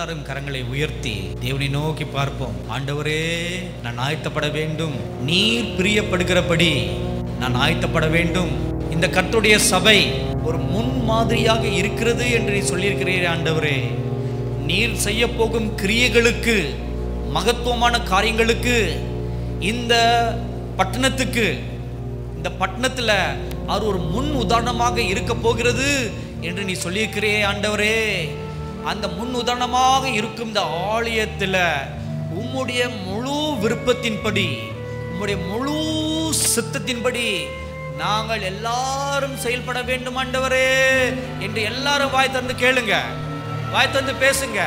எல்லாரும் கரங்களை உயர்த்தி தேவனை நோக்கி பார்ப்போம் ஆண்டவரே நான் ஆயத்தப்பட வேண்டும் நீர் பிரியப்படுகிறபடி நான் ஆயத்தப்பட வேண்டும் இந்த கர்த்தருடைய சபை ஒரு முன் மாதிரியாக இருக்கிறது என்று நீ சொல்லியிருக்கிறீர் ஆண்டவரே நீர் செய்ய போகும் கிரியைகளுக்கு மகத்துவமான காரியங்களுக்கு இந்த பட்டணத்துக்கு இந்த பட்டணத்துல அவர் ஒரு முன் உதாரணமாக இருக்க போகிறது என்று நீ சொல்லியிருக்கிறே ஆண்டவரே அந்த முன் உதாரணமாக இருக்கும் இந்த ஆலயத்துல உம்முடைய முழு விருப்பத்தின்படி உம்முடைய முழு சித்தத்தின்படி நாங்கள் எல்லாரும் செயல்பட வேண்டும் ஆண்டவரே என்று எல்லாரும் வாய் திறந்து கேளுங்க வாய் திறந்து பேசுங்க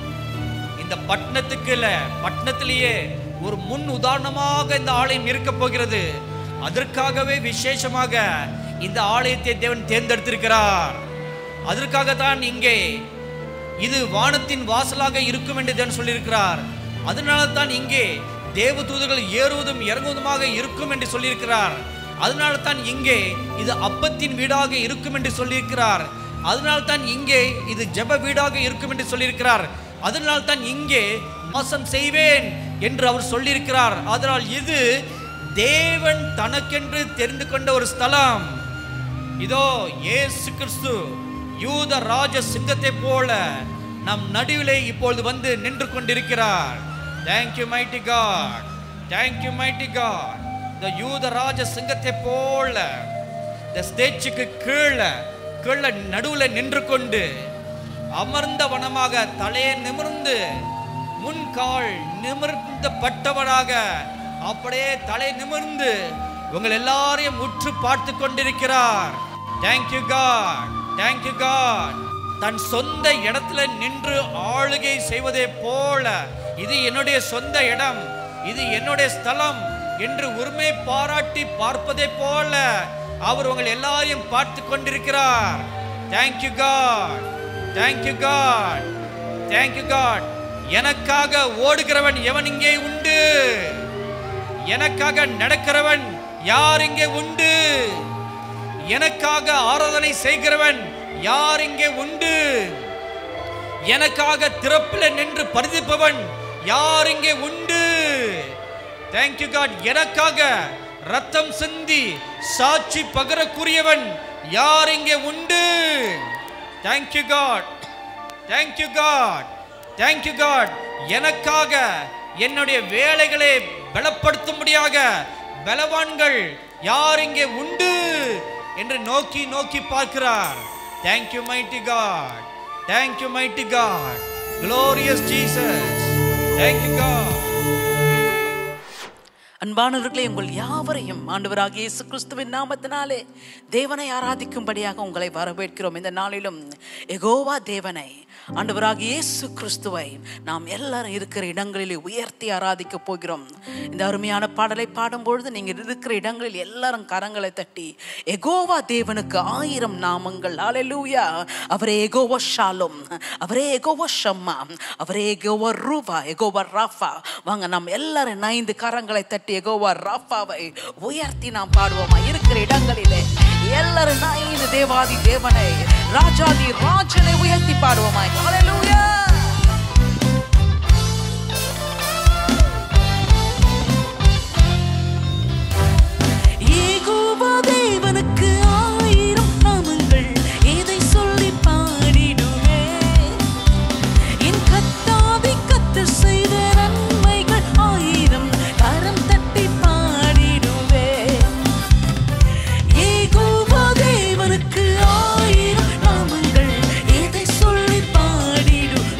இந்த பட்டணத்துக்கு இல்ல பட்டணத்திலேயே ஒரு முன் உதாரணமாக இந்த ஆலயம் இருக்க போகிறது அதற்காகவே விசேஷமாக இந்த ஆலயத்தை தேவன் தேர்ந்தெடுத்திருக்கிறார் அதற்காக தான் இங்கே இது வானத்தின் வாசலாக இருக்கும் என்று தேவன் சொல்லியிருக்கிறார் அதனால தான் இங்கே தேவ தூதர்கள் ஏறுவதும் இறங்குவதுமாக இருக்கும் என்று சொல்லியிருக்கிறார் அதனால தான் இங்கே இது அப்பத்தின் வீடாக இருக்கும் என்று சொல்லியிருக்கிறார் அதனால தான் இங்கே இது ஜெப வீடாக இருக்கும் என்று சொல்லியிருக்கிறார் அதனால் தான் இங்கே வாசம் செய்வேன் என்று அவர் சொல்லியிருக்கிறார் அதனால் இது தேவன் தனக்கென்று தெரிந்து கொண்ட ஒரு ஸ்தலம் இதோ இயேசு கிறிஸ்து யூத ராஜ சிங்கத்தை போல நம் நடுவிலே இப்பொழுது வந்து நின்று கொண்டிருக்கிறார் thank you mighty God thank you mighty God இந்த யூத ராஜ சிங்கத்தை போல இந்த ஸ்டேஜுக்கு கீழே கீழே நடுவுல நின்று கொண்டு அமர்ந்த வனமாக தலையை நிமிர்ந்து முன்கால் நிமிர்ந்தப்பட்டவனாக அப்படியே தலை நிமிர்ந்து உங்கள் எல்லாரையும் உற்று பார்த்து கொண்டிருக்கிறார் தேங்க்யூ காட் தேங்க்யூ காட் தன் சொந்த இடத்துல நின்று ஆளுகை செய்வதை போல இது என்னுடைய சொந்த இடம் இது என்னுடைய ஸ்தலம் என்று உரிமை பாராட்டி பார்ப்பதை போல அவர் உங்கள் எல்லாரையும் பார்த்து கொண்டிருக்கிறார் thank you God thank you God thank you God எனக்காக ஓடுகிறவன் எவன் இங்கே உண்டு எனக்காக நடக்கிறவன் யார் இங்கே உண்டு எனக்காக ஆராதனை செய்கிறவன் யார் இங்கே உண்டு எனக்காக திறப்பில் நின்று பரிதிப்பவன் யார் இங்கே உண்டு தேங்க்யூ காட் எனக்காக ரத்தம் சிந்தி சாட்சி பகரக்கூடியவன் யார் இங்கே உண்டு thank you God thank you God thank you God எனக்காக என்னுடைய வேலைகளை பலப்படுத்தும்படியாக பலவான்கள் யார் இங்கே உண்டு என்று நோக்கி நோக்கி பார்க்கிறார் thank you mighty God thank you mighty God glorious Jesus thank you God அன்பானவர்களே உங்கள் யாவரையும் ஆண்டவராகிய இயேசு கிறிஸ்துவின் நாமத்தினாலே தேவனை ஆராதிக்கும்படியாக உங்களை வரவேற்கிறோம் இந்த நாளிலும் எகோவா தேவனை ஆண்டவராகிய இயேசு கிறிஸ்துவை நாம் எல்லாரும் இருக்கிற இடங்களில் உயர்த்தி ஆராதிக்க போகிறோம் இந்த அருமையான பாடலை பாடும்பொழுது நீங்கள் இருக்கிற இடங்களில் எல்லாரும் கரங்களை தட்டி எகோவா தேவனுக்கு ஆயிரம் நாமங்கள் ஹalleluya அவரே எகோவா ஷாலும் அவரே எகோவா ஷம்மா அவரே எகோவா ரூவா எகோவா ராஃபா வாங்க நாம் எல்லாரும் இணைந்து கரங்களை தட்டி எகோவா ராஃபாவை உயர்த்தி நாம் பாடுவோமா இருக்கிற இடங்களிலே எல்லாரும் இணைந்து தேவாதி தேவனை ராஜாதி ராஜனை உயர்த்தி பாடுவோமா ஹalleluya யெகோவா தேவனுக்கு ஆயிரம் நாமங்கள் எதை சொல்லி பாடிடுவேன் என் கத்தாதி கத்தர் செய்த நன்மைகள் ஆயிரம் கரம் தட்டி பாடிடுவேன் யெகோவா தேவனுக்கு ஆயிரம் நாமங்கள் எதை சொல்லி பாடிடுவேன்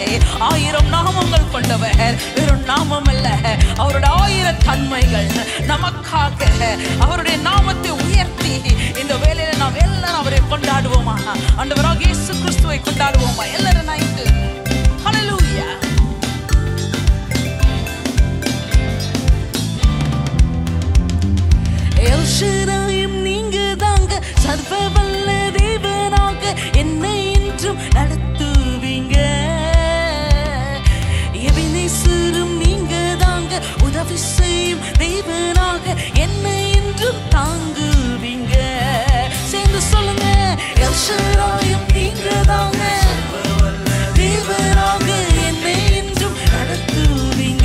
ஆயிரம் நாமங்கள் கொண்டவர் வெறும் நாமம் அல்ல அவருடைய ஆயிரம் தன்மைகள் நமக்காக அவருடைய நாமத்தை உயர்த்தி இந்த வேலையில நாம் எல்லாரும் அவரை கொண்டாடுவோமா ஆண்டவராக இயேசு கிறிஸ்துவை கொண்டாடுவோமா எல்லாரும் நாய்க்கு ஹalleluya எல்ஷராயும் நீங்க தாங்க சர்வ வல்ல தேவனாக என்னை இன்றும் நடத்துவீங்க எபினேசரும் நீங்க தாங்க உதவி செய்யும் தேவனாக என்னை இன்றும் தாங்குவீங்க சேர்ந்து சொல்லுங்க எல்ஷராயும் நீங்க தாங்க தேவனாக என்னை இன்றும் நடத்துவீங்க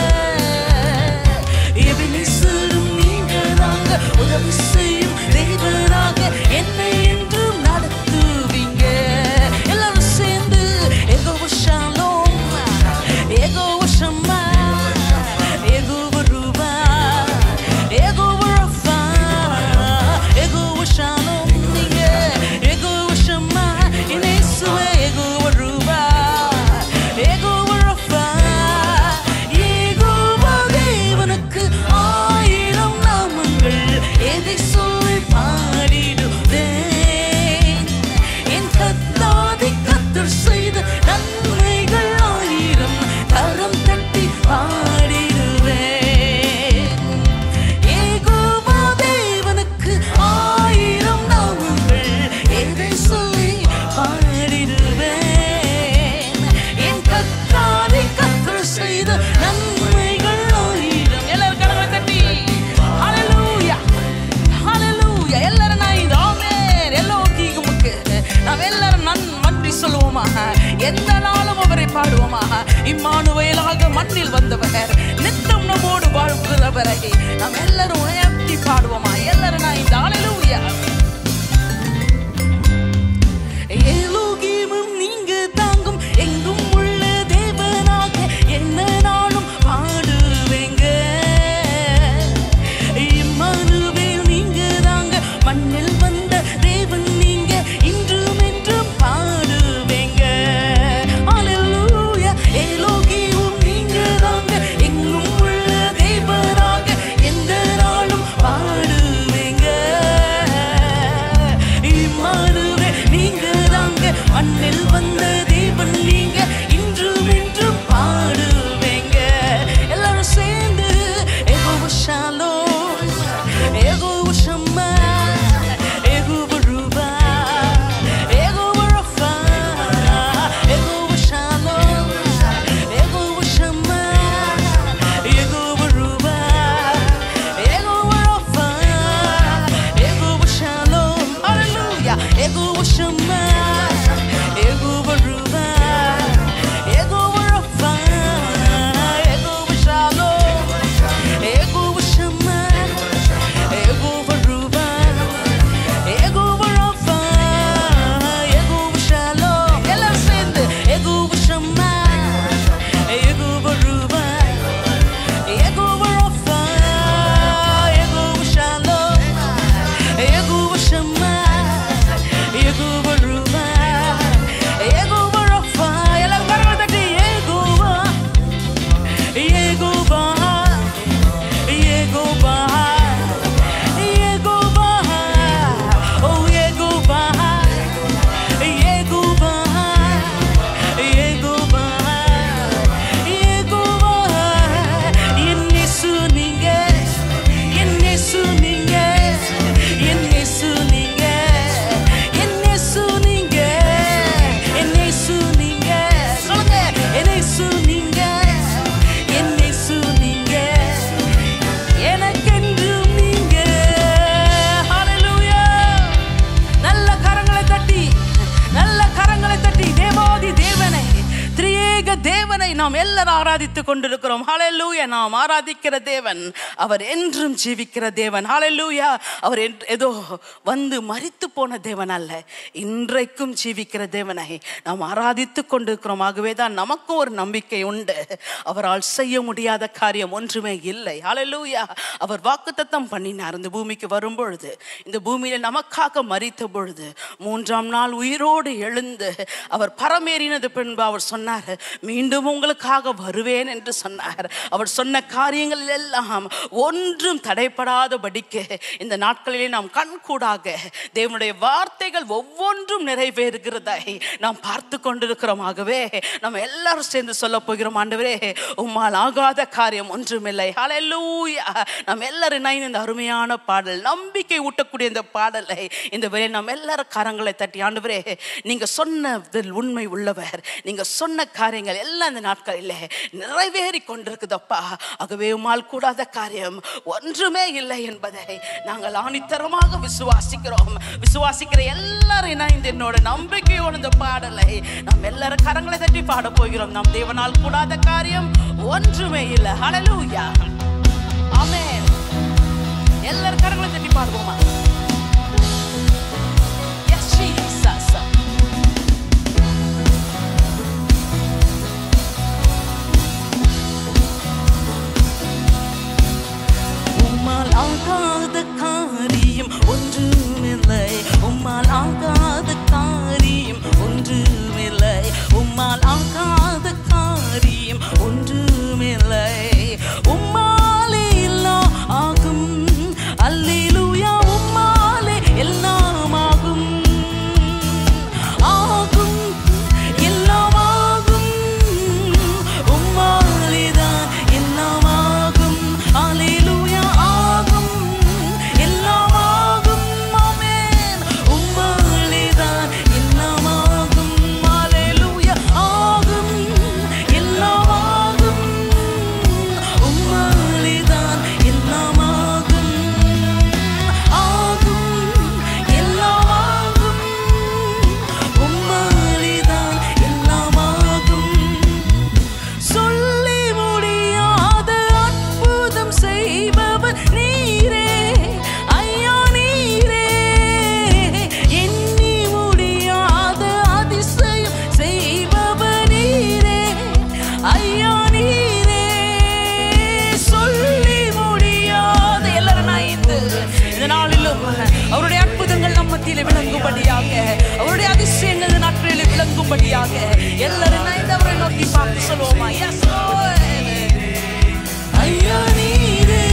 எபினிசரும் நீங்க தாங்க உதவி செய்யும் தேவனாக என்னை என்றும் நடத்துவீங்க எல்லாரும் சேர்ந்து எகோவ ஷாலோம் எகோவ ஷம்மா எகோவ ரூபா எகோவ ரஃபா எகோவ ஷாலோம் நீங்க எகோவ ஷம்மா இனேசுவே எகோவ ரூபா எகோவ ரஃபா யெகோவா தேவனுக்கு ஆயிரம் நாமங்கள் எதை சொல்லி பாடிடுவேன் என் கத்தாதி கத்தர் செய்த நன்மைகள் ஆயிரம் கரம் தட்டி பாடிடுவேன் யெகோவா தேவனுக்கு ஆயிரம் நாமங்கள் எதை சொல்லி பாடிடுவேன் என் கத்தாதி கத்தர் செய்த நன்மைகள் ஆயிரம் எல்லாரும் கரங்களை தட்டி ஹalleluya ஹalleluya எல்லாரும் நான் இந்த ஆமென் எல்லோருக்கும் நாம் எல்லாரும் நன் நன்றி சொல்லுவோமா எந்த நாளும் அவரை பாடுவோமா இம்மானுவேலாக மண்ணில் வந்தவர் நித்தம் நம்மோடு வாழ்கிறவரை நாம் எல்லாரும் உயர்த்தி பாடுவோமா எல்லாரும் நான் இந்த ஹalleluya எலோகிமும் நீங்க தாங்கும் எங்கும் உள்ள தேவனாக என்ன நாளும் பாடுவேங்க இம்மானுவேல் நீங்க தாங்க மண்ணில் வந்த தேவன் நீங்க இன்றும் என்றும் பாடுவேங்க ஹalleluya எலோகிமும் நீங்க தாங்க எங்கும் உள்ள தேவனாக எந்த நாம் எல்லாரும் ஆராதித்துக் கொண்டிருக்கிறோம் ஹalleluya நாம் ஆராதிக்கிற தேவன் அவர் என்றும் ஜீவிக்கிற தேவன் ஹalleluya அவர் என்- ஏதோ வந்து மரித்து போன தேவன் அல்ல இன்றைக்கும் ஜீவிக்கிற தேவனை நாம் ஆராதித்துக் கொண்டிருக்கிறோம் ஆகவே தான் நமக்கும் ஒரு நம்பிக்கை உண்டு அவரால் செய்ய முடியாத காரியம் ஒன்றுமே இல்லை ஹalleluya அவர் வாக்குத்தத்தம் பண்ணினார் இந்த பூமிக்கு வரும் பொழுது இந்த பூமியில நமக்காக மரித்த பொழுது மூன்றாம் நாள் உயிரோடு எழுந்து அவர் பரமேறினது பின்பு அவர் சொன்னார் மீண்டும் உங்களுக்காக வருவேன் என்று சொன்னார் அவர் சொன்ன காரியங்கள் எல்லாம் ஒன்றும் தடைப்படாதபடிக்கு இந்த நாட்களிலே நாம் கண்கூடாக தேவனுடைய வார்த்தைகள் ஒவ்வொன்றும் நிறைவேறுகிறதை நாம் பார்த்து கொண்டிருக்கிறோம் ஆகவே நம்ம எல்லாரும் சேர்ந்து சொல்ல போகிறோம் ஆண்டவரே உம்மால் ஆகாத காரியம் ஒன்றுமில்லை ஹalleluya நாம் எல்லாரும் இணைந்து இந்த அருமையான பாடல் நம்பிக்கை ஊட்டக்கூடிய இந்த பாடலை இந்த வேலை நாம் எல்லாரும் கரங்களை தட்டி ஆண்டவரே நீங்க சொன்னதில் உண்மை உள்ளவர் நீங்க சொன்ன காரியங்கள் எல்லாம் இந்த நாட்களில் நிறைவேறி கொண்டிருக்குதப்பா ஆகவே உம்மால் கூடாத காரியம் ஒன்றுமே இல்லை என்பதை நாங்கள் ஆணித்தரமாக விசுவாசிக்கிறோம் விசுவாசிக்கிற எல்லாரும் இணைந்து என்னோட நம்பிக்கையோடு இந்த பாடலை நாம் எல்லாரும் கரங்களை தட்டி பாட போகிறோம் நம் தேவனால் கூடாத காரியம் ஒன்றுமே இல்லை ஹalleluya ஆமென் எல்லாரும் கரங்களை தட்டி பாடுவோமா Yes, Jesus. உம்மால் ஆகாத காரியம் ஒன்றுமில்லை உம்மால் ஆகாத காரியம் ஒன்றுமில்லை உம்மால் ஆகாத காரியம் ஒன்றுமில்லை உம்மாலே எல்லாம் ஆகும் அல்லேலூயா உம்மாலே எல்லாம் ஆகும் ஆகும் எல்லாம் ஆகும் உம்மாலேதான் எல்லாம் ஆகும் அல்லேலூயா ஆகும் எல்லாம் ஆகும் ஆமென் உம்மாலேதான் எல்லாம் ஆகும் அல்லேலூயா ஆகும் எல்லாம் ஆகும் உம்மாலேதான் எல்லாம் ஆகும் ஆகும் எல்லாம் ஆகும் உம்மாலேதான் எல்லாம் ஆகும் சொல்லி முடியாத அற்புதம் செய்பவர் நீரே ஐயா நீரே எண்ணி முடியாத அதிசயம் செய்பவர் நீரே ஐயா நீரே சொல்லி முடியாத எல்லாரும் நாய்ந்து இந்த நாளிலும் அவருடைய அற்புதங்கள் நம்ம மத்தியில விளங்கும்படியாக அவருடைய அதிசயங்கள் இந்த நாட்களில் விளங்கும்படியாக எல்லாரும் நாய்ந்து அவரை நோக்கி பார்த்து சொல்லுவோமா எஸ் ஐயா நீரே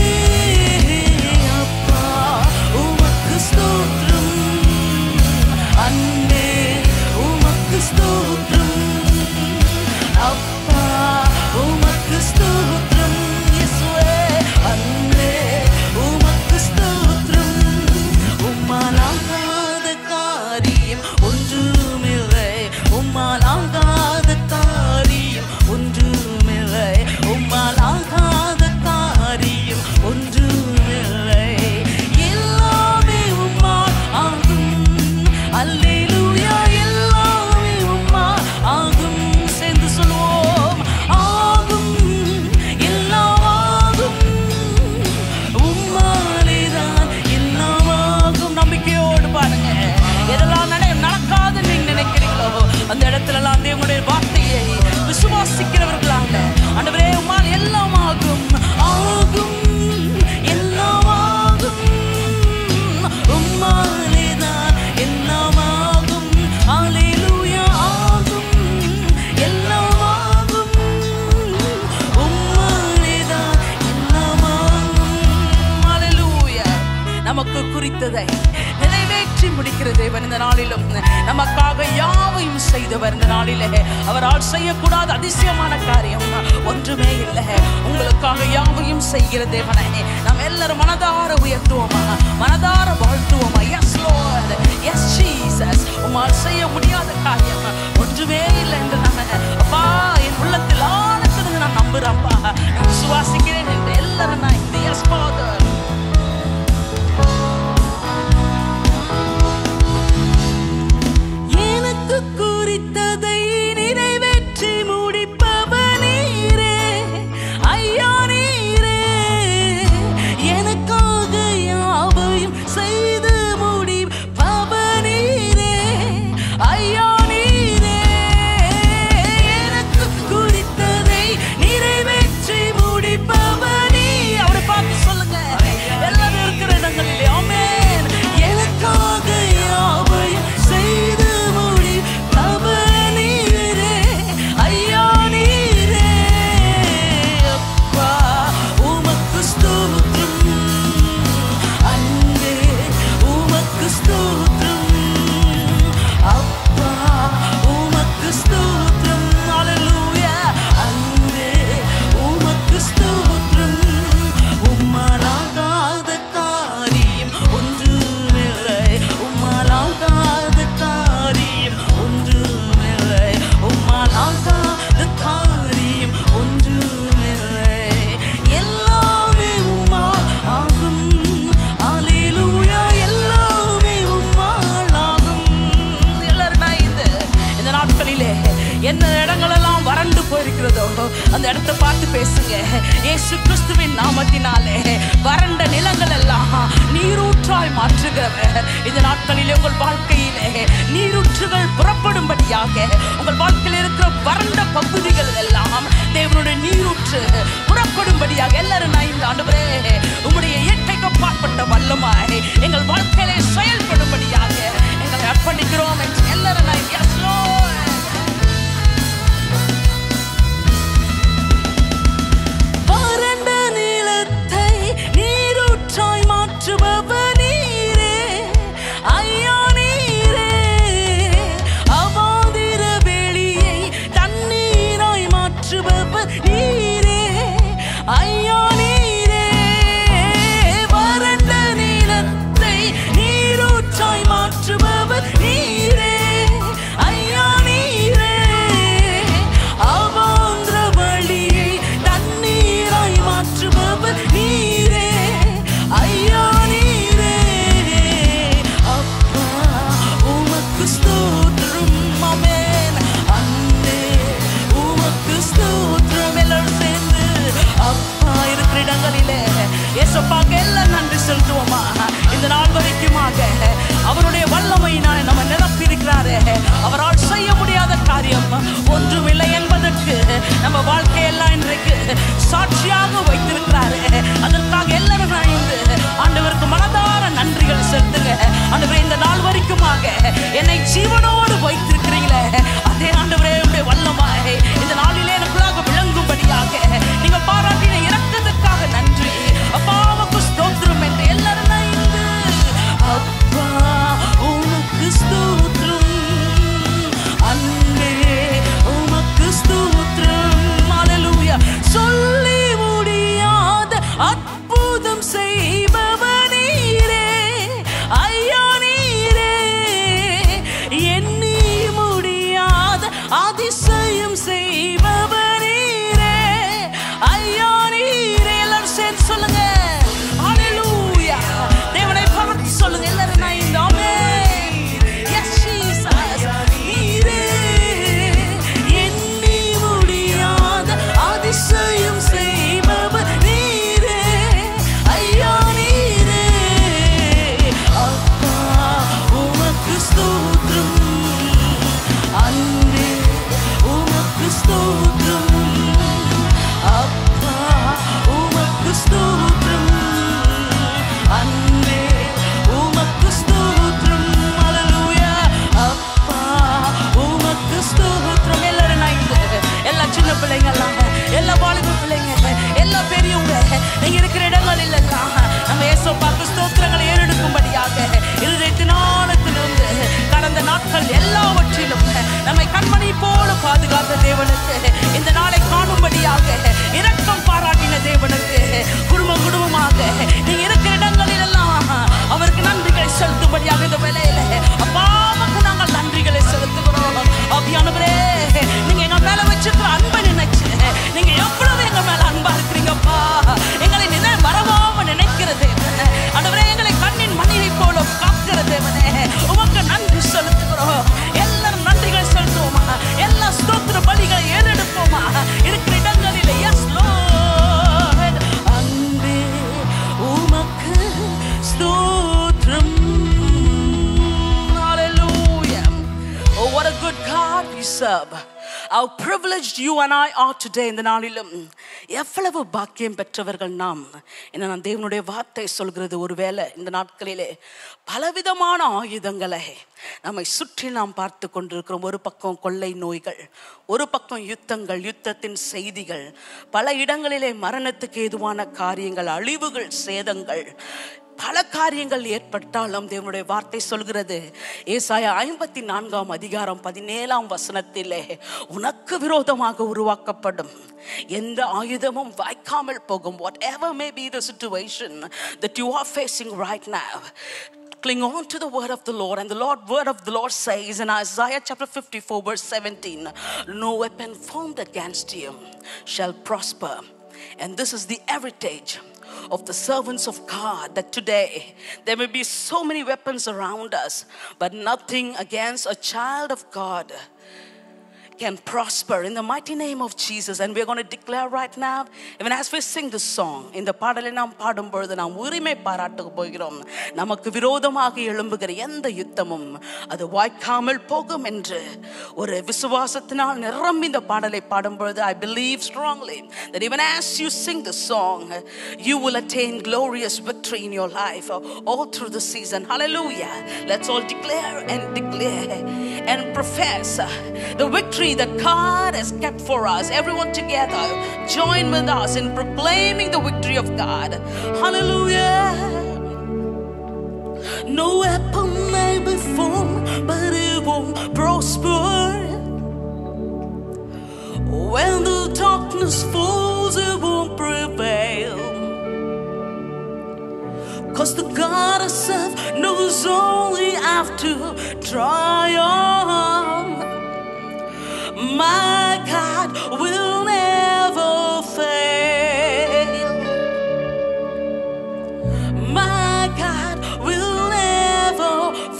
அப்பா உமக்கு ஸ்தோத்திரம் அன்பே உமக்கு ஸ்தோத்திரம் அப்பா உமக்கு ஸ்தோத்திரம் இயேசுவே அன்பே உமக்கு ஸ்தோத்திரம் உம்மால் ஆகாத காரியம் ஒன்றுமில்லை உம்மால் ஆகாத காரியம் ஒன்றுமில்லை உம்மால் ஆகாத காரியம் ஒன்றுமில்லை எல்லாமே உம்மால் ஆகும் அல்லேலூயா எல்லாமே உம்மால் ஆகும் சேர்ந்து சொல்வோம் ஆகும் எல்லாம் ஆகும் உம்மாலேதான் எல்லாம் ஆகும் நம்பிக்கையோடு பாருங்க எதெல்லாம் நட நடக்காதுன்னு நீங்க நினைக்கிறீங்களோ அந்த இடத்துலலாம் தேவனுடைய வார்த்தையை விசுவாசிக்கிறவர்களாக ஆண்டவரே உம்மால் எல்லாம் ஆகும் ஆகும் எல்லாம் ஆகும் உம்மாலேதான் எல்லாம் ஆகும் அல்லேலூயா ஆகும் எல்லாம் ஆகும் உம்மாலேதான் எல்லாம் ஆகும் அல்லேலூயா நமக்கு குறித்ததை நிறைவேற்றி முடிக்கிற தேவன் இந்த நாளிலும் நமக்காக யாவையும் செய்தவர் இந்த நாளிலே அவரால் செய்யக்கூடாத அதிசயமான காரியம் ஒன்றுமே இல்லை உங்களுக்காக யாவையும் செய்கிற தேவனை நாம் எல்லாரும் மனதார உயர்த்துவோமா மனதார வாழ்த்துவோமா எஸ் லோர்ட் எஸ் ஜீசஸ் உம்மால் செய்ய முடியாத காரியம் ஒன்றுமே இல்லை என்று நான் அப்பா என் உள்ளத்தில் ஆனது நான் நம்புறேன்ப்பா நான் விசுவாசிக்கிறேன் என்று எல்லாரும் நான் இந்த எஸ் ஃபாதர் எனக்கு குறித்ததை நிறைவேற்றி முடிப்பவனே பக்கத்தை பார்த்து பேசுங்க இயேசு கிறிஸ்துவின் நாமத்தினாலே வறண்ட நிலங்கள் எல்லாம் நீரூற்றாய் மாற்றுகிறவர் இந்த நாட்களிலே உங்கள் வாழ்க்கையிலே நீரூற்றுகள் புறப்படும்படியாக உங்கள் வாழ்க்கையில் இருக்கிற வறண்ட பகுதிகள் எல்லாம் தேவனுடைய நீரூற்று புறப்படும்படியாக எல்லாரும் நான் இந்த ஆண்டவரே உம்முடைய இயற்கைக்கு அப்பாற்பட்ட வல்லமாய் எங்கள் வாழ்க்கையிலே செயல்படும்படியாக எங்களை அர்ப்பணிக்கிறோம் என்று எல்லாரும் நான் yes, Lord. வறண்ட நிலத்தை நீரூற்றாய் மாற்றுபவர் நீரே ஐயா நீரே அவாதிர வெளியை தண்ணீராய் மாற்றுபவர் நீரே ஐயா நீரே வறண்ட நிலத்தை நீரூற்றாய் மாற்றுபவர் நீரே ஐயா நீரே அவாந்திர வழியை தண்ணீராய் மாற்றுபவர் நீரே ஐயா நீரே அப்பா உமக்கு ஸ்தோத்திரம் ஆமென் அன்பே உமக்கு ஸ்தோத்திரம் எல்லாரும் சேர்ந்து அப்பா இருக்கிற இடங்களிலே ஏசப்பாக்கு எல்லாம் நன்றி செலுத்துவோமா இந்த நாள் வரைக்குமாக அவருடைய வல்லமையினாலே நம்ம நிரப்பி இருக்கிறாரு அவரால் செய்ய முடியாத காரியம் ஒன்றுமில்லை என்பதற்கு நம்ம வாழ்க்கையெல்லாம் இன்றைக்கு சாட்சியாக வைத்திருக்கிறாரு அதற்காக எல்லாரும் இணைந்து ஆண்டவருக்கு மனதார நன்றிகள் செலுத்துங்க ஆண்டவரே இந்த நாள் வரைக்குமாக என்னை ஜீவனோடு வைத்திருக்கிறீங்களே அதே ஆண்டவரே உடைய வல்லமாய் இந்த நாளிலே எனக்குள்ளாக விளங்கும்படியாக நீங்க பாராட்டின இறக்கத்துக்காக நன்றி அப்பாவுக்கு ஸ்தோத்திரம் என்று எல்லாரும் இணைந்து அப்பா உனக்கு ஸ்தோத்திரம் அன்பே உமக்கு ஸ்தோத்திரம் ஹalleluya சொல்லி முடியாத அற்புதம் செய்பவர் நீரே ஐயா நீரே எண்ணி முடியாத அதிசயம் செய்பவர் நீரே ஐயா நீரே எல்லாரும் சேர்ந்து சொல்லுங்க ஹalleluya தேவனை பார்த்து சொல்லுங்க எல்லாரும் நான் இந்த ஆமென் எஸ் ஜீசஸ் நீரே எண்ணி முடியாத அதிசயம் செய்பவர் நீரே ஐயா நீரே அப்பா உமக்கு ஸ்தோத்திரம் அன்பே உமக்கு ஸ்தோத்திரம் அப்பா உமக்கு ஸ்தோத்திரம் அன்பே உமக்கு ஸ்தோத்திரம் ஹalleluya அப்பா உமக்கு ஸ்தோத்திரம் எல்லாரும் நைந்து எல்லா சின்ன பிள்ளைங்க எல்லாம் எல்லா வாலிப பிள்ளைங்க எல்லா பெரியவங்க நீங்க இருக்கிற இடங்களில் எல்லாம் நம்ம ஏசப்பாக்கு ஸ்தோத்திரங்களை ஏறெடுக்கும்படியாக இருதயத்தின் ஆழத்திலிருந்து கடந்த நாட்கள் எல்லாவற்றிலும் நம்மை கண்மணி போல பாதுகாத்த தேவனுக்கு இந்த நாளை காணும்படியாக இரக்கம் பாராட்டின தேவனுக்கு குடும்பம் குடும்பமாக நீங்க இருக்கிற இடங்களில் எல்லாம் அவருக்கு நன்றிகளை செலுத்தும்படியாக இந்த வேலையில அப்பாவுக்கு நாங்கள் நன்றிகளை செலுத்துகிறோம் அபியானவரே நீங்க எங்க மேல வச்சிருக்கிற அன்பை நினைச்சு நீங்க எவ்வளவு எங்க மேல அன்பா இருக்கிறீங்கப்பா எங்களை நினை மறவாம நினைக்கிற தேவன் ஆண்டவரே எங்களை கண்ணின் மணியை போல காக்கிற தேவனே உமக்கு நன்றி செலுத்துகிறோம் எல்லாரும் நன்றிகள் செலுத்துவோமா எல்லா ஸ்தோத்திர பலிகளை ஏறெடுப்போமா இருக்கிற இடங்களில் எஸ் லோர்ட் அன்பே உமக்கு ஸ்தோத்திரம் Hallelujah. Oh, what a good God we serve. How privileged you and I are today இந்த நாளிலும் எவ்வளவு பாக்கியம் பெற்றவர்கள் நாம் என்ன நான் தேவனுடைய வார்த்தை சொல்கிறது ஒருவேளை இந்த நாட்களிலே பலவிதமான ஆயுதங்களை நம்மை சுற்றி நாம் பார்த்து கொண்டிருக்கிறோம் ஒரு பக்கம் கொள்ளை நோய்கள் ஒரு பக்கம் யுத்தங்கள் யுத்தத்தின் செய்திகள் பல இடங்களிலே மரணத்துக்கு ஏதுவான காரியங்கள் அழிவுகள் சேதங்கள் பல காரியங்கள் ஏற்பட்டாலும் தேவனுடைய வார்த்தை சொல்கிறது ஏசாயா ஐம்பத்தி நான்காம் அதிகாரம் பதினேழாம் வசனத்திலே உனக்கு விரோதமாக உருவாக்கப்படும் எந்த ஆயுதமும் வாய்க்காமல் போகும் whatever may be the situation that you are facing right now Cling on to the word of the Lord, and the Lord word of the Lord says in Isaiah chapter 54, verse 17, No weapon formed against you shall prosper. And this is the heritage of the servants of God that today there may be so many weapons around us, but nothing against a child of God can prosper in the mighty name of Jesus. And we're going to declare right now, even as we sing this song, இந்த பாடலை நாம் பாடும் பொழுது நாம் உரிமை பாராட்ட போகிறோம் நமக்கு விரோதமாக எழும்புகிற எந்த யுத்தமும் அது வாய்க்காமல் போகும் என்று ஒரு விசுவாசத்தினால் நிரம்பி இந்த பாடலை பாடும் பொழுது I believe strongly that even as you sing the song, you will attain glorious victory in your life all through the season. Hallelujah. Let's all declare and declare and profess the victory that God has kept for us. Everyone together, join with us in proclaiming the victory of God. Hallelujah. No weapon may be formed, but it won't prosper. When the darkness falls, it won't prevail. Cause the God I serve knows only after triumph. My God will never fail. My God will never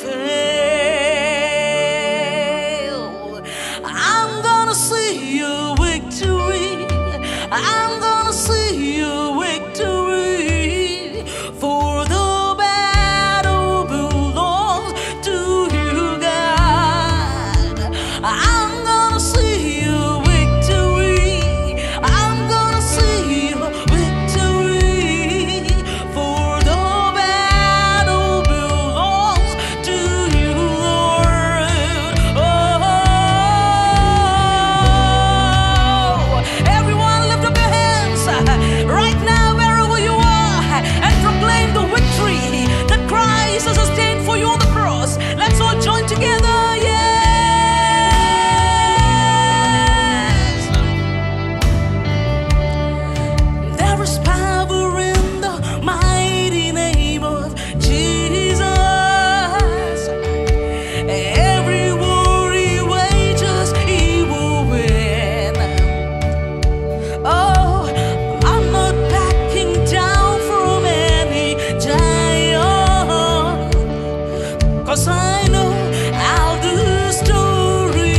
fail. I'm gonna see your victory. I'm gonna see your victory. For the battle belongs to you, God. I'm gonna see your victory. I'm gonna see your victory. For the battle belongs to you, Lord. Oh, everyone, lift up your hands right now, wherever you are, and proclaim the victory that Christ has sustained for you on the cross. Let's all join together. Yes. There is power in the mighty name of Jesus. Every war he wages, he will win. Oh, I'm not backing down from any giant. Cause I know how the story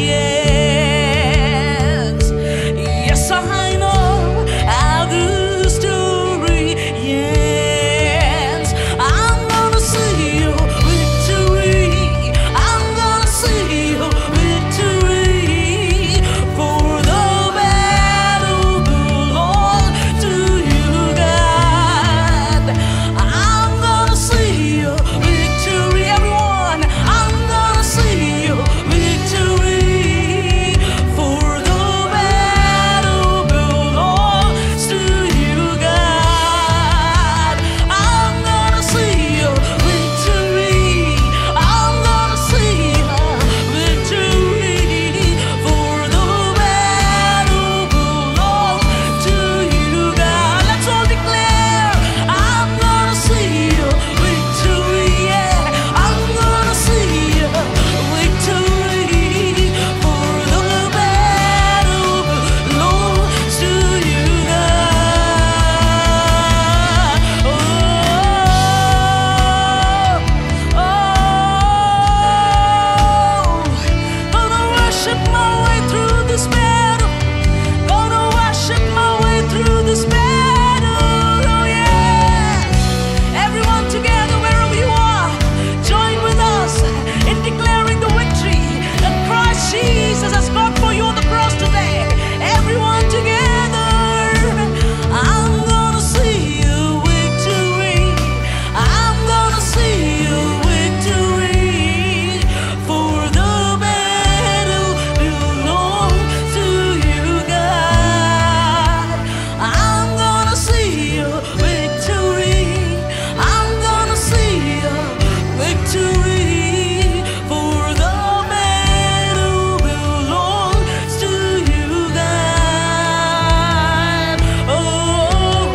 ends. Yes, I know how the story ends. I'm gonna see your victory. I'm gonna see your victory. For the battle belongs to you, God. I'm gonna see your victory, everyone. I'm gonna see your victory. For the battle belongs to you, God. I'm gonna see your victory. I'm gonna see your victory. For the battle belongs to you, God. Let's all declare. I'm gonna see your victory. Yeah, I'm gonna see your victory. For the battle belongs to you, God. Oh, oh, gonna worship my way through this battle. Gonna worship my way through this battle. Oh yes. Everyone together, wherever you are, join with us in declaring the victory that Christ Jesus has got for you on the cross today. Everyone together, I'm gonna see you victory. I'm gonna see you victory. For the battle belongs to you, God. I'm gonna see your victory. I'm gonna see your victory. For the battle belongs to you, God. Oh,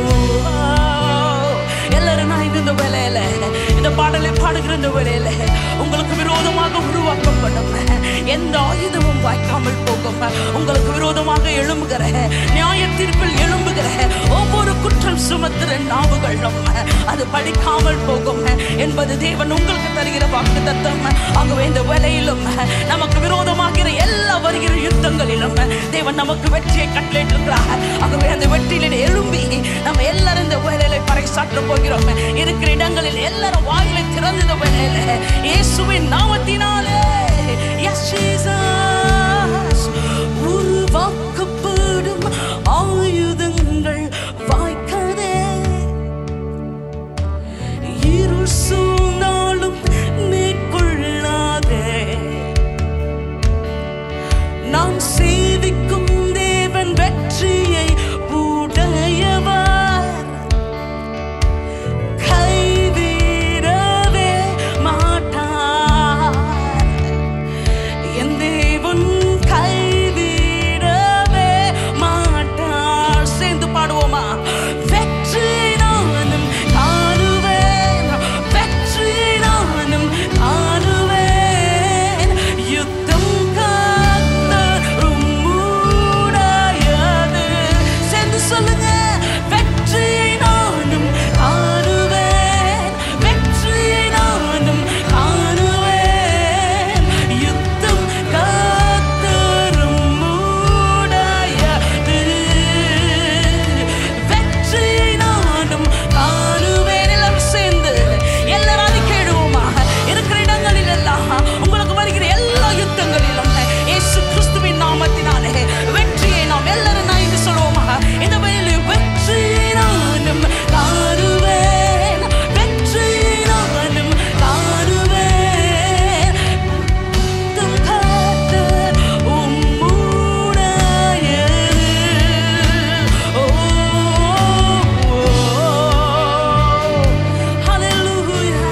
எல்லாரும் நான் இந்த வேலையில இந்த பாடலை பாடுகிற இந்த வேலையில உங்களுக்கு விரோதமாக உருவாக்கப்படும் எந்த ஆயுதமும் வாய்க்காமல் போகும் உங்களுக்கு விரோதமாக எழும்புகிற நியாய தீர்ப்பில் எழும்புகிற ஒவ்வொரு குற்றம் சுமத்துற நாவுகளும் அது படிக்காமல் போகும் என்பது தேவன் உங்களுக்கு தருகிற வாக்கு தத்தம் ஆகவே இந்த வேலையிலும் நமக்கு விரோதமாகிற எல்லா வருகிற யுத்தங்களிலும் தேவன் நமக்கு வெற்றியை கட்டளையிட்டிருக்கிறார் ஆகவே அந்த வெற்றியிலே எழும்பி நம்ம எல்லாரும் இந்த வேலையில பறைசாற்ற போகிறோம் இருக்கிற இடங்களில் எல்லாரும் வாயிலை திறந்த இந்த வேலையில இயேசுவின் நாமத்தினாலே Yes, Jesus. உருவாக்கப்படும் ஆயுதங்கள் வாய்க்கதே இருள் சூழ்ந்தாலும் மேற்கொள்ளாதே நான் சேவிக்கும் தேவன் வெற்றியை உடையவர் கைவிடவே மாட்டார் என் தேவன் கைவிடவே மாட்டார் சேர்ந்து பாடுவோமா வெற்றி நானும் காணுவேன் வெற்றி நானும் காணுவேன் யுத்தம் காத்தரும் மூடாயது சேர்ந்து சொல்லுங்க வெற்றியை நானும் காணுவேன் வெற்றியை நானும் காணுவேன் யுத்தம் காத்தரும் மூடாயது வெற்றியை நானும் காணுவேன் எல்லாரும் சேர்ந்து எல்லாரும் அதை கேடுவோமா இருக்கிற இடங்களில் எல்லாம் உங்களுக்கு வருகிற எல்லா யுத்தங்களிலும் இயேசு கிறிஸ்துவின் நாமத்தினாலே வெற்றியை நாம் எல்லாரும் நான் இது சொல்லுவோமா இந்த வேலையில் வெற்றியை நானும் காணுவேன் வெற்றியை நானும் காணுவேன் யுத்தம் காத்த உம்முடையது. ஓ, hallelujah.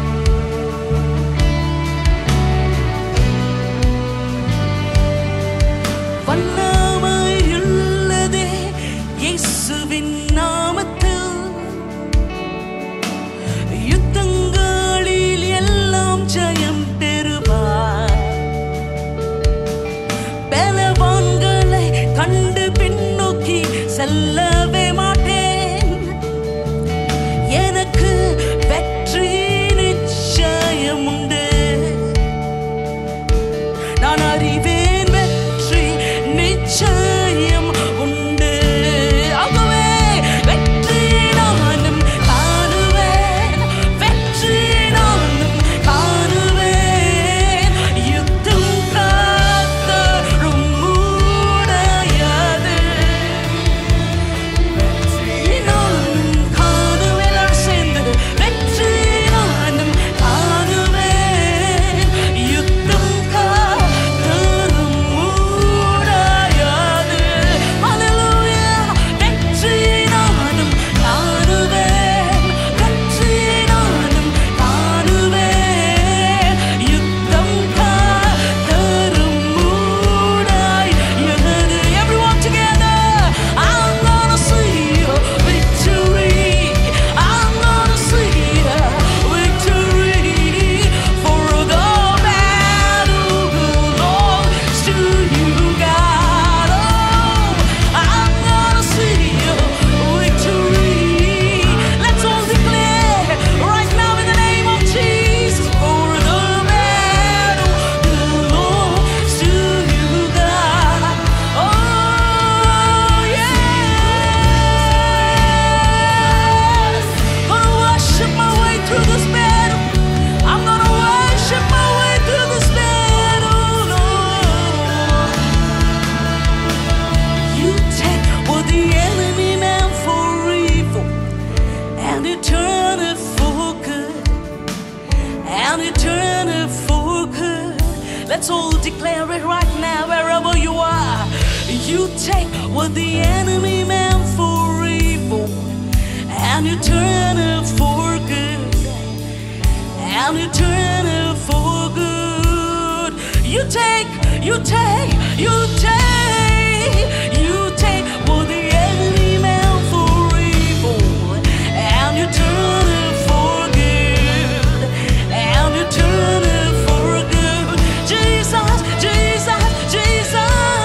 வல்லமையுள்ளதே இயேசுவின் நாமத்தில் யுத்தங்களில் எல்லாம் ஜெயம் பெறுவார் பலவான்களை கண்டு பின்னோக்கி செல்லவே மாட்டேன் எனக்கு வெற்றி நிச்சயம் உண்டு நான் அறிவேன் வெற்றி நிச்சயம் உண்டு ஆகவே வெற்றி நானும் காணுவேன் வெற்றி நானும் காணுவேன் யுத்தம் காத்தரும் மூடையது நானும் காணுவேன் எல்லாரும் சேர்ந்து வெற்றி நானும் காணுவேன் யுத்தம் காத்தரும் மூடாயாது Hallelujah வெற்றி நானும் காணுவேன் வெற்றி நானும் காணுவேன் யுத்தம் காத்தரும் மூடாயாது Everyone together I'm gonna see your victory I'm gonna see your victory for the battle belongs to you God oh I'm gonna see your victory let's all declare right now in the name of Jesus for the battle belongs to you God oh yes gonna worship my way through this battle I'm gonna worship my way through this battle Lord you take what the enemy meant for evil and you turn it for good and you turn it for good. Let's all declare it right now, wherever you are. You take what the enemy meant for evil and you turn it for good and you turn it for good. You take, you take, you take, you take what the enemy meant for evil, and you turn it for good, and you turn it for good. Jesus, Jesus,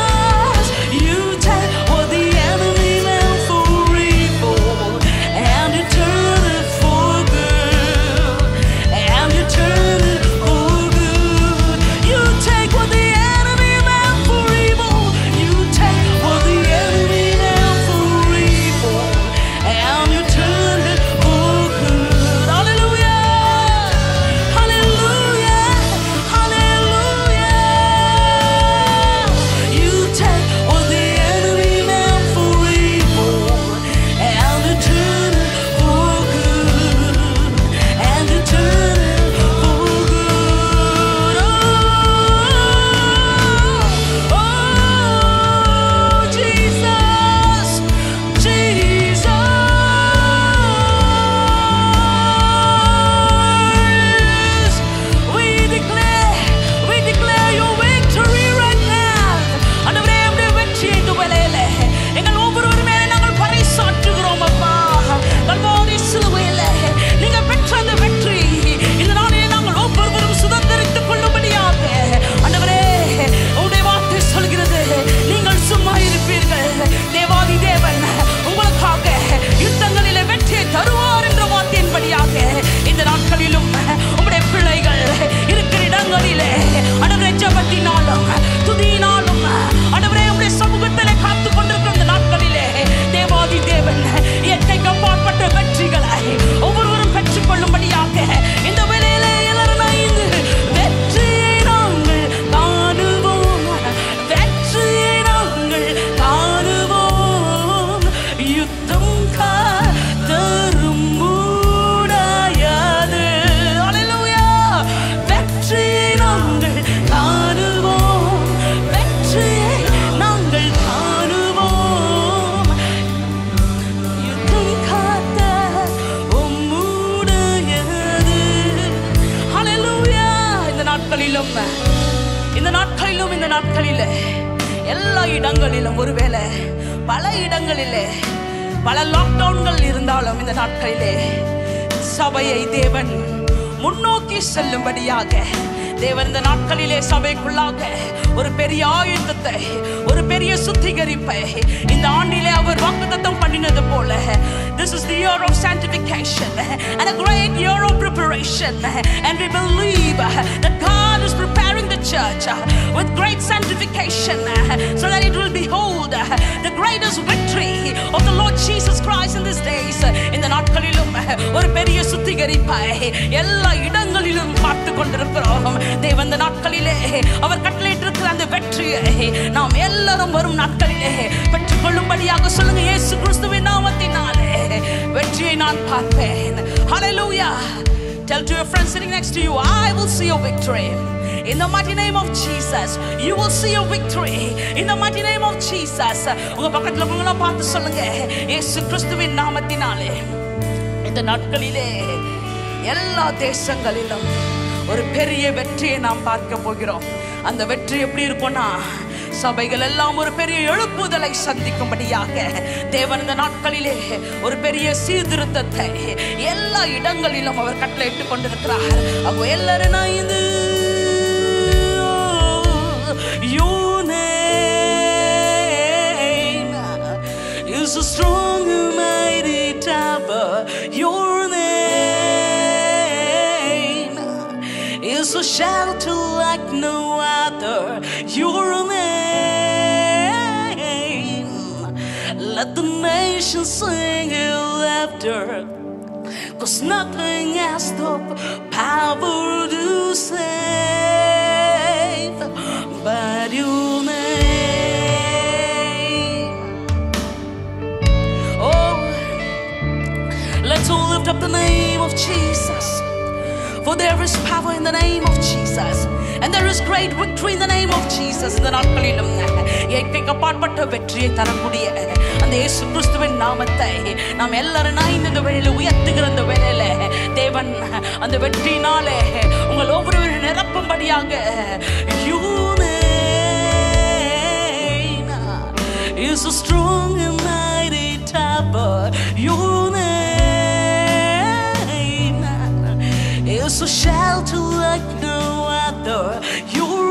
Jesus, you take what the enemy meant for evil, and யுத்தம் காத்தரும் மூடாயாது அல்லேலூயா வெற்றியை நாங்கள் காணுவோம் வெற்றியை நாங்கள் காணுவோம் யுத்தம் காத்த உம்முடையது ஹalleluya இந்த நாட்களிலும் இந்த நாட்களிலும் இந்த நாட்களிலே எல்லா இடங்களிலும் ஒருவேளை பல இடங்களிலே பல லாக்டவுன்கள் இருந்தாலும் இந்த நாட்களிலே சபையை தேவன் முன்னோக்கி செல்லும்படியாக தேவன் இந்த நாட்களிலே சபைக்குள்ளாக ஒரு பெரிய ஆயுதத்தை ஒரு பெரிய சுத்திகரிப்பை இந்த ஆண்டிலே அவர் வாக்குத்தத்தம் பண்ணினது போல this is the year of sanctification and a great year of preparation and we believe that God is preparing the church with great sanctification so that it will behold the greatest victory of the Lord Jesus Christ in these days இந்த நாட்களிலும் ஒரு பெரிய சுத்திகரிப்பை எல்லா இடங்களிலும் பார்த்து கொண்டிருக்கிறோம் தேவன் இந்த நாட்களிலே அவர் கட்டளையிட்டிருக்கிற அந்த வெற்றியை நாம் எல்லாரும் வரும் நாட்களிலே பெற்றுக் கொள்ளும்படியாக சொல்லுங்க இயேசு கிறிஸ்துவின் நாமத்தினாலே வெற்றியை நான் பார்ப்பேன் ஹalleluya tell to your friend sitting next to you i will see your victory in the mighty name of Jesus you will see your victory in the mighty name of Jesus உங்க பக்கத்துல உங்களை பார்த்து சொல்லுங்க இயேசு கிறிஸ்துவின் நாமத்தினாலே இந்த நாட்களிலே எல்லா தேசங்களிலும் ஒரு பெரிய வெற்றியை நாம் பார்க்க போகிறோம் அந்த வெற்றி எப்படி இருக்கும்னா சபைகள் எல்லாம் ஒரு பெரிய எழுப்புதலை சந்திக்கும்படியாக தேவன் இந்த நாட்களிலே ஒரு பெரிய சீர்திருத்தத்தை எல்லா இடங்களிலும் அவர் கட்டளையிட்டு கொண்டிருக்கிறார் அப்போ எல்லாரும் நான் இது Your name is a strong and mighty tower. Your name is a shelter like no other. Your name, let the nations sing your laughter. Cause nothing has the power to save but your name. Oh, let's all lift up the name of Jesus. For there is power in the name of Jesus. And there is great victory in the name of Jesus. இந்த நாட்களிலும் இயற்கைக்கு அப்பாற்பட்ட வெற்றியை தரக்கூடிய அந்த இயேசு கிறிஸ்துவின் நாமத்தை நாம் எல்லாரும் நான் இந்த வேளையில உயர்த்துகிற இந்த வேளையில தேவன் அந்த வெற்றியினாலே உங்கள் ஒவ்வொருவரும் நிரப்பும்படியாக Your name is a strong and mighty tower. Your name is a shelter like no other. Your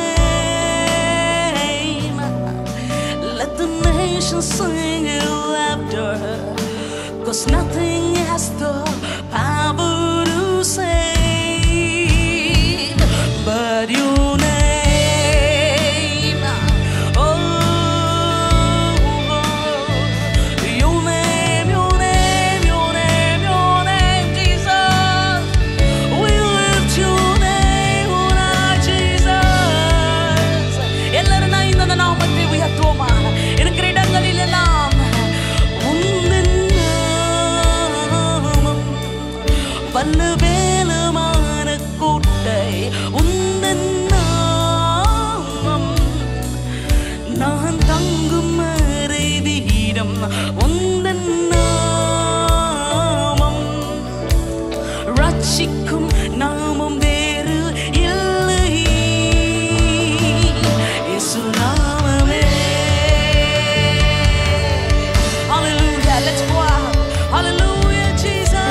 name, let the nations sing your laughter. Cause nothing has the power to save but your name. Oh, your name, your name, your name, your name, Jesus. We lift your name on high, Jesus. எல்லாரும் நான் இந்த நாமத்தை உயர்த்துவோமா இருக்கிற இடங்களில் எல்லாம் உந்தன் நாமம் வல்லவேலமான கோட்டை உந்தன் நாமம் நான் தங்கும் மறை வீடம் உந்தன் நாமம் ரட்சிக்கும் நாமம் வேறு இல்லை இயேசு நாமமே Hallelujah let's go out Hallelujah Jesus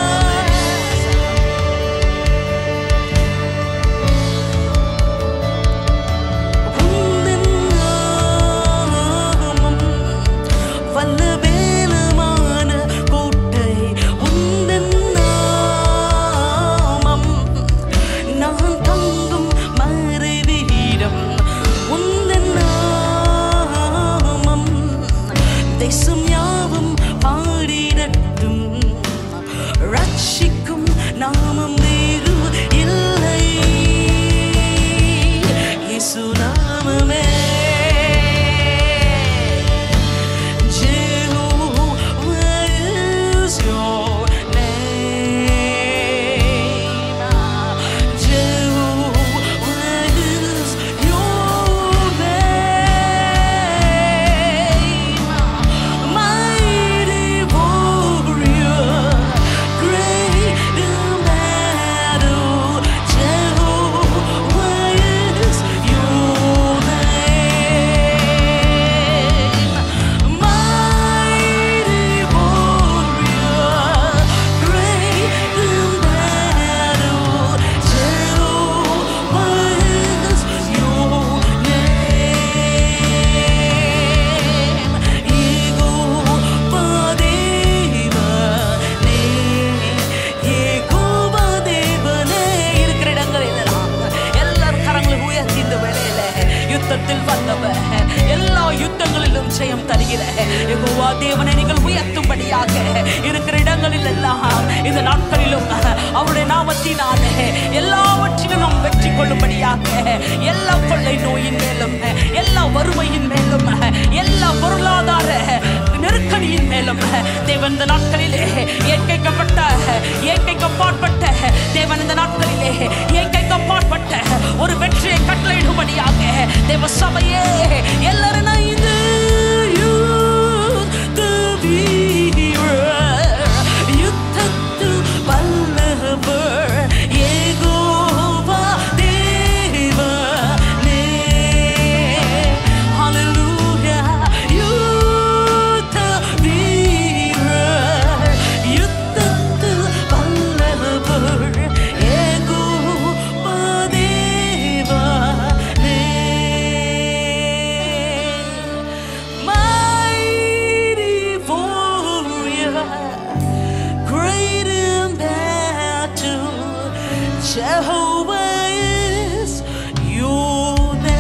உந்தன் நாமம் வல்லவேலமான கோட்டை உந்தன் நாமம் நான் தங்கும் மறைவீடம் உந்தன் நாமம் தேசம் யாவும் பாடிடட்டும் ரட்சிக்கும் நாமம் வேறு இல்லை இயேசு நாமமே தேவனை நீங்கள் உயர்த்தும்படியாக இருக்கிற இடங்களில் எல்லாம் இந்த நாட்களிலும் அவருடைய நாமத்தினாலே எல்லாவற்றிலும் நாம் வெற்றி கொள்ளும்படியாக எல்லா கொள்ளை நோயின் மேலும் எல்லா வறுமையின் மேலும் எல்லா பொருளாதார நெருக்கடியின் மேலும் தேவன் இந்த நாட்களிலே இயற்கைக்கப்பட்ட இயற்கைக்கு அப்பாற்பட்ட தேவன் இந்த நாட்களிலே இயற்கைக்கு அப்பாற்பட்ட ஒரு வெற்றியை கட்டளையிடும்படியாக தேவ சபையே எல்லாரும் இணைந்து யுத்த வீரர், யுத்தத்தில் வல்லவர், யெகோவா தேவனே. Hallelujah. யுத்த வீரர், யுத்தத்தில் வல்லவர், யெகோவா தேவனே. Mighty warrior, great in battle, Jehovah is your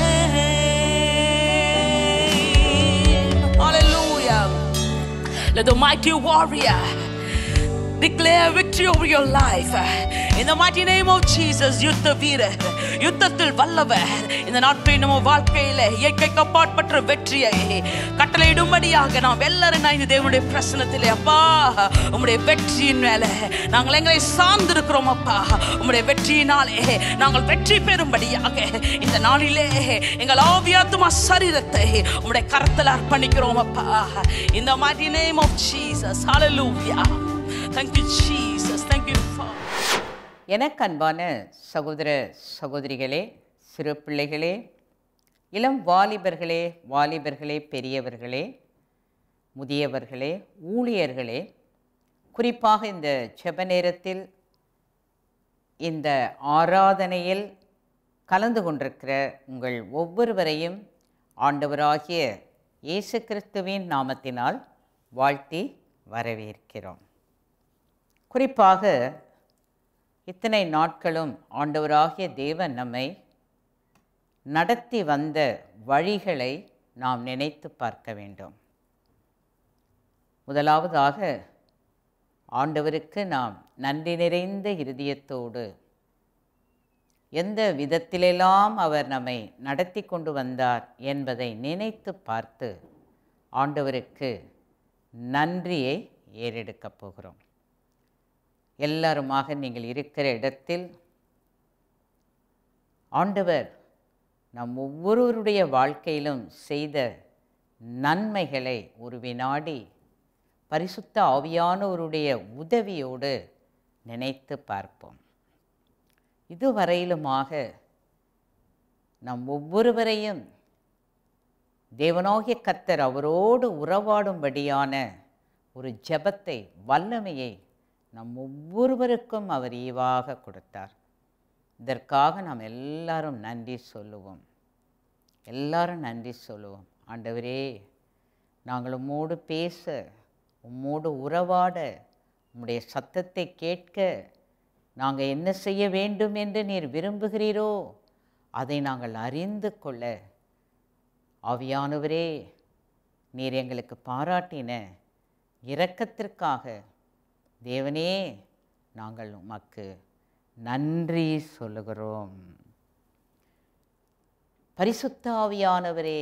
name. Hallelujah. Let the mighty warrior declare victory over your life. In the mighty name of Jesus, யுத்த வீரர் யுத்தத்தில் வல்லவர் இந்த நாட்களில் நம்ம வாழ்க்கையில இயற்கைக்கு அப்பாற்பட்ட வெற்றியை கட்டளையிடும்படியாக நாம் எல்லாரும் நான் இந்த தேவனுடைய பிரசனத்திலே அப்பா உம்முடைய வெற்றியின் மேல நாங்கள் எங்களை சார்ந்திருக்கிறோம் அப்பா உம்முடைய வெற்றியினாலே நாங்கள் வெற்றி பெறும்படியாக இந்த நாளிலே எங்கள் ஆவியாத்துமா சரீரத்தை உம்முடைய கரத்தில் அர்ப்பணிக்கிறோம் அப்பா இந்த mighty name of Jesus hallelujah thank you Jesus thank you Father எனக்கு அன்பான சகோதர சகோதரிகளே சிறு பிள்ளைகளே இளம் வாலிபர்களே வாலிபர்களே பெரியவர்களே முதியவர்களே ஊழியர்களே குறிப்பாக இந்த ஜெப நேரத்தில் இந்த ஆராதனையில் கலந்து கொண்டிருக்கிற உங்கள் ஒவ்வொருவரையும் ஆண்டவராகிய இயேசு கிறிஸ்துவின் நாமத்தினால் வாழ்த்தி வரவேற்கிறோம் குறிப்பாக இத்தனை நாட்களும் ஆண்டவராகிய தேவன் நம்மை நடத்தி வந்த வழிகளை நாம் நினைத்து பார்க்க வேண்டும் முதலாவதாக ஆண்டவருக்கு நாம் நன்றி நிறைந்த இருதயத்தோடு எந்த விதத்திலெல்லாம் அவர் நம்மை நடத்தி கொண்டு வந்தார் என்பதை நினைத்து பார்த்து ஆண்டவருக்கு நன்றியை ஏறெடுக்கப் போகிறோம் எல்லாருமாக நீங்கள் இருக்கிற இடத்தில் ஆண்டவர் நம் ஒவ்வொருவருடைய வாழ்க்கையிலும் செய்த நன்மைகளை ஒரு வினாடி பரிசுத்த ஆவியானவருடைய உதவியோடு நினைத்து பார்ப்போம் இதுவரையிலுமாக நம் ஒவ்வொருவரையும் தேவனாகிய கத்தர் அவரோடு உறவாடும்படியான ஒரு ஜெபத்தை வல்லமையை நம் ஒவ்வொருவருக்கும் அவர் ஈவாக கொடுத்தார் இதற்காக நாம் எல்லாரும் நன்றி சொல்லுவோம் எல்லாரும் நன்றி சொல்லுவோம் ஆண்டவரே நாங்கள் உம்மோடு பேச உம்மோடு உறவாட உம்முடைய சத்தத்தை கேட்க நாங்கள் என்ன செய்ய வேண்டும் என்று நீர் விரும்புகிறீரோ அதை நாங்கள் அறிந்து கொள்ள ஆவியானவரே நீர் எங்களுக்கு பாராட்டின இரக்கத்திற்காக தேவனே நாங்கள் உமக்கு நன்றி சொல்லுகிறோம் பரிசுத்த ஆவியானவரே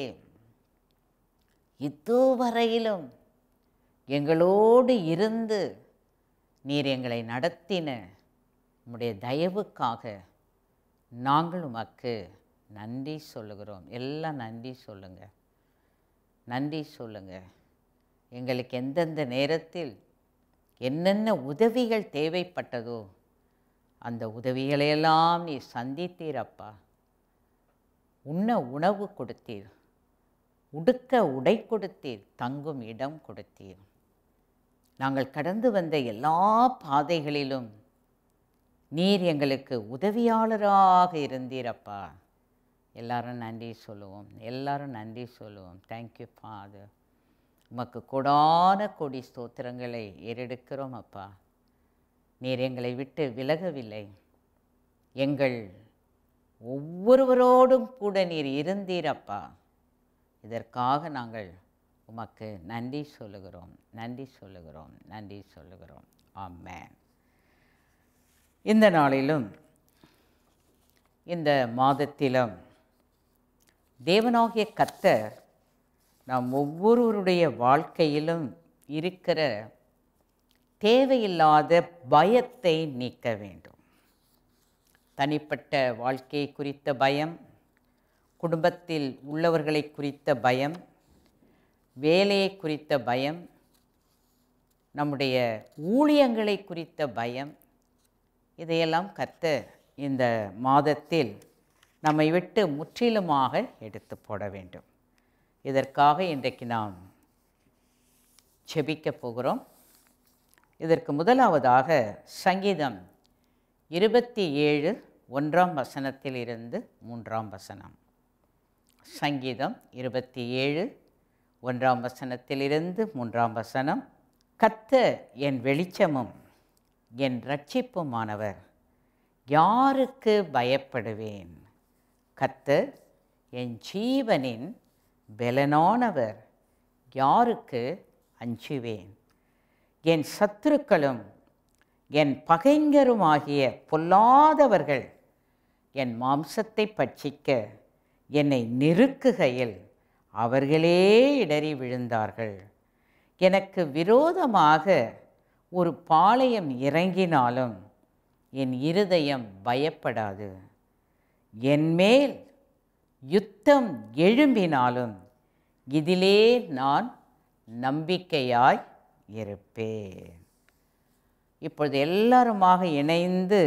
இதுவரையிலும் எங்களோடு இருந்து நீர் எங்களை நடத்தின உம்முடைய தயவுக்காக நாங்கள் உமக்கு நன்றி சொல்லுகிறோம் எல்லாம் நன்றி சொல்லுங்க நன்றி சொல்லுங்க எங்களுக்கு எந்தெந்த நேரத்தில் என்னென்ன உதவிகள் தேவைப்பட்டதோ அந்த உதவிகளையெல்லாம் நீ சந்தித்தீரப்பா உண்ண உணவு கொடுத்தீர் உடுக்க உடை கொடுத்தீர் தங்கும் இடம் கொடுத்தீர் நாங்கள் கடந்து வந்த எல்லா பாதைகளிலும் நீர் எங்களுக்கு உதவியாளராக இருந்தீரப்பா எல்லாரும் நன்றி சொல்லுவோம் எல்லாரும் நன்றி சொல்லுவோம் தேங்க்யூ ஃபாதர் உமக்கு கொடான கொடி ஸ்தோத்திரங்களை ஏறெடுக்கிறோம் அப்பா நீர் எங்களை விட்டு விலகவில்லை எங்கள் ஒவ்வொருவரோடும் கூட நீர் இருந்தீரப்பா இதற்காக நாங்கள் உமக்கு நன்றி சொல்லுகிறோம் நன்றி சொல்லுகிறோம் நன்றி சொல்லுகிறோம் ஆமென் இந்த நாளிலும் இந்த மாதத்திலும் தேவனாகிய கர்த்தர் நாம் ஒவ்வொருவருடைய வாழ்க்கையிலும் இருக்கிற தேவையில்லாத பயத்தை நீக்க வேண்டும் தனிப்பட்ட வாழ்க்கையை குறித்த பயம் குடும்பத்தில் உள்ளவர்களை குறித்த பயம் வேலையை குறித்த பயம் நம்முடைய ஊழியங்களை குறித்த பயம் இதையெல்லாம் கர்த்தர் இந்த மாதத்தில் நம்மை விட்டு முற்றிலுமாக எடுத்து போட வேண்டும் இதற்காக இன்றைக்கு நாம் செபிக்க போகிறோம் இதற்கு முதலாவதாக சங்கீதம் இருபத்தி ஏழு ஒன்றாம் வசனத்தில் இருந்து மூன்றாம் வசனம் சங்கீதம் இருபத்தி ஏழு ஒன்றாம் வசனத்திலிருந்து மூன்றாம் வசனம் கத்த என் வெளிச்சமும் என் இரட்சிப்புமானவர் யாருக்கு பயப்படுவேன் கர்த்தர் என் ஜீவனின் பெலனானவர் யாருக்கு அஞ்சுவேன் என் சத்துருக்களும் என் பகைஞருமாகிய பொல்லாதவர்கள் என் மாம்சத்தை பட்சிக்க என்னை நெருக்குகையில் அவர்களே இடறி விழுந்தார்கள் எனக்கு விரோதமாக ஒரு பாளையம் இறங்கினாலும் என் இருதயம் பயப்படாது என்மேல் யுத்தம் எழும்பினாலும் இதிலே நான் நம்பிக்கையாய் இருப்பேன் இப்பொழுது எல்லாருமாக இணைந்து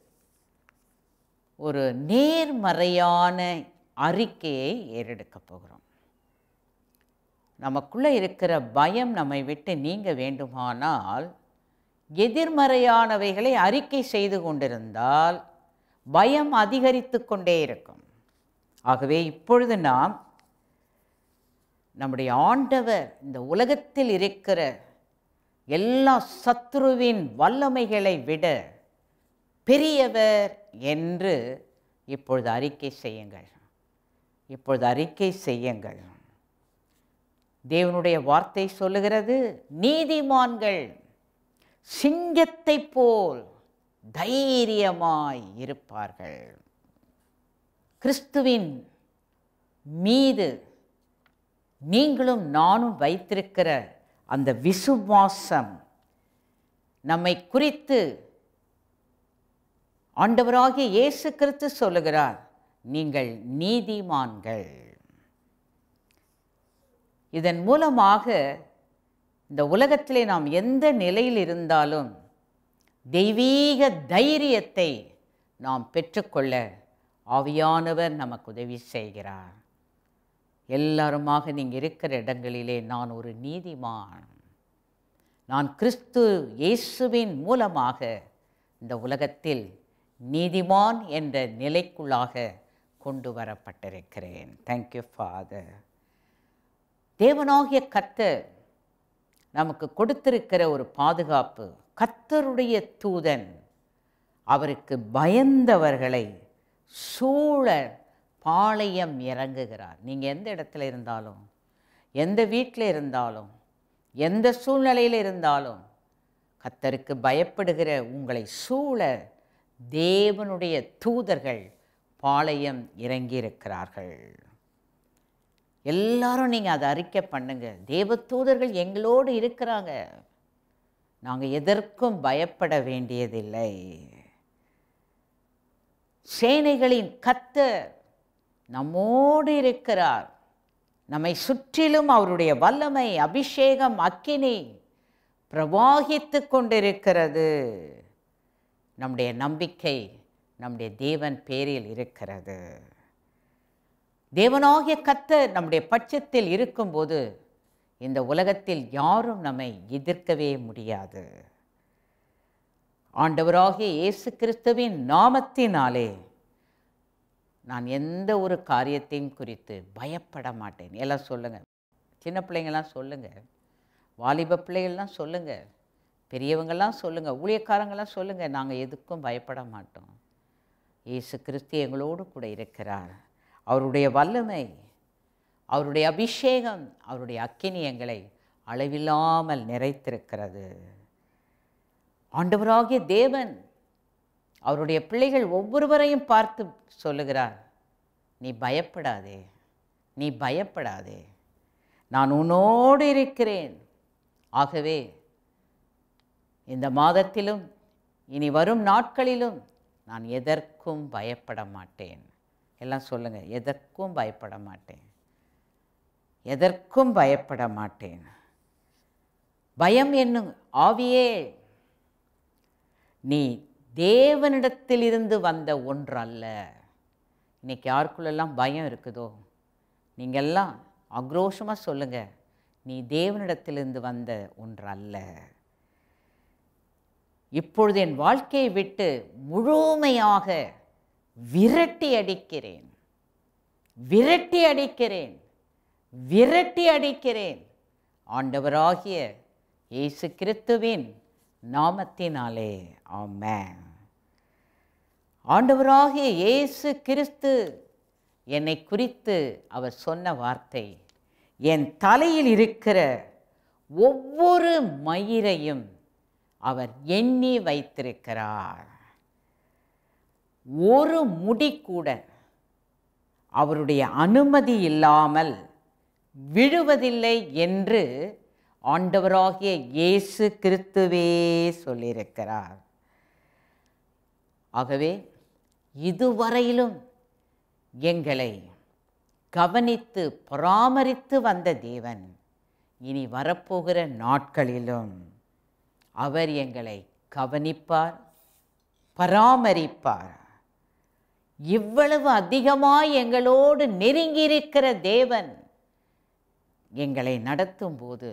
ஒரு நேர்மறையான அறிக்கையை ஏறெடுக்கப் போகிறோம் நமக்குள்ளே இருக்கிற பயம் நம்மை விட்டு நீங்க வேண்டுமானால் எதிர்மறையானவைகளை அறிக்கை செய்து கொண்டிருந்தால் பயம் அதிகரித்து கொண்டே இருக்கும் ஆகவே இப்பொழுது நாம் நம்முடைய ஆண்டவர் இந்த உலகத்தில் இருக்கிற எல்லா சத்ருவின் வல்லமைகளை விட பெரியவர் என்று இப்பொழுது அறிக்கை செய்யுங்கள் இப்பொழுது அறிக்கை செய்யுங்கள் தேவனுடைய வார்த்தை சொல்லுகிறது நீதிமான்கள் சிங்கத்தைப் போல் தைரியமாய் இருப்பார்கள் கிறிஸ்துவின் மீது நீங்களும் நானும் வைத்திருக்கிற அந்த விசுவாசம் நம்மை குறித்து ஆண்டவராகிய இயேசு கிறிஸ்து சொல்லுகிறார் நீங்கள் நீதிமான்கள் இதன் மூலமாக இந்த உலகத்திலே நாம் எந்த நிலையில் இருந்தாலும் தெய்வீக தைரியத்தை நாம் பெற்றுக்கொள்ள ஆவியானவர் நமக்கு உதவி செய்கிறார் எல்லாருமாக நீங்கள் இருக்கிற இடங்களிலே நான் ஒரு நீதிமான் நான் கிறிஸ்து இயேசுவின் மூலமாக இந்த உலகத்தில் நீதிமான் என்ற நிலைக்குள்ளாக கொண்டு வரப்பட்டிருக்கிறேன் தேங்க்யூ ஃபாதர் தேவனாகிய கர்த்தர் நமக்கு கொடுத்திருக்கிற ஒரு பாதுகாப்பு கர்த்தருடைய தூதன் அவருக்கு பயந்தவர்களை சூழ பாளையம் இறங்குகிறார் நீங்கள் எந்த இடத்துல இருந்தாலும் எந்த வீட்டில் இருந்தாலும் எந்த சூழ்நிலையில் இருந்தாலும் கர்த்தருக்கு பயப்படுகிற உங்களை சூழ தேவனுடைய தூதர்கள் பாளையம் இறங்கியிருக்கிறார்கள் எல்லாரும் நீங்கள் அதை அறிக்கை பண்ணுங்க தேவ தூதர்கள் எங்களோடு இருக்கிறாங்க நாங்கள் எதற்கும் பயப்பட வேண்டியதில்லை சேனைகளின் கர்த்தர் நம்மோடு இருக்கிறார் நம்மை சுற்றிலும் அவருடைய வல்லமை அபிஷேகம் அக்கினி பிரவாகித்து கொண்டிருக்கிறது நம்முடைய நம்பிக்கை நம்முடைய தேவன் பேரில் இருக்கிறது தேவனாகிய கர்த்தர் நம்முடைய பட்சத்தில் இருக்கும்போது இந்த உலகத்தில் யாரும் நம்மை எதிர்க்கவே முடியாது ஆண்டவராகிய இயேசு கிறிஸ்துவின் நாமத்தினாலே நான் எந்த ஒரு காரியத்தையும் குறித்து பயப்பட மாட்டேன் எல்லாம் சொல்லுங்கள் சின்ன பிள்ளைங்கள்லாம் சொல்லுங்கள் வாலிப பிள்ளைகள்லாம் சொல்லுங்கள் பெரியவங்கெல்லாம் சொல்லுங்கள் ஊழியக்காரங்கெல்லாம் சொல்லுங்கள் நாங்கள் எதுக்கும் பயப்பட மாட்டோம் இயேசு கிறிஸ்து எங்களோடு கூட இருக்கிறார் அவருடைய வல்லமை அவருடைய அபிஷேகம் அவருடைய அக்கினி எங்களை அளவில்லாமல் நிறைத்திருக்கிறது ஆண்டவராகிய தேவன் அவருடைய பிள்ளைகள் ஒவ்வொருவரையும் பார்த்து சொல்லுகிறார் நீ பயப்படாதே நீ பயப்படாதே நான் உன்னோடு இருக்கிறேன் ஆகவே இந்த மாதத்திலும் இனி வரும் நாட்களிலும் நான் எதற்கும் பயப்பட மாட்டேன் எல்லாம் சொல்லுங்க எதற்கும் பயப்பட மாட்டேன் எதற்கும் பயப்பட மாட்டேன் பயம் என்னும் ஆவியே நீ தேவனிடத்திலிருந்து வந்த ஒன்றல்ல இன்னைக்கு யாருக்குள்ளெல்லாம் பயம் இருக்குதோ நீங்கள்லாம் ஆக்ரோஷமாக சொல்லுங்க நீ தேவனிடத்திலிருந்து வந்த ஒன்றல்ல இப்பொழுது என் வாழ்க்கையை விட்டு முழுமையாக விரட்டி அடிக்கிறேன் விரட்டி அடிக்கிறேன் விரட்டி அடிக்கிறேன் ஆண்டவராகிய இயேசு கிறிஸ்துவின் நாமத்தினாலே ஆமென் ஆண்டவராகிய இயேசு கிறிஸ்து என்னை குறித்து அவர் சொன்ன வார்த்தை என் தலையில் இருக்கிற ஒவ்வொரு மயிரையும் அவர் எண்ணி வைத்திருக்கிறார் ஒரு முடி கூட அவருடைய அனுமதி இல்லாமல் விழுவதில்லை என்று ஆண்டவராகிய இயேசு கிறிஸ்துவே சொல்லியிருக்கிறார் ஆகவே இதுவரையிலும் எங்களை கவனித்து பராமரித்து வந்த தேவன் இனி வரப்போகிற நாட்களிலும் அவர் எங்களை கவனிப்பார் பராமரிப்பார் இவ்வளவு அதிகமாய் எங்களோடு நெருங்கியிருக்கிற தேவன் எங்களை நடத்தும் போது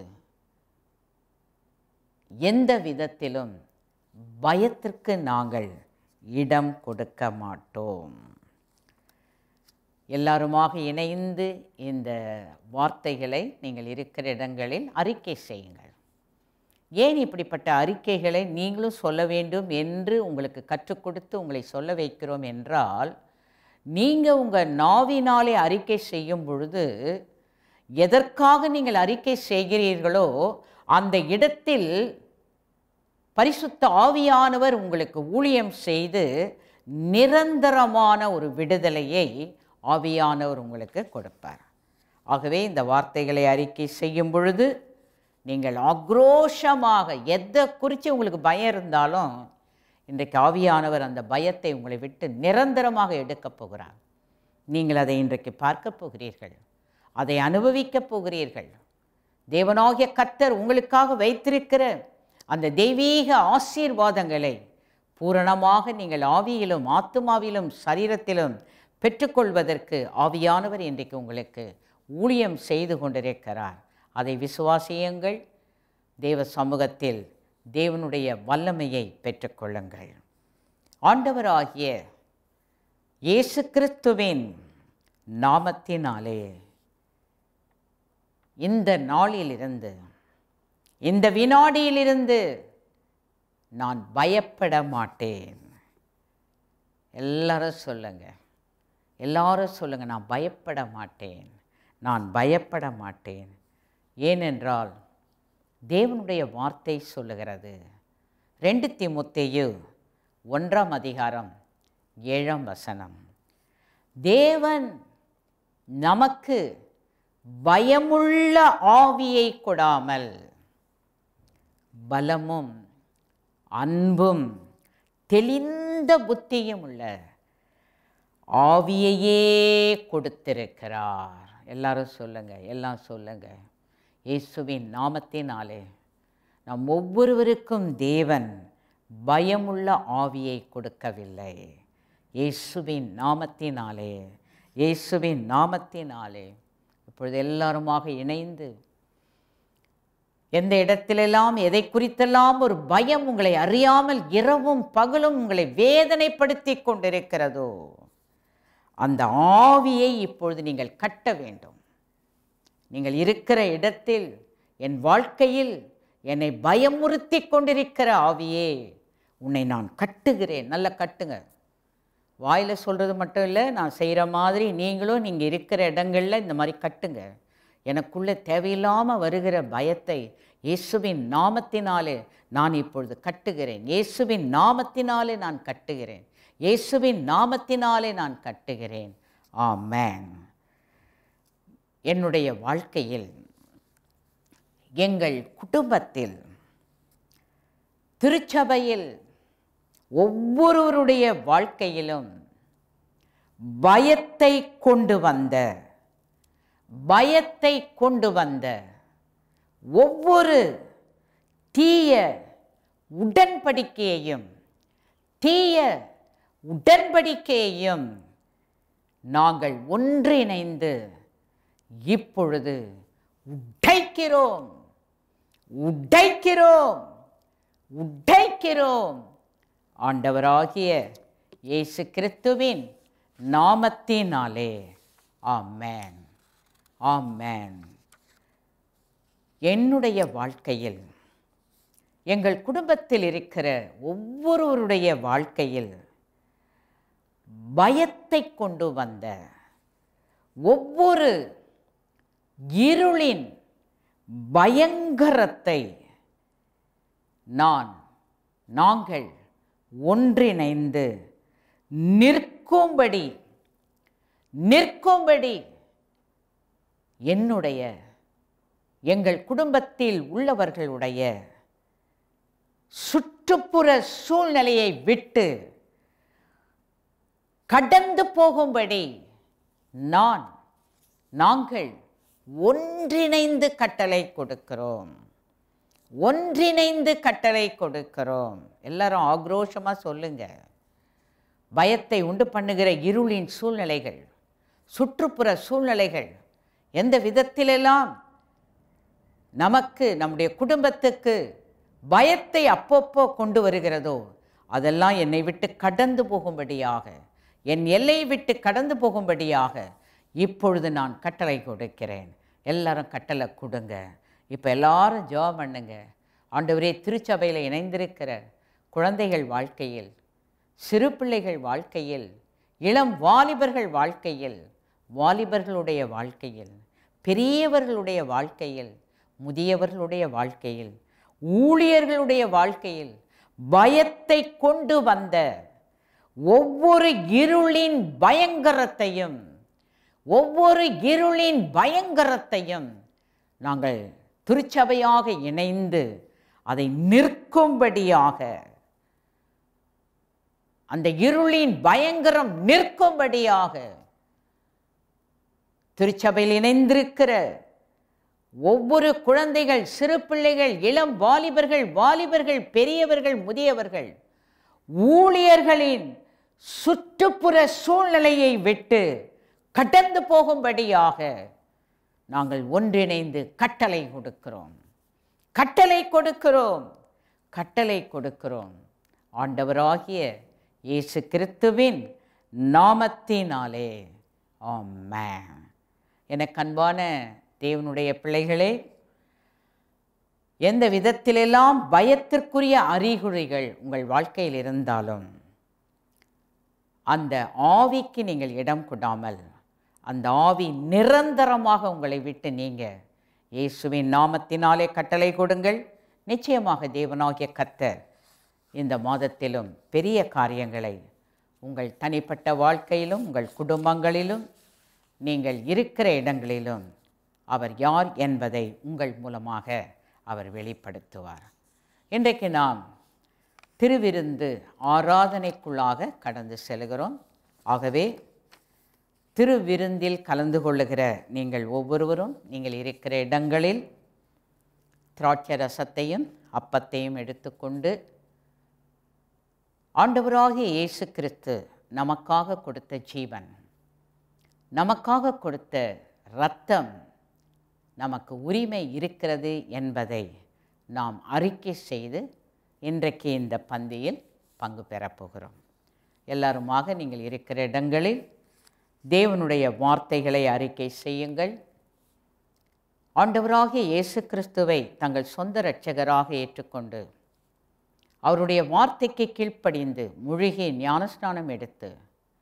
எந்த விதத்திலும் பயத்திற்கு நாங்கள் இடம் கொடுக்க மாட்டோம் எல்லாருமாக இணைந்து இந்த வார்த்தைகளை நீங்கள் இருக்கிற இடங்களில் அறிக்கை செய்யுங்கள் ஏன் இப்படிப்பட்ட அறிக்கைகளை நீங்களும் சொல்ல வேண்டும் என்று உங்களுக்கு கற்றுக் கொடுத்து உங்களை சொல்ல வைக்கிறோம் என்றால் நீங்கள் உங்கள் நாவினாலே அறிக்கை செய்யும் பொழுது எதற்காக நீங்கள் அறிக்கை செய்கிறீர்களோ அந்த இடத்தில் பரிசுத்த ஆவியானவர் உங்களுக்கு ஊழியம் செய்து நிரந்தரமான ஒரு விடுதலையை ஆவியானவர் உங்களுக்கு கொடுப்பார் ஆகவே இந்த வார்த்தைகளை அறிக்கை செய்யும் பொழுது நீங்கள் ஆக்ரோஷமாக எதை குறித்து உங்களுக்கு பயம் இருந்தாலும் இன்றைக்கு ஆவியானவர் அந்த பயத்தை உங்களை விட்டு நிரந்தரமாக எடுக்கப் போகிறார் நீங்கள் அதை இன்றைக்கு பார்க்கப் போகிறீர்கள் அதை அனுபவிக்கப் போகிறீர்கள் தேவனாகிய கர்த்தர் உங்களுக்காக வைத்திருக்கிற அந்த தெய்வீக ஆசீர்வாதங்களை பூரணமாக நீங்கள் ஆவியிலும் ஆத்துமாவிலும் சரீரத்திலும் பெற்றுக்கொள்வதற்கு ஆவியானவர் இன்றைக்கு உங்களுக்கு ஊழியம் செய்து கொண்டிருக்கிறார் அதை விசுவாசியுங்கள் தேவ சமூகத்தில் தேவனுடைய வல்லமையை பெற்றுக்கொள்ளுங்கள் ஆண்டவராகிய இயேசு கிறிஸ்துவின் நாமத்தினாலே இந்த நாளிலிருந்து இந்த வினாடியிலிருந்து நான் பயப்பட மாட்டேன் எல்லாரும் சொல்லுங்க எல்லாரும் சொல்லுங்க நான் பயப்பட மாட்டேன் நான் பயப்பட மாட்டேன் ஏனென்றால் தேவனுடைய வார்த்தை சொல்லுகிறது ரெண்டு திமுத்தேயு ஒன்றாம் அதிகாரம் ஏழாம் வசனம் தேவன் நமக்கு பயமுள்ள ஆவியை கொடாமல் பலமும் அன்பும் தெளிந்த புத்தியும் உள்ள ஆவியையே கொடுத்திருக்கிறார் எல்லாரும் சொல்லுங்க எல்லாம் சொல்லுங்க இயேசுவின் நாமத்தினாலே நம் ஒவ்வொருவருக்கும் தேவன் பயமுள்ள ஆவியை கொடுக்கவில்லை இயேசுவின் நாமத்தினாலே இயேசுவின் நாமத்தினாலே இப்பொழுது எல்லாருமாக இணைந்து எந்த இடத்திலெல்லாம் எதை குறித்தெல்லாம் ஒரு பயம் உங்களை அறியாமல் இரவும் பகலும் உங்களை வேதனைப்படுத்தி கொண்டிருக்கிறதோ அந்த ஆவியை இப்பொழுது நீங்கள் கட்ட வேண்டும் நீங்கள் இருக்கிற இடத்தில் என் வாழ்க்கையில் என்னை பயமுறுத்தி கொண்டிருக்கிற ஆவியே உன்னை நான் கட்டுகிறேன் நல்ல கட்டுங்க வாயில் சொல்கிறது மட்டும் இல்லை நான் செய்கிற மாதிரி நீங்களும் நீங்கள் இருக்கிற இடங்களில் இந்த மாதிரி கட்டுங்க எனக்குள்ளே தேவையில்லாமல் வருகிற பயத்தை இயேசுவின் நாமத்தினாலே நான் இப்பொழுது கட்டுகிறேன் இயேசுவின் நாமத்தினாலே நான் கட்டுகிறேன் இயேசுவின் நாமத்தினாலே நான் கட்டுகிறேன் ஆமென் என்னுடைய வாழ்க்கையில் எங்கள் குடும்பத்தில் திருச்சபையில் ஒவ்வொருவருடைய வாழ்க்கையிலும் பயத்தை கொண்டு வந்த பயத்தை கொண்டு வந்த ஒவ்வொரு தீய உடன்படிக்கையையும் தீய உடன்படிக்கையையும் நாங்கள் ஒன்றிணைந்து இப்பொழுது உடைக்கிறோம் உடைக்கிறோம் உடைக்கிறோம் ஆண்டவராகிய இயேசு கிறிஸ்துவின் நாமத்தினாலே ஆமென் ஆமென் என்னுடைய வாழ்க்கையில் எங்கள் குடும்பத்தில் இருக்கிற ஒவ்வொருவருடைய வாழ்க்கையில் பயத்தை கொண்டு வந்த ஒவ்வொரு இருளின் பயங்கரத்தை நான் நாங்கள் ஒன்றிணைந்து நிற்கும்படி நிற்கும்படி என்னுடைய எங்கள் குடும்பத்தில் உள்ளவர்களுடைய சுற்றுப்புற சூழ்நிலையை விட்டு கடந்து போகும்படி நான் நாங்கள் ஒன்றிணைந்து கட்டளை கொடுக்கிறோம் ஒன்றிணைந்து கட்டளை கொடுக்கிறோம் எல்லாரும் ஆக்ரோஷமாக சொல்லுங்க பயத்தை உண்டு பண்ணுகிற இருளின் சூழ்நிலைகள் சுற்றுப்புற சூழ்நிலைகள் எந்த விதத்திலெல்லாம் நமக்கு நம்முடைய குடும்பத்துக்கு பயத்தை அப்பப்போ கொண்டு வருகிறதோ அதெல்லாம் என்னை விட்டு கடந்து போகும்படியாக என் எல்லையை விட்டு கடந்து போகும்படியாக இப்பொழுது நான் கட்டளை கொடுக்கிறேன் எல்லாரும் கட்டளை கொடுங்க இப்போ எல்லாரும் ஜெபம் பண்ணுங்க ஆண்டவரே திருச்சபையில் இணைந்திருக்கிற குழந்தைகள் வாழ்க்கையில் சிறு பிள்ளைகள் வாழ்க்கையில் இளம் வாலிபர்கள் வாழ்க்கையில் வாலிபர்களுடைய வாழ்க்கையில் பெரியவர்களுடைய வாழ்க்கையில் முதியவர்களுடைய வாழ்க்கையில் ஊழியர்களுடைய வாழ்க்கையில் பயத்தை கொண்டு வந்த ஒவ்வொரு இருளின் பயங்கரத்தையும் ஒவ்வொரு இருளின் பயங்கரத்தையும் நாங்கள் திருச்சபையாக இணைந்து அதை நிற்கும்படியாக அந்த இருளின் பயங்கரம் நிற்கும்படியாக திருச்சபையில் இணைந்திருக்கிற ஒவ்வொரு குழந்தைகள் சிறு பிள்ளைகள் இளம் வாலிபர்கள் வாலிபர்கள் பெரியவர்கள் முதியவர்கள் ஊழியர்களின் சுற்றுப்புற சூழ்நிலையை விட்டு கடந்து போகும்படியாக நாங்கள் ஒன்றிணைந்து கட்டளை கொடுக்கிறோம் கட்டளை கொடுக்கிறோம் கட்டளை கொடுக்கிறோம் ஆண்டவராகிய இயேசு கிறிஸ்துவின் நாமத்தினாலே ஆமென் எனக்கு அன்பான தேவனுடைய பிள்ளைகளே எந்த விதத்திலெல்லாம் பயத்திற்குரிய அறிகுறிகள் உங்கள் வாழ்க்கையில் இருந்தாலும் அந்த ஆவிக்கு நீங்கள் இடம் கொடாமல் அந்த ஆவி நிரந்தரமாக உங்களை விட்டு நீங்க இயேசுவின் நாமத்தினாலே கட்டளை கொடுங்கள் நிச்சயமாக தேவனாகிய கர்த்தர் இந்த மாதத்திலும் பெரிய காரியங்களை உங்கள் தனிப்பட்ட வாழ்க்கையிலும் உங்கள் குடும்பங்களிலும் நீங்கள் இருக்கிற இடங்களிலும் அவர் யார் என்பதை உங்கள் மூலமாக அவர் வெளிப்படுத்துவார் இன்றைக்கு நாம் திருவிருந்து ஆராதனைக்குள்ளாக கடந்து செல்கிறோம் ஆகவே திருவிருந்தில் கலந்து கொள்ளுகிற நீங்கள் ஒவ்வொருவரும் நீங்கள் இருக்கிற இடங்களில் திராட்சை ரசத்தையும் அப்பத்தையும் எடுத்துக்கொண்டு ஆண்டவராகிய இயேசு கிறிஸ்து நமக்காக கொடுத்த ஜீவன் நமக்காக கொடுத்த இரத்தம் நமக்கு உரிமை இருக்கிறது என்பதை நாம் அறிக்கை செய்து இன்றைக்கு இந்த பந்தியில் பங்கு பெறப் போகிறோம் எல்லாருமாக நீங்கள் இருக்கிற இடங்களில் தேவனுடைய வார்த்தைகளை அறிக்கை செய்யுங்கள் ஆண்டவராகிய இயேசு கிறிஸ்துவை தங்கள் சொந்த இரட்சகராக ஏற்றுக்கொண்டு அவருடைய வார்த்தைக்கு கீழ்ப்படிந்து முழுகி ஞானஸ்நானம் எடுத்து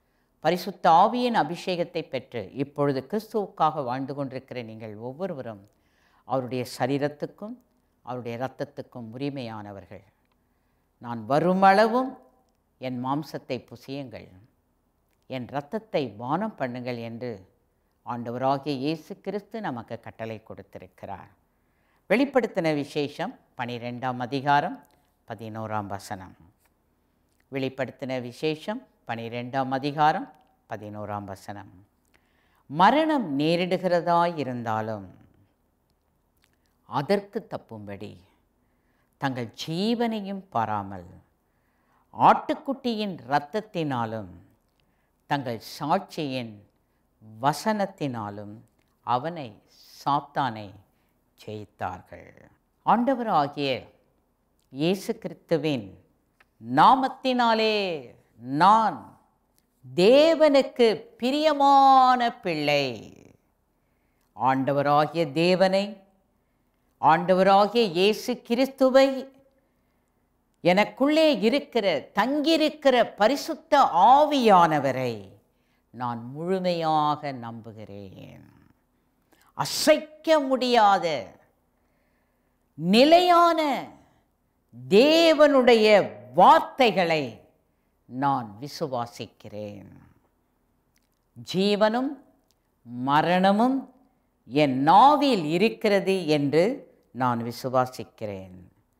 பரிசுத்த ஆவியின் அபிஷேகத்தை பெற்று இப்பொழுது கிறிஸ்துவுக்காக வாழ்ந்து கொண்டிருக்கிற நீங்கள் ஒவ்வொருவரும் அவருடைய சரீரத்துக்கும் அவருடைய இரத்தத்துக்கும் உரிமையானவர்கள் நான் வருமளவும் என் மாம்சத்தை புசியுங்கள் என் இரத்தத்தை பானம் பண்ணுங்கள் என்று ஆண்டவராகிய இயேசு கிறிஸ்து நமக்கு கட்டளை கொடுத்திருக்கிறார் வெளிப்படுத்தின விசேஷம் பனிரெண்டாம் அதிகாரம் பதினோராம் வசனம் வெளிப்படுத்தின விசேஷம் பனிரெண்டாம் அதிகாரம் பதினோராம் வசனம் மரணம் நேரிடுகிறதாயிருந்தாலும் அதற்கு தப்பும்படி தங்கள் ஜீவனையும் பாராமல் ஆட்டுக்குட்டியின் இரத்தத்தினாலும் தங்கள் சாட்சியின் வசனத்தினாலும் அவனை சாத்தானை ஜெயித்தார்கள் ஆண்டவராகிய இயேசு கிறிஸ்துவின் நாமத்தினாலே நான் தேவனுக்கு பிரியமான பிள்ளை ஆண்டவராகிய தேவனை ஆண்டவராகிய இயேசு கிறிஸ்துவை எனக்குள்ளே இருக்கிற தங்கியிருக்கிற பரிசுத்த ஆவியானவரை நான் முழுமையாக நம்புகிறேன் அசைக்க முடியாத நிலையான தேவனுடைய வார்த்தைகளை நான் விசுவாசிக்கிறேன் ஜீவனும் மரணமும் என் நாவில் இருக்கிறது என்று நான் விசுவாசிக்கிறேன்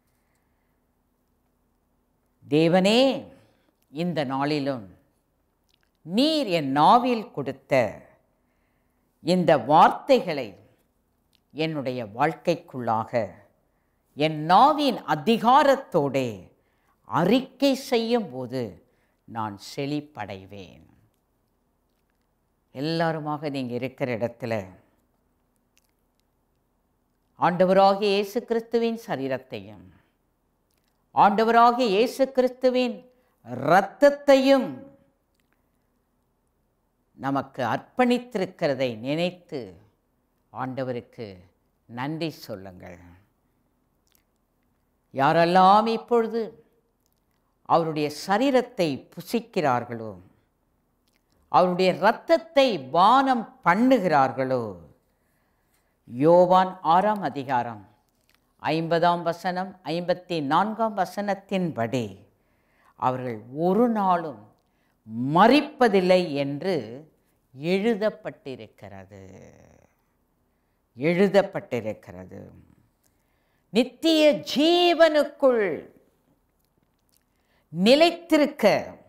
தேவனே இந்த நாளிலும் நீர் என் நாவில் கொடுத்த இந்த வார்த்தைகளை என்னுடைய வாழ்க்கைக்குள்ளாக என் நாவின் அதிகாரத்தோடே அறிக்கை செய்யும் போது நான் செழிப்படைவேன் எல்லாருமாக நீங்கள் இருக்கிற இடத்துல ஆண்டவராகிய இயேசு கிறிஸ்துவின் சரீரத்தையும் ஆண்டவராகிய இயேசு கிறிஸ்துவின் இரத்தத்தையும் நமக்கு அர்ப்பணித்திருக்கிறதை நினைத்து ஆண்டவருக்கு நன்றி சொல்லுங்கள் யாரெல்லாம் இப்பொழுது அவருடைய சரீரத்தை புசிக்கிறார்களோ அவருடைய இரத்தத்தை பானம் பண்ணுகிறார்களோ யோவான் ஆறாம் அதிகாரம் ஐம்பதாம் வசனம் ஐம்பத்தி நான்காம் வசனத்தின்படி அவர்கள் ஒரு நாளும் மறிப்பதில்லை என்று எழுதப்பட்டிருக்கிறது எழுதப்பட்டிருக்கிறது நித்திய ஜீவனுக்குள் நிலைத்திருக்க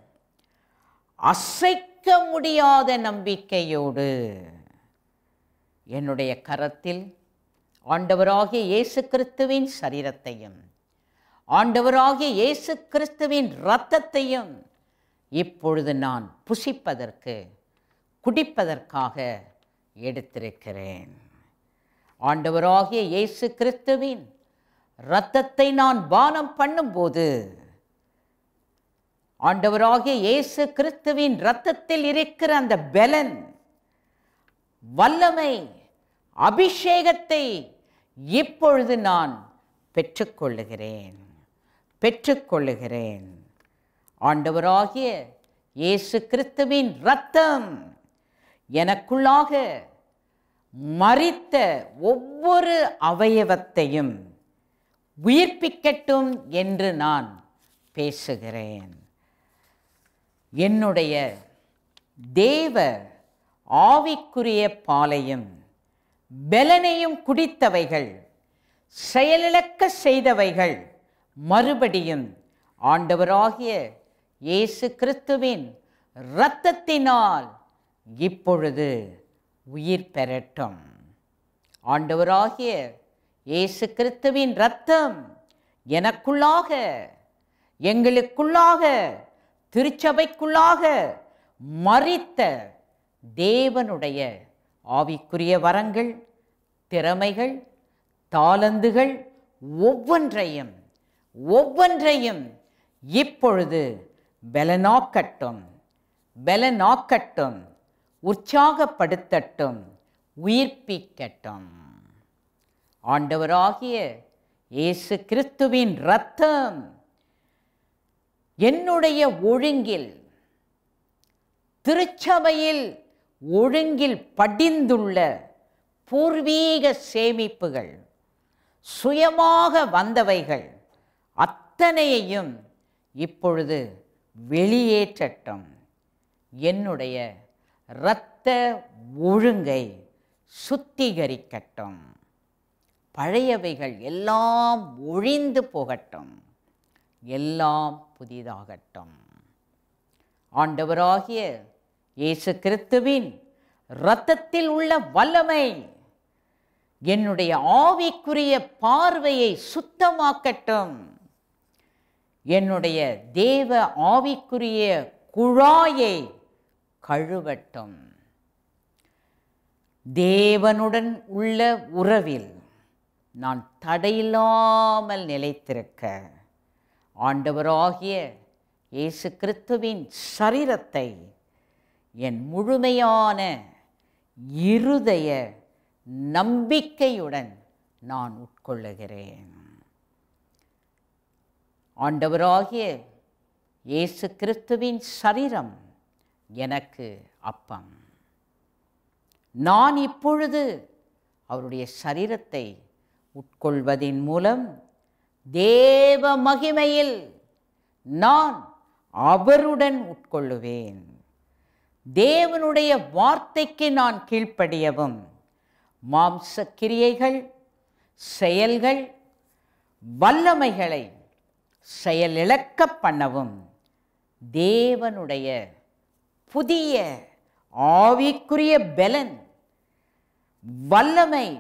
அசைக்க முடியாத நம்பிக்கையோடு என்னுடைய கரத்தில் ஆண்டவராகிய இயேசு கிறிஸ்துவின் சரீரத்தையும் ஆண்டவராகிய இயேசு கிறிஸ்துவின் இரத்தத்தையும் இப்பொழுது நான் புசிப்பதற்கு குடிப்பதற்காக எடுத்திருக்கிறேன் ஆண்டவராகிய இயேசு கிறிஸ்துவின் இரத்தத்தை நான் பானம் பண்ணும்போது ஆண்டவராகிய இயேசு கிறிஸ்துவின் இரத்தத்தில் இருக்கிற அந்த பலன் வல்லமை அபிஷேகத்தை இப்பொழுது நான் பெற்றுக்கொள்ளுகிறேன் பெற்றுக்கொள்ளுகிறேன் ஆண்டவராகிய இயேசு கிறிஸ்துவின் இரத்தம் எனக்குள்ளாக மறித்த ஒவ்வொரு அவயவத்தையும் உயிர்ப்பிக்கட்டும் என்று நான் பேசுகிறேன் என்னுடைய தேவ ஆவிக்குரிய பாலையும் பெலனையும் குடித்தவைகள் செயலிழக்க செய்தவைகள் மறுபடியும் ஆண்டவராகிய இயேசு கிறிஸ்துவின் இரத்தத்தினால் இப்பொழுது உயிர் பெறட்டும் ஆண்டவராகிய இயேசு கிறிஸ்துவின் இரத்தம் எனக்குள்ளாக எங்களுக்குள்ளாக திருச்சபைக்குள்ளாக மறித்த தேவனுடைய ஆவிக்குரிய வரங்கள் திறமைகள் தாளந்துகள் ஒவ்வொன்றையும் ஒவ்வொன்றையும் இப்பொழுது பலனாக்கட்டும் பலனாக்கட்டும் உற்சாகப்படுத்தட்டும் உயிர்ப்பிக்கட்டும் ஆண்டவராகிய இயேசு கிறிஸ்துவின் இரத்தம் என்னுடைய ஒழுங்கில் திருச்சபையில் ஒழுங்கில் படிந்துள்ள பூர்வீக சேமிப்புகள் சுயமாக வந்தவைகள் அத்தனையையும் இப்பொழுது வெளியேற்றட்டும் என்னுடைய இரத்த ஒழுங்கை சுத்திகரிக்கட்டும் பழையவைகள் எல்லாம் ஒழிந்து போகட்டும் எல்லாம் புதிதாகட்டும் ஆண்டவராகிய இயேசு கிறிஸ்துவின் இரத்தத்தில் உள்ள வல்லமை என்னுடைய ஆவிக்குரிய பார்வையை சுத்தமாக்கட்டும் என்னுடைய தேவ ஆவிக்குரிய குழாயை கழுவட்டும் தேவனுடன் உள்ள உறவில் நான் தடையில்லாமல் நிலைத்திருக்க ஆண்டவராகிய இயேசு கிறிஸ்துவின் சரீரத்தை என் முழுமையான இருதய நம்பிக்கையுடன் நான் உட்கொள்ளுகிறேன் ஆண்டவராகிய இயேசு கிறிஸ்துவின் சரீரம் எனக்கு அப்பம் நான் இப்பொழுது அவருடைய சரீரத்தை உட்கொள்வதின் மூலம் தேவ மகிமையில் நான் அவருடன் உட்கொள்ளுவேன் தேவனுடைய வார்த்தைக்கு நான் கீழ்ப்படியவும் மாம்ச கிரியைகள் செயல்கள் வல்லமைகளை செயலிழக்க பண்ணவும் தேவனுடைய புதிய ஆவிக்குரிய பலன் வல்லமை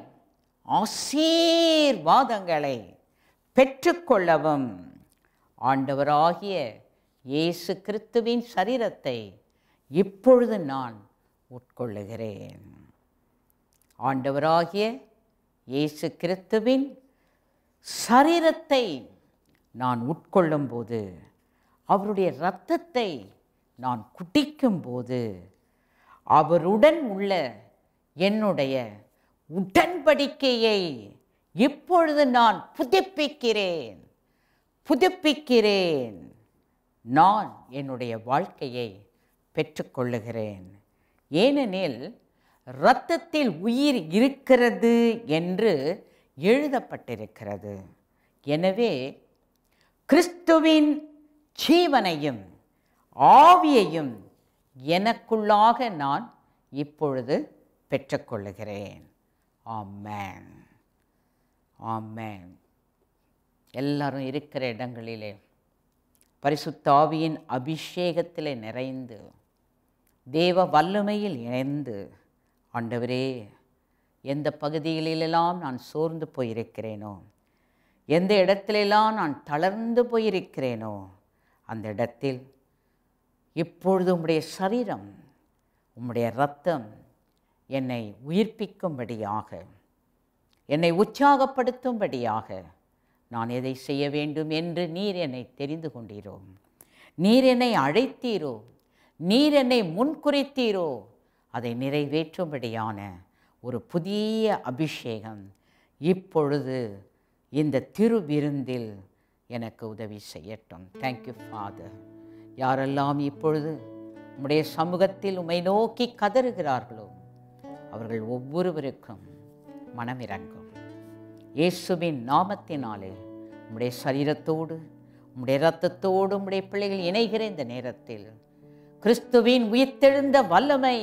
ஆசீர்வாதங்களை பெற்றுக்கொள்ளவும் ஆண்டவராகிய இயேசு கிறிஸ்துவின் சரீரத்தை இப்பொழுது நான் உட்கொள்ளுகிறேன் ஆண்டவராகிய இயேசு கிறிஸ்துவின் சரீரத்தை நான் உட்கொள்ளும்போது அவருடைய இரத்தத்தை நான் குடிக்கும்போது அவருடன் உள்ள என்னுடைய உடன்படிக்கையை இப்பொழுது நான் புதுப்பிக்கிறேன் புதுப்பிக்கிறேன் நான் என்னுடைய வாழ்க்கையை பெற்றுக்கொள்ளுகிறேன் ஏனெனில் இரத்தத்தில் உயிர் இருக்கிறது என்று எழுதப்பட்டிருக்கிறது எனவே கிறிஸ்துவின் ஜீவனையும் ஆவியையும் எனக்குள்ளாக நான் இப்பொழுது பெற்றுக்கொள்ளுகிறேன் ஆமென் ஆமென் எல்லாரும் இருக்கிற இடங்களிலே பரிசுத்த ஆவியின் அபிஷேகத்திலே நிறைந்து தேவ வல்லமையில் இணைந்து ஆண்டவரே எந்த பகுதிகளிலெல்லாம் நான் சோர்ந்து போயிருக்கிறேனோ எந்த இடத்திலெல்லாம் நான் தளர்ந்து போயிருக்கிறேனோ அந்த இடத்தில் இப்பொழுது உம்முடைய சரீரம் உம்முடைய இரத்தம் என்னை உயிர்ப்பிக்கும்படியாக என்னை உற்சாகப்படுத்தும்படியாக நான் எதை செய்ய வேண்டும் என்று நீர் என்னை தெரிந்து கொண்டீரோ நீர் என்னை அழைத்தீரோ நீர் என்னை முன்குறித்தீரோ அதை நிறைவேற்றும்படியான ஒரு புதிய அபிஷேகம் இப்பொழுது இந்த திருவிருந்தில் எனக்கு உதவி செய்யட்டும் தேங்க்யூ ஃபாதர் யாரெல்லாம் இப்பொழுது உம்முடைய சமூகத்தில் உம்மை நோக்கி கதறுகிறார்களோ அவர்கள் ஒவ்வொருவருக்கும் மனமிறங்கும் இயேசுவின் நாமத்தினாலே உம்முடைய சரீரத்தோடு உம்முடைய இரத்தத்தோடு உம்முடைய பிள்ளைகள் இணைகிற இந்த நேரத்தில் கிறிஸ்துவின் உயிர்த்தெழுந்த வல்லமை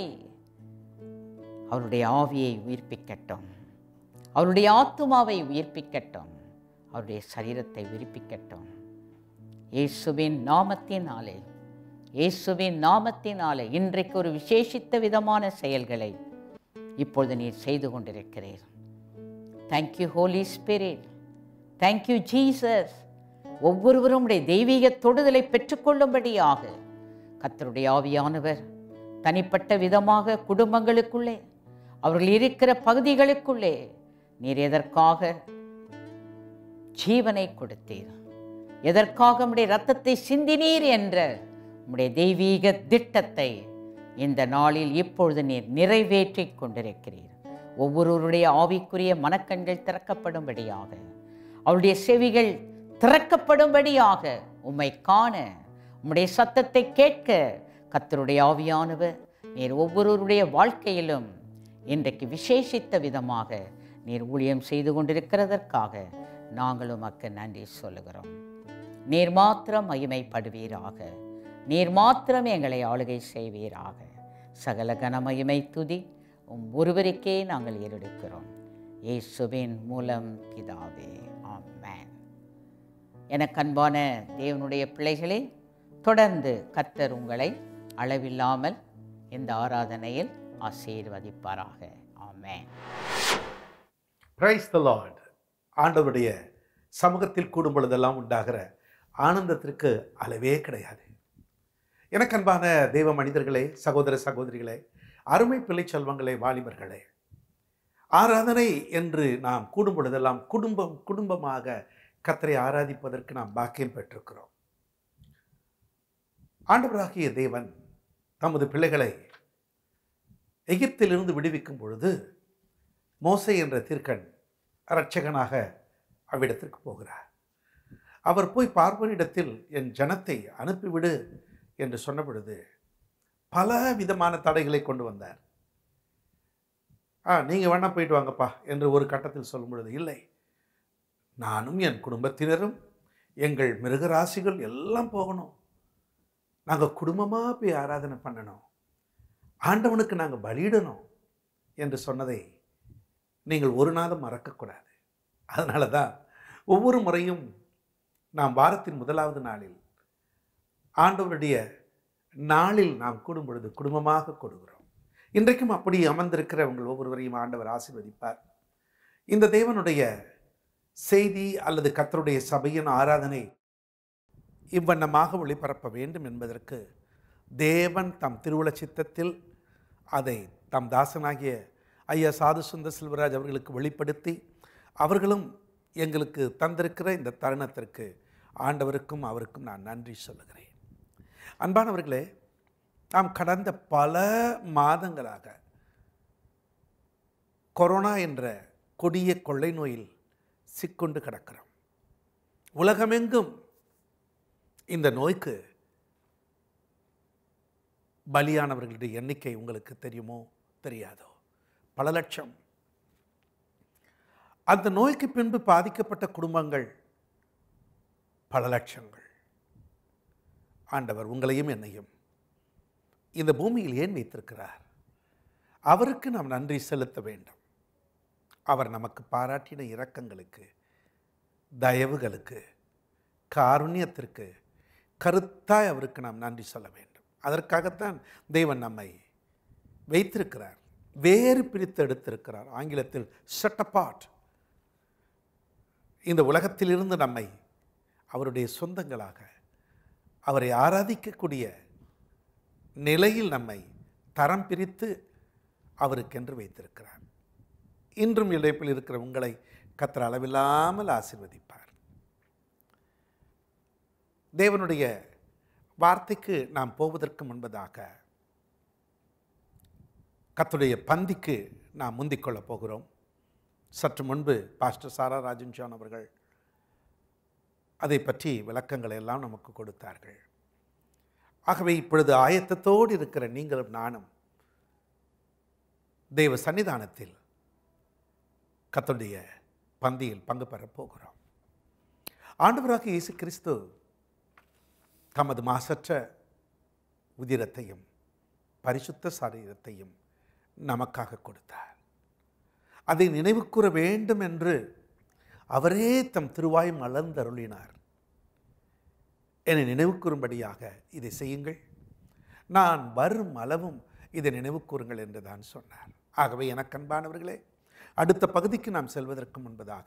அவருடைய ஆவியை உயிர்ப்பிக்கட்டும் அவருடைய ஆத்துமாவை உயிர்ப்பிக்கட்டும் அவருடைய சரீரத்தை உயிர்ப்பிக்கட்டும் இயேசுவின் நாமத்தினாலே இயேசுவின் நாமத்தினாலே இன்றைக்கு ஒரு விசேஷித்த விதமான செயல்களை இப்பொழுது நீர் செய்து கொண்டிருக்கிறீர் thank you Holy Spirit thank you Jesus ஒவ்வொருவரும் உடைய தெய்வீக தொடுதலை பெற்றுக்கொள்ளும்படியாக கர்த்தருடைய ஆவியானவர் தனிப்பட்ட விதமாக குடும்பங்களுக்குள்ளே அவர்கள் இருக்கிற பகுதிகளுக்குள்ளே நீர் எதற்காக ஜீவனை கொடுத்தீர் எதற்காக உம்முடைய ரத்தத்தை சிந்தினீர் என்ற உம்முடைய தெய்வீக திட்டத்தை இந்த நாளில் இப்பொழுது நீர் நிறைவேற்றிக் கொண்டிருக்கிறீர் ஒவ்வொருவருடைய ஆவிக்குரிய மனக்கண்கள் திறக்கப்படும்படியாக அவருடைய செவிகள் திறக்கப்படும்படியாக உம்மை காண உம்முடைய சத்தத்தை கேட்க கர்த்தருடைய ஆவியானவர் நீர் ஒவ்வொருவருடைய வாழ்க்கையிலும் இன்றைக்கு விசேஷித்த விதமாக நீர் ஊழியம் செய்து கொண்டிருக்கிறதற்காக நாங்கள் உமக்கு நன்றி சொல்லுகிறோம் நீர் மாத்திரம் மகிமைப்படுவீராக நீர் மாத்திரம் எங்களை ஆளுகை செய்வீராக சகல கனமகிமை துதி உம் ஒருவருக்கே நாங்கள் ஏறெடுக்கிறோம் இயேசுவின் மூலம் பிதாவே ஆமென் எனக்கு அன்பான தேவனுடைய பிள்ளைகளே தொடர்ந்து கர்த்தர் உங்களை அளவில்லாமல் இந்த ஆராதனையில் ஆசீர்வதிப்பாராக ஆமென் பிரைஸ் த லார்ட் ஆண்டவருடைய சமூகத்தில் கூடும் பொழுதெல்லாம் உண்டாகிற ஆனந்தத்திற்கு அளவே கிடையாது எனக்கு அன்பான தெய்வ மனிதர்களே சகோதர சகோதரிகளே அருமை பிள்ளை செல்வங்களே வாலிபர்களே ஆராதனை என்று நாம் கூடும் பொழுதெல்லாம் குடும்பம் குடும்பமாக கத்தரை ஆராதிப்பதற்கு நாம் பாக்கியம் பெற்றிருக்கிறோம் ஆண்டவராகிய தேவன் தமது பிள்ளைகளை எகிப்திலிருந்து விடுவிக்கும் பொழுது மோசே என்ற தீர்க்கன் இரட்சகனாக அவ்விடத்திற்கு போகிறார் அவர் போய் பார்வனிடத்தில் என் ஜனத்தை அனுப்பிவிடு என்று சொன்ன பொழுது பல விதமான தடைகளை கொண்டு வந்தார் ஆ நீங்கள் வேணா போயிட்டு வாங்கப்பா என்று ஒரு கட்டத்தில் சொல்லும் பொழுது இல்லை நானும் என் குடும்பத்தினரும் எங்கள் மிருகராசிகள் எல்லாம் போகணும் நாங்கள் குடும்பமாக போய் ஆராதனை பண்ணணும் ஆண்டவனுக்கு நாங்கள் பலியிடணும் என்று சொன்னதை நீங்கள் ஒரு நாளும் மறக்கக்கூடாது அதனால தான் ஒவ்வொரு முறையும் நாம் வாரத்தின் முதலாவது நாளில் ஆண்டவருடைய நாளில் நாம் கூடும் பொழுது குடும்பமாக கொடுக்கிறோம் இன்றைக்கும் அப்படி அமர்ந்திருக்கிற உங்கள் ஒவ்வொருவரையும் ஆண்டவர் ஆசீர்வதிப்பார் இந்த தேவனுடைய செய்தி அல்லது கர்த்தருடைய சபையின் ஆராதனை இவ்வண்ணமாக ஒளிபரப்ப வேண்டும் என்பதற்கு தேவன் தம் திருவுள சித்தத்தில் அதை தம் தாசனாகிய ஐயா சாது சுந்தர் செல்வராஜ் அவர்களுக்கு வெளிப்படுத்தி அவர்களும் எங்களுக்கு தந்திருக்கிற இந்த தருணத்திற்கு ஆண்டவருக்கும் அவருக்கும் நான் நன்றி சொல்லுகிறேன் அன்பானவர்களே நாம் கடந்த பல மாதங்களாக கொரோனா என்ற கொடிய கொள்ளை நோயில் சிக்கொண்டு கிடக்கிறோம் உலகமெங்கும் இந்த நோய்க்கு பலியானவர்களுடைய எண்ணிக்கை உங்களுக்கு தெரியுமோ தெரியாதோ பல லட்சம் அந்த நோய்க்கு பின்பு பாதிக்கப்பட்ட குடும்பங்கள் பல லட்சங்கள் ஆண்டவர் உங்களையும் என்னையும் இந்த பூமியில் ஏன் வைத்திருக்கிறார் அவருக்கு நாம் நன்றி செலுத்த வேண்டும் அவர் நமக்கு பாராட்டின இரக்கங்களுக்கு தயவுகளுக்கு காருண்யத்திற்கு கருத்தாய் அவருக்கு நாம் நன்றி சொல்ல வேண்டும் அதற்காகத்தான் தெய்வன் நம்மை வைத்திருக்கிறார் வேறு பிரித்து எடுத்திருக்கிறார் ஆங்கிலத்தில் செட் அப்பார்ட் இந்த உலகத்திலிருந்து நம்மை அவருடைய சொந்தங்களாக அவரை ஆராதிக்கக்கூடிய நிலையில் நம்மை தரம் பிரித்து அவருக்கென்று வைத்திருக்கிறார் இன்றும் இழைப்பில் இருக்கிற உங்களை கத்திர அளவில்லாமல் ஆசிர்வதிப்பார் தேவனுடைய வார்த்தைக்கு நாம் போவதற்கு முன்பதாக கத்துடைய பந்திக்கு நாம் முந்திக் கொள்ளப் போகிறோம் சற்று முன்பு பாஸ்டர் சாரா ராஜன் ஜான் அவர்கள் அதை பற்றி விளக்கங்களை எல்லாம் நமக்கு கொடுத்தார்கள் ஆகவே இப்பொழுது ஆயத்தத்தோடு இருக்கிற நீங்களும் நானும் தெய்வ சன்னிதானத்தில் கத்துடைய பந்தியில் பங்கு பெறப் போகிறோம் ஆண்டவராக இயேசு கிறிஸ்து தமது மாசற்ற உதிரத்தையும் பரிசுத்த சரீரத்தையும் நமக்காக கொடுத்தார் அதை நினைவு கூற வேண்டும் என்று அவரே தம் திருவாய் மலர்ந்தருளினார் என்னை நினைவு கூறும்படியாக இதை செய்யுங்கள் நான் வரும் அளவும் இதை நினைவு கூறுங்கள் என்று தான் சொன்னார் ஆகவே எனக்கு அன்பானவர்களே அடுத்த பகுதிக்கு நாம் செல்வதற்கு முன்பதாக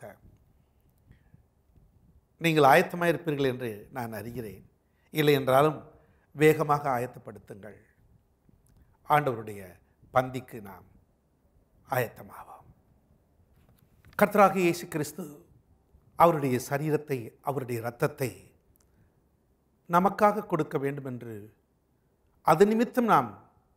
நீங்கள் ஆயத்தமாக இருப்பீர்கள் என்று நான் அறிகிறேன் இல்லை என்றாலும் வேகமாக ஆயத்தப்படுத்துங்கள் ஆண்டவருடைய பந்திக்கு நாம் ஆயத்தமாவோம் கர்த்தராக இயேசு கிறிஸ்து அவருடைய சரீரத்தை அவருடைய இரத்தத்தை நமக்காக கொடுக்க வேண்டும் என்று அது நிமித்தம் நாம்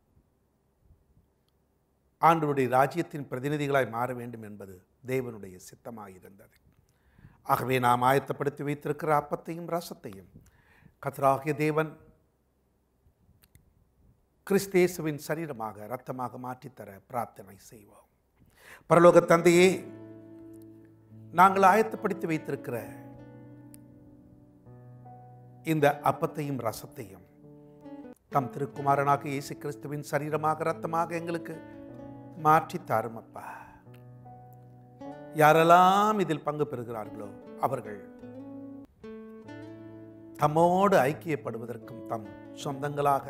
ஆண்டவருடைய ராஜ்யத்தின் பிரதிநிதிகளாய் மாற வேண்டும் என்பது தேவனுடைய சித்தமாக இருந்தது ஆகவே நாம் ஆயத்தப்படுத்தி வைத்திருக்கிற அப்பத்தையும் ரசத்தையும் கத்தராகிய தேவன் கிறிஸ்தேசுவின் சரீரமாக இரத்தமாக மாற்றித்தர பிரார்த்தனை செய்வோம் பரலோக தந்தையே நாங்கள் ஆயத்தப்படுத்தி வைத்திருக்கிற இந்த அப்பத்தையும் ரசத்தையும் தம் திருக்குமாரனாக இயேசு கிறிஸ்துவின் சரீரமாக இரத்தமாக எங்களுக்கு மாற்றி தாரும் அப்பா யாரெல்லாம் இதில் பங்கு பெறுகிறார்களோ அவர்கள் தம்மோடு ஐக்கியப்படுவதற்கும் தம் சொந்தங்களாக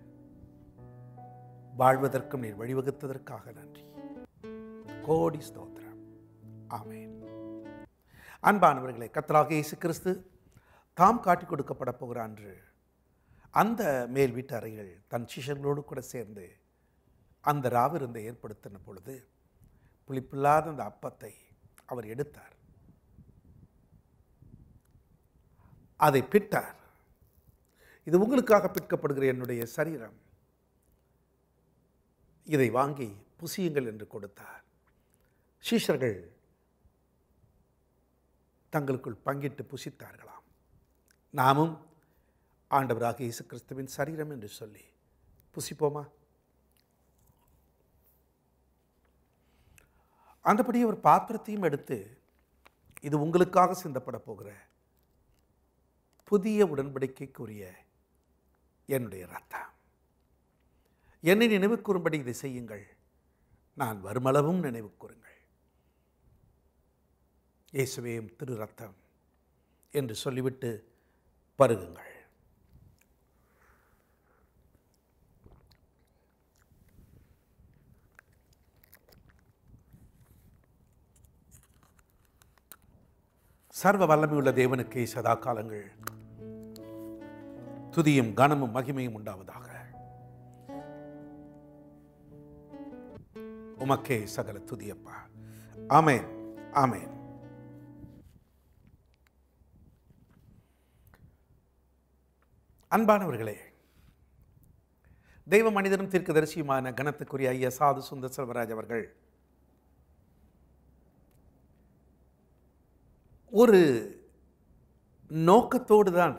வாழ்வதற்கும் நீர் வழிவகுத்ததற்காக நன்றி கோடி ஸ்தோத்திரம் ஆமென் அன்பானவர்களே கர்த்தராக இயேசு கிறிஸ்து தாம் காட்டிக் கொடுக்கப்பட போகிற அன்று அந்த மேல் வீட்டு அறையில் தன் சிஷர்களோடு கூட சேர்ந்து அந்த ராவிருந்தை ஏற்படுத்தின பொழுது புளிப்பில்லாத அந்த அப்பத்தை அவர் எடுத்தார் அதை பிட்டார் இது உங்களுக்காக பிற்கப்படுகிற என்னுடைய சரீரம் இதை வாங்கி புசியுங்கள் என்று கொடுத்தார் சீஷர்கள் தங்களுக்குள் பங்கிட்டு புசித்தார்களாம் நாமும் ஆண்டவராக இயேசு கிறிஸ்துவின் சரீரம் என்று சொல்லி புசிப்போமா அந்தபடி ஒரு பாத்திரத்தையும் எடுத்து இது உங்களுக்காக சிந்தப்பட போகிற புதிய உடன்படிக்கைக்குரிய என்னுடைய ரத்தம் என்னை நினைவு கூறும்படி இதை செய்யுங்கள் நான் வருமளவும் நினைவு கூறுங்கள் இயேசுவேயும் திரு ரத்தம் என்று சொல்லிவிட்டு பருகுங்கள் சர்வ வல்லமையுள்ள தேவனுக்கே சதா காலங்கள் துதியும் கனமும் மகிமையும் உண்டாவதாக உமக்கே சகல துதியப்பா ஆமென் ஆமென் அன்பானவர்களே தெய்வ மனிதனும் தீர்க்கதரிசியுமான கணத்துக்குரிய ஐயா சாது சுந்தர் செல்வராஜ் அவர்கள் ஒரு நோக்கத்தோடு தான்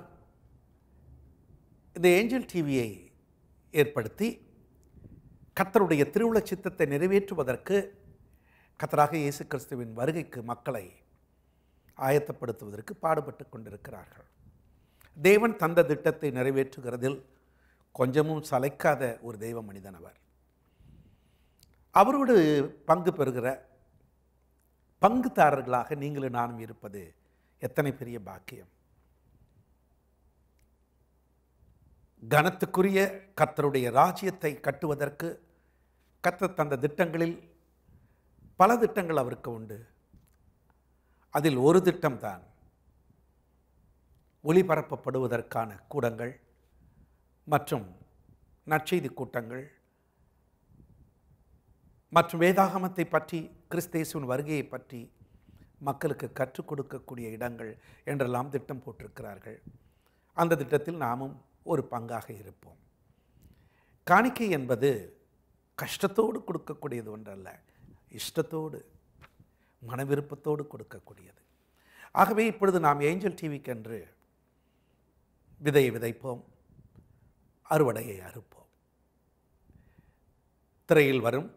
இந்த ஏஞ்சல் டிவியை ஏற்படுத்தி கத்தருடைய திருவுள சித்தத்தை நிறைவேற்றுவதற்கு கத்தராக இயேசு கிறிஸ்துவின் வருகைக்கு மக்களை ஆயத்தப்படுத்துவதற்கு பாடுபட்டு கொண்டிருக்கிறார்கள் தேவன் தந்த திட்டத்தை நிறைவேற்றுகிறதில் கொஞ்சமும் சளைக்காத ஒரு தெய்வ மனிதன் அவர் அவரோடு பங்கு பெறுகிற பங்குதாரர்களாக நீங்களும் நானும் இருப்பது எத்தனை பெரிய பாக்கியம் கனத்துக்குரிய கர்த்தருடைய ராஜ்யத்தை கட்டுவதற்கு கர்த்தர் தந்த திட்டங்களில் பல திட்டங்கள் அவருக்கு உண்டு அதில் ஒரு திட்டம்தான் ஒளிபரப்பப்படுவதற்கான கூடங்கள் மற்றும் நற்செய்தி கூட்டங்கள் மற்றும் வேதாகமத்தை பற்றி கிறிஸ்தேசுவின் வருகையை பற்றி மக்களுக்கு கற்றுக் கொடுக்கக்கூடிய இடங்கள் என்றெல்லாம் திட்டம் போட்டிருக்கிறார்கள் அந்த திட்டத்தில் நாமும் ஒரு பங்காக இருப்போம் காணிக்கை என்பது கஷ்டத்தோடு கொடுக்கக்கூடியது ஒன்றல்ல இஷ்டத்தோடு மனவிருப்பத்தோடு கொடுக்கக்கூடியது ஆகவே இப்பொழுது நாம் ஏஞ்சல் டிவிக்கென்று விதையை விதைப்போம் அறுவடையை அறுப்போம் திரையில் வரும்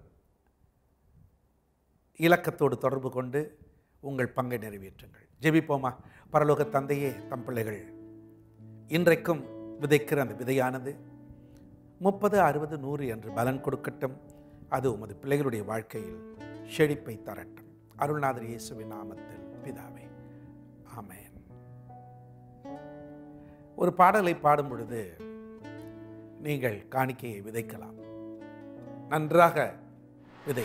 இலக்கத்தோடு தொடர்பு கொண்டு உங்கள் பங்கை நிறைவேற்றுங்கள் ஜெபிப்போமா பரலோக தந்தையே தம் பிள்ளைகள் இன்றைக்கும் விதைக்கிற அந்த விதையானது முப்பது அறுபது நூறு என்று பலன் கொடுக்கட்டும் அது உமது பிள்ளைகளுடைய வாழ்க்கையில் செழிப்பை தரட்டும் அருள்நாதர் இயேசுவின் நாமத்தில் பிதாவே ஆமென் ஒரு பாடலை பாடும் பொழுது நீங்கள் காணிக்கையை விதைக்கலாம் நன்றாக விதை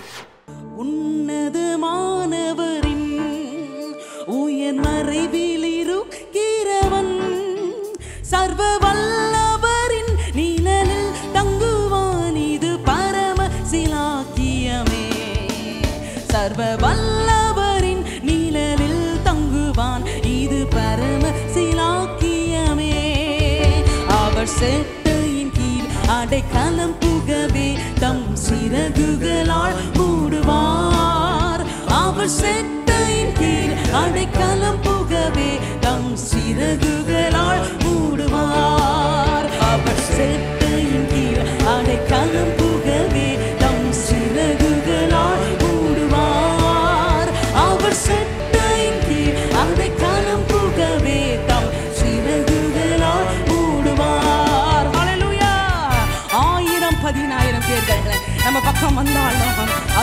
உன்னதமானவரின் உயர் மறைவில் இருக்கிறவன் சர்வ வல்லவரின் நிழலில் தங்குவான் இது பரம சிலாக்கியமே சர்வ வல்லவரின் நிழலில் தங்குவான் இது பரம சிலாக்கியமே அவர் செட்டையின் கீழ் அடைக்கலம் புகவே தம் சிறகுகளால் மூடுவார் அவர் செட்டையின் கீழ் அடைக்கலம் புகவே தம் சிறகுகளால் மூடுவார் அவர் செட்டையின் கீழ் அடைக்கலம்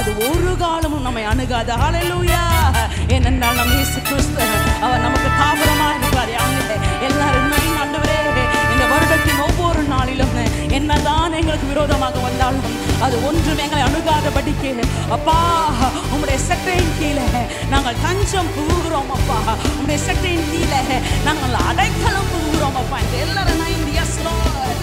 அது ஒரு காலமும் நம்மை அணுகாது ஹalleluya ஏனென்றால் நம்ம இயேசு கிறிஸ்து அவர் நமக்கு தாபரமா இருக்கிறார் ஆமென் எல்லாரும் உண்மையும் ஆண்டவரே இந்த வருடத்தின் ஒவ்வொரு நாளிலும் என்னதான் எங்களுக்கு விரோதமாக வந்தாலும் அது ஒன்றும் எங்களை அணுகாதபடிக்கு அப்பா உம்முடைய சட்டையின் கீழே நாங்கள் தஞ்சம் புகுகிறோம் அப்பா உம்முடைய சட்டையின் கீழே நாங்கள் அடைக்கலம் புகுகிறோம் அப்பா இந்த எல்லாரும் நான் இந்த yes Lord.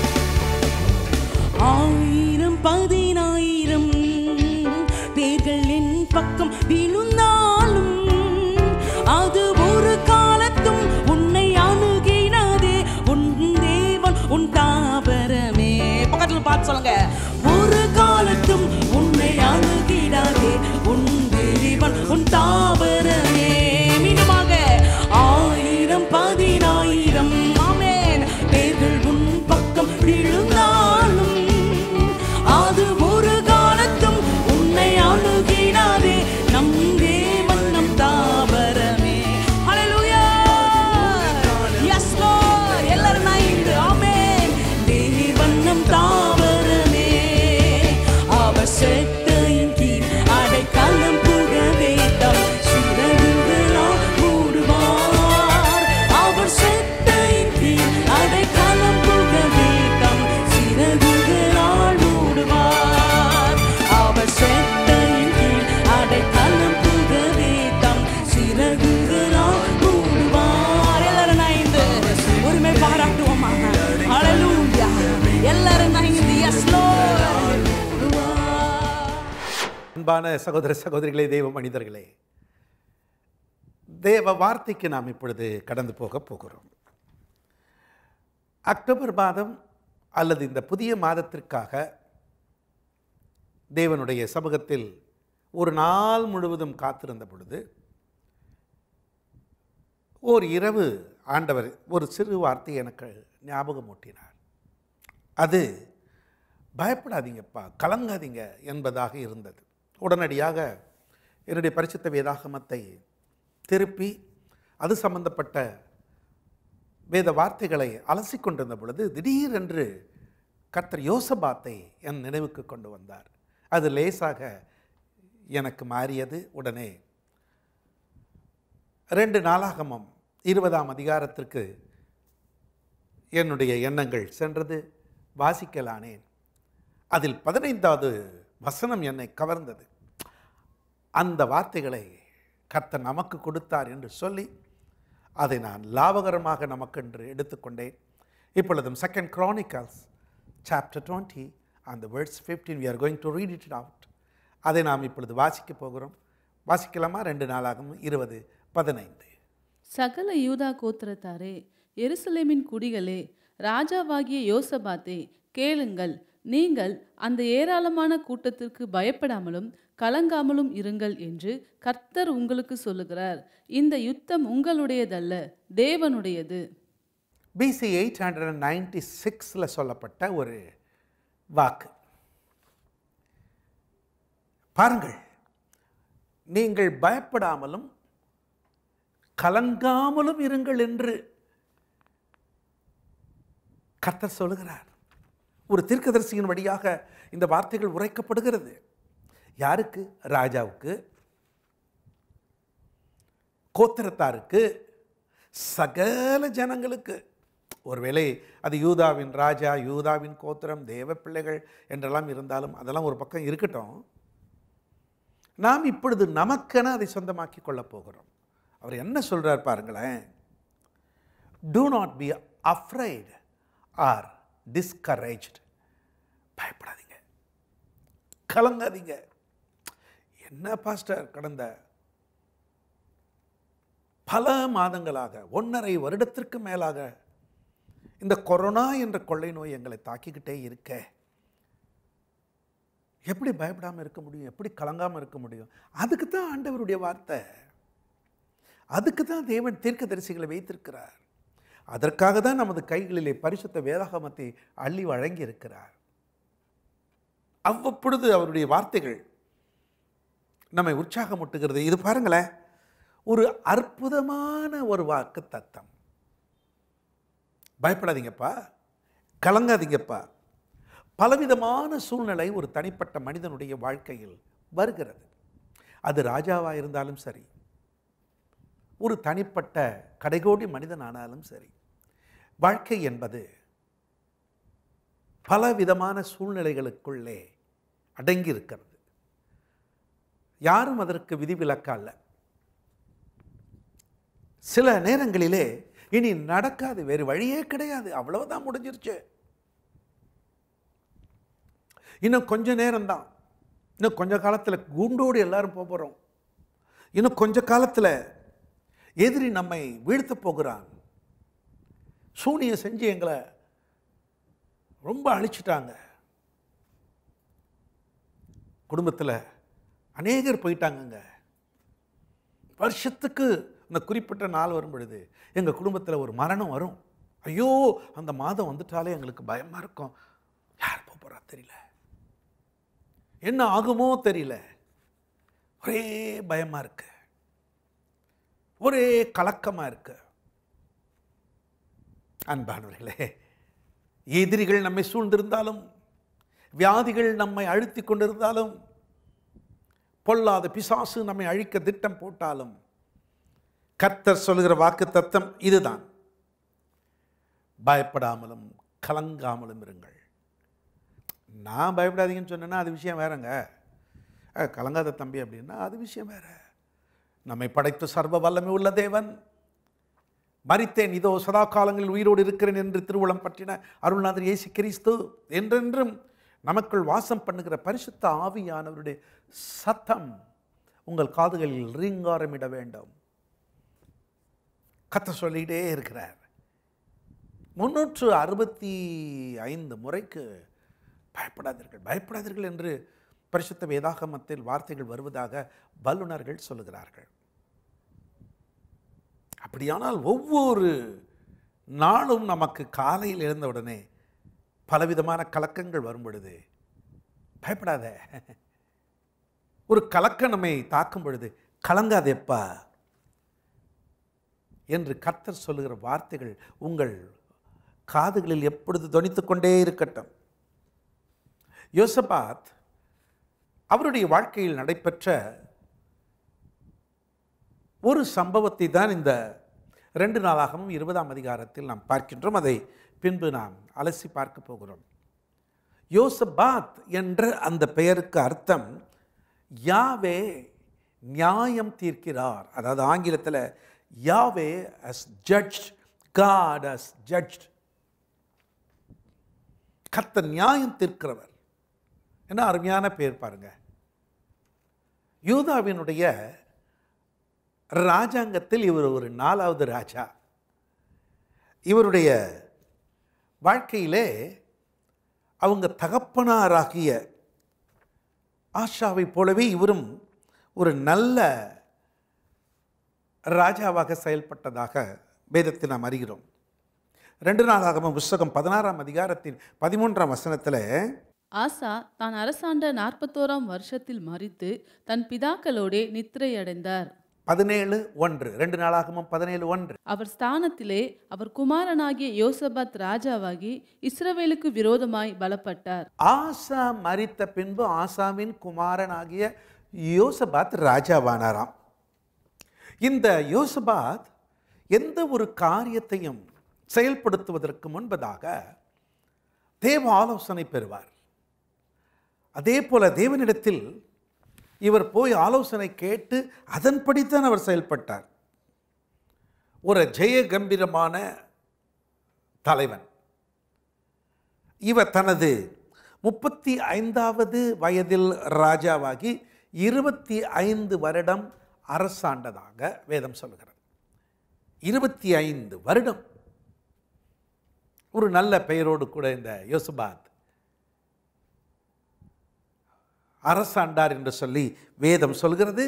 ஆயிரம் பதினாயிரம் பேர்கள் என் பக்கம் விழுந்தாலும் அது ஒரு காலத்தும் உன்னை அணுகினதே உன் தேவன் உன் தாபரமே பக்கத்துல பார்த்து சொல்லுங்க ஒரு காலத்தும் உன்னை அணுகிடாதே உன் தேவன் உன் தாபரமே மீண்டுமாக ஆயிரம் பதினாயிரம் ஆமென் பேர்கள் உன் பக்கம் விழுந்தாலும் அது ஒரு காலத்தும் உன்னை அணுகினாதே நம் தேவன் நம் தாபரமே ஹalleluya yes lord எல்லாரும் நாய்ந்து ஆமென் தேவன் நம் தாபரமே அவர் செட்டையின் கீழ் அடைக்கலம் புகவே தம் சிறகுகளால் மூடுவார் அவர் செட்டையின் கீழ் அடைக்கலம் புகவே தம் சிறகுகளால் மூடுவார் அவர் செட்டையின் கீழ் அடைக்கலம் புகவே தம் சிறகுகளால் மூடுவார் எல்லாரும் நாய்ந்து உரிமை பாராட்டுவோமா ஹalleluya எல்லாரும் நாய்ந்து எஸ் லோர்ட் அன்பான சகோதர சகோதரிகளே தேவ மனிதர்களே தேவ வார்த்தைக்கு நாம் இப்பொழுது கடந்து போக போகிறோம் அக்டோபர் மாதம் அல்லது இந்த புதிய மாதத்திற்காக தேவனுடைய சமூகத்தில் ஒரு நாள் முழுவதும் காத்திருந்த பொழுது ஓர் இரவு ஆண்டவர் ஒரு சிறு வார்த்தை எனக்கு ஞாபகம் ஊட்டினார் அது பயப்படாதீங்கப்பா கலங்காதீங்க என்பதாக இருந்தது உடனடியாக என்னுடைய பரிசுத்த வேதாகமத்தை திருப்பி அது சம்பந்தப்பட்ட வேத வார்த்தைகளை அலசி கொண்டிருந்த பொழுது திடீரென்று கர்த்தர் யோசபாத்தை என் நினைவுக்கு கொண்டு வந்தார் அது லேசாக எனக்கு மாறியது உடனே ரெண்டு நாளாகமம் இருபதாம் அதிகாரத்திற்கு என்னுடைய எண்ணங்கள் சென்றது வாசிக்கலானேன் அதில் பதினைந்தாவது வசனம் என்னை கவர்ந்தது அந்த வார்த்தைகளை கர்த்தர் நமக்கு கொடுத்தார் என்று சொல்லி அதை நான் லாபகரமாக நமக்கென்று எடுத்துக்கொண்டேன் இப்பொழுதும் செகண்ட் Chronicles சாப்டர் டுவெண்ட்டி அந்த words fifteen we are going to read it out அதை நாம் இப்பொழுது வாசிக்க போகிறோம் வாசிக்கலாமா ரெண்டு நாளாகவும் இருபது பதினைந்து சகல யூதா கோத்திரத்தாரே எருசலேமின் குடிகளே ராஜாவாகிய யோசபாத்தே கேளுங்கள் நீங்கள் அந்த ஏராளமான கூட்டத்திற்கு பயப்படாமலும் கலங்காமலும் இருங்கள் என்று கர்த்தர் உங்களுக்கு சொல்லுகிறார் இந்த யுத்தம் உங்களுடையதல்ல தேவனுடையது பிசி எயிட் ஹண்ட்ரட் நைன்டி சிக்ஸில் சொல்லப்பட்ட ஒரு வாக்கு பாருங்கள் நீங்கள் பயப்படாமலும் கலங்காமலும் இருங்கள் என்று கர்த்தர் சொல்லுகிறார் ஒரு தீர்க்கதரிசியின் வழியாக இந்த வார்த்தைகள் உரைக்கப்படுகிறது யாருக்கு ராஜாவுக்கு கோத்திரத்தாருக்கு சகல ஜனங்களுக்கு ஒருவேளை அது யூதாவின் ராஜா யூதாவின் கோத்திரம் தேவ பிள்ளைகள் என்றெல்லாம் இருந்தாலும் அதெல்லாம் ஒரு பக்கம் இருக்கட்டும் நாம் இப்பொழுது நமக்கென அதை சொந்தமாக்கி கொள்ளப் போகிறோம் அவர் என்ன சொல்றார் பாருங்களேன் do not be afraid or discouraged பயப்படாதீங்க கலங்காதீங்க என்ன பாஸ்டர் கடந்த பல மாதங்களாக ஒன்றரை வருடத்திற்கு மேலாக இந்த கொரோனா என்ற கொள்ளை நோய் எங்களை தாக்கிக்கிட்டே இருக்க எப்படி பயப்படாமல் இருக்க முடியும் எப்படி கலங்காமல் இருக்க முடியும் அதுக்கு தான் ஆண்டவருடைய வார்த்தை அதுக்கு தான் தேவன் தீர்க்கதரிசிகளை வைத்திருக்கிறார் அதற்காக தான் நமது கைகளிலே பரிசுத்த வேதாகமத்தை அள்ளி வழங்கி இருக்கிறார் அவ்வப்பொழுது அவருடைய வார்த்தைகள் நம்மை உற்சாகமூட்டுகிறது இது பாருங்களேன் ஒரு அற்புதமான ஒரு வாக்கு தத்தம் பயப்படாதீங்கப்பா கலங்காதீங்கப்பா பலவிதமான சூழ்நிலை ஒரு தனிப்பட்ட மனிதனுடைய வாழ்க்கையில் வருகிறது அது ராஜாவாக இருந்தாலும் சரி ஒரு தனிப்பட்ட கடைகோடி மனிதனானாலும் சரி வாழ்க்கை என்பது பல விதமான சூழ்நிலைகளுக்குள்ளே அடங்கி இருக்கிறது யாரும் அதற்கு விதிவிலக்கு அல்ல சில நேரங்களிலே இனி நடக்காது வேறு வழியே கிடையாது அவ்வளவுதான் முடிஞ்சிருச்சு இன்னும் கொஞ்ச நேரம்தான் இன்னும் கொஞ்ச காலத்தில் கூண்டோடு எல்லாரும் போக போகிறோம் இன்னும் கொஞ்ச காலத்தில் எதிரி நம்மை வீழ்த்த போகிறான் சூனியம் செஞ்சு எங்களை ரொம்ப அழிச்சிட்டாங்க குடும்பத்தில் அநேகர் போயிட்டாங்கங்க வருஷத்துக்கு அந்த குறிப்பிட்ட நாள் வரும் பொழுது எங்கள் குடும்பத்தில் ஒரு மரணம் வரும் ஐயோ அந்த மாதம் வந்துட்டாலே எங்களுக்கு பயமாக இருக்கும் யார் போக போகிறா தெரியல என்ன ஆகுமோ தெரியல ஒரே பயமாக இருக்கு ஒரே கலக்கமாக இருக்கு அன்பானவர்களே எதிரிகள் நம்மை சூழ்ந்திருந்தாலும் வியாதிகள் நம்மை அழுத்தி கொண்டிருந்தாலும் பொல்லாத பிசாசு நம்மை அழிக்க திட்டம் போட்டாலும் கர்த்தர் சொல்கிற வாக்கு தத்தம் இதுதான் பயப்படாமலும் கலங்காமலும் இருங்கள் நான் பயப்படாதீங்கன்னு சொன்னேன்னா அது விஷயம் வேறங்க அஹ், கலங்காத தம்பி அப்படின்னா அது விஷயம் வேற நம்மை படைத்த சர்வ வல்லமை உள்ள தேவன் மரித்தேன் இதோ சதா காலங்களில் உயிரோடு இருக்கிறேன் என்று திருவுளம் பற்றின அருள்நாதர் இயேசு கிறிஸ்து என்றென்றும் நமக்குள் வாசம் பண்ணுகிற பரிசுத்த ஆவியானவருடைய சத்தம் உங்கள் காதுகளில் ரீங்காரமிட வேண்டும் கத்த சொல்லிக்கிட்டே இருக்கிறார் முன்னூற்று அறுபத்தி ஐந்து முறைக்கு பயப்படாதீர்கள் பயப்படாதீர்கள் என்று பரிசுத்த வேதாகமத்தில் வார்த்தைகள் வருவதாக வல்லுனர்கள் சொல்லுகிறார்கள் அப்படியானால் ஒவ்வொரு நாளும் நமக்கு காலையில் எழுந்த உடனே பலவிதமான கலக்கங்கள் வரும் பொழுது பயப்படாத ஒரு கலக்கம் நம்மை தாக்கும் பொழுது கலங்காதேப்பா என்று கர்த்தர் சொல்லுகிற வார்த்தைகள் உங்கள் காதுகளில் எப்பொழுது தொனித்துக் கொண்டே இருக்கட்டும் யோசபாத் அவருடைய வாழ்க்கையில் நடைபெற்ற ஒரு சம்பவத்தை தான் இந்த ரெண்டு நாளாகவும் இருபதாம் அதிகாரத்தில் நாம் பார்க்கின்றோம் அதை பின்பு நாம் அலசி பார்க்க போகிறோம் யோசபாத் என்ற அந்த பெயருக்கு அர்த்தம் யாவே நியாயம் தீர்க்கிறார் அதாவது ஆங்கிலத்தில் Yahweh as judge God as judge கர்த்தர் நியாயம் தீர்க்கிறவர் என்ன அருமையான பேர் பாருங்க யூதாவினுடைய ராஜாங்கத்தில் இவர் ஒரு நாலாவது ராஜா இவருடைய வாழ்க்கையிலே அவங்க தகப்பனாராகிய ஆஷாவைப் போலவே இவரும் ஒரு நல்ல ராஜாவாக செயல்பட்டதாக வேதத்தில் நாம் அறிகிறோம் ரெண்டு நாளாகவும் புஸ்தகம் பதினாறாம் அதிகாரத்தின் பதிமூன்றாம் வசனத்தில் ஆசா தான் அரசாண்ட நாற்பத்தோராம் வருஷத்தில் மரித்து தன் பிதாக்களோடே நித்திரையடைந்தார் பதினேழு ஒன்று ரெண்டு நாளாகவும் பதினேழு ஒன்று அவர் ஸ்தானத்திலே அவர் குமாரனாகிய யோசபாத் ராஜாவாகி இஸ்ரவேலுக்கு விரோதமாய் பலப்பட்டார் ஆசா மரித்த பின்பு ஆசாவின் குமாரனாகிய யோசபாத் ராஜாவானாராம் இந்த யோசபாத் எந்த ஒரு காரியத்தையும் செயல்படுத்துவதற்கு முன்பதாக தேவ ஆலோசனை பெறுவார் அதே போல தேவனிடத்தில் இவர் போய் ஆலோசனை கேட்டு அதன்படித்தான் அவர் செயல்பட்டார் ஒரு ஜெய கம்பீரமான தலைவன் இவர் தனது முப்பத்தி ஐந்தாவது வயதில் ராஜாவாகி இருபத்தி ஐந்து வருடம் அரசாண்டதாக வேதம் சொல்கிறது இருபத்தி ஐந்து வருடம் ஒரு நல்ல பெயரோடு கூட இந்த யோசபாத் அரசாண்டார் என்று சொல்லி வேதம் சொல்கிறது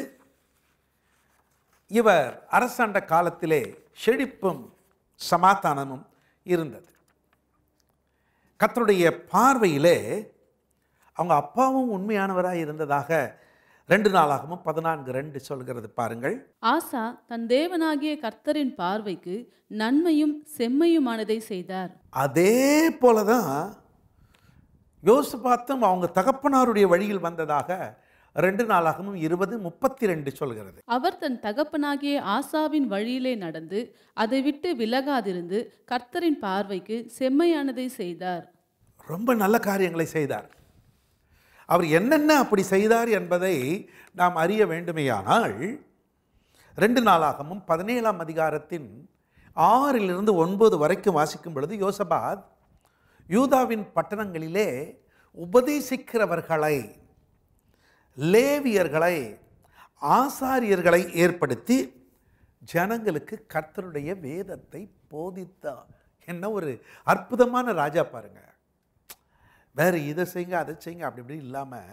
இவர் அரசாண்ட காலத்திலே செழிப்பும் சமாதானமும் இருந்தது கர்த்தருடைய பார்வையிலே அவங்க அப்பாவும் உண்மையானவராக இருந்ததாக ரெண்டு நாளாகவும் பதினான்கு ரெண்டு சொல்கிறது பாருங்கள் ஆசா தன் தேவனாகிய கர்த்தரின் பார்வைக்கு நன்மையும் செம்மையுமானதை செய்தார் அதே போல தான் யோசபாத்தும் அவங்க தகப்பனாருடைய வழியில் வந்ததாக ரெண்டு நாளாகவும் இருபது முப்பத்தி ரெண்டு சொல்கிறது அவர் தன் தகப்பனாகிய ஆசாவின் வழியிலே நடந்து அதை விட்டு விலகாதிருந்து கர்த்தரின் பார்வைக்கு செம்மையானதை செய்தார் ரொம்ப நல்ல காரியங்களை செய்தார் அவர் என்னென்ன அப்படி செய்தார் என்பதை நாம் அறிய வேண்டுமேயானால் ரெண்டு நாளாகமும் பதினேழாம் அதிகாரத்தின் ஆறிலிருந்து ஒன்பது வரைக்கும் வாசிக்கும் பொழுது யோசபாத் யூதாவின் பட்டணங்களிலே உபதேசிக்கிறவர்களை லேவியர்களை ஆசாரியர்களை ஏற்படுத்தி ஜனங்களுக்கு கர்த்தருடைய வேதத்தை போதித்தார் என்ன ஒரு அற்புதமான ராஜா பாருங்க வேறு இதை செய்யுங்க அதை செய்யுங்க அப்படி இப்படி இல்லாமல்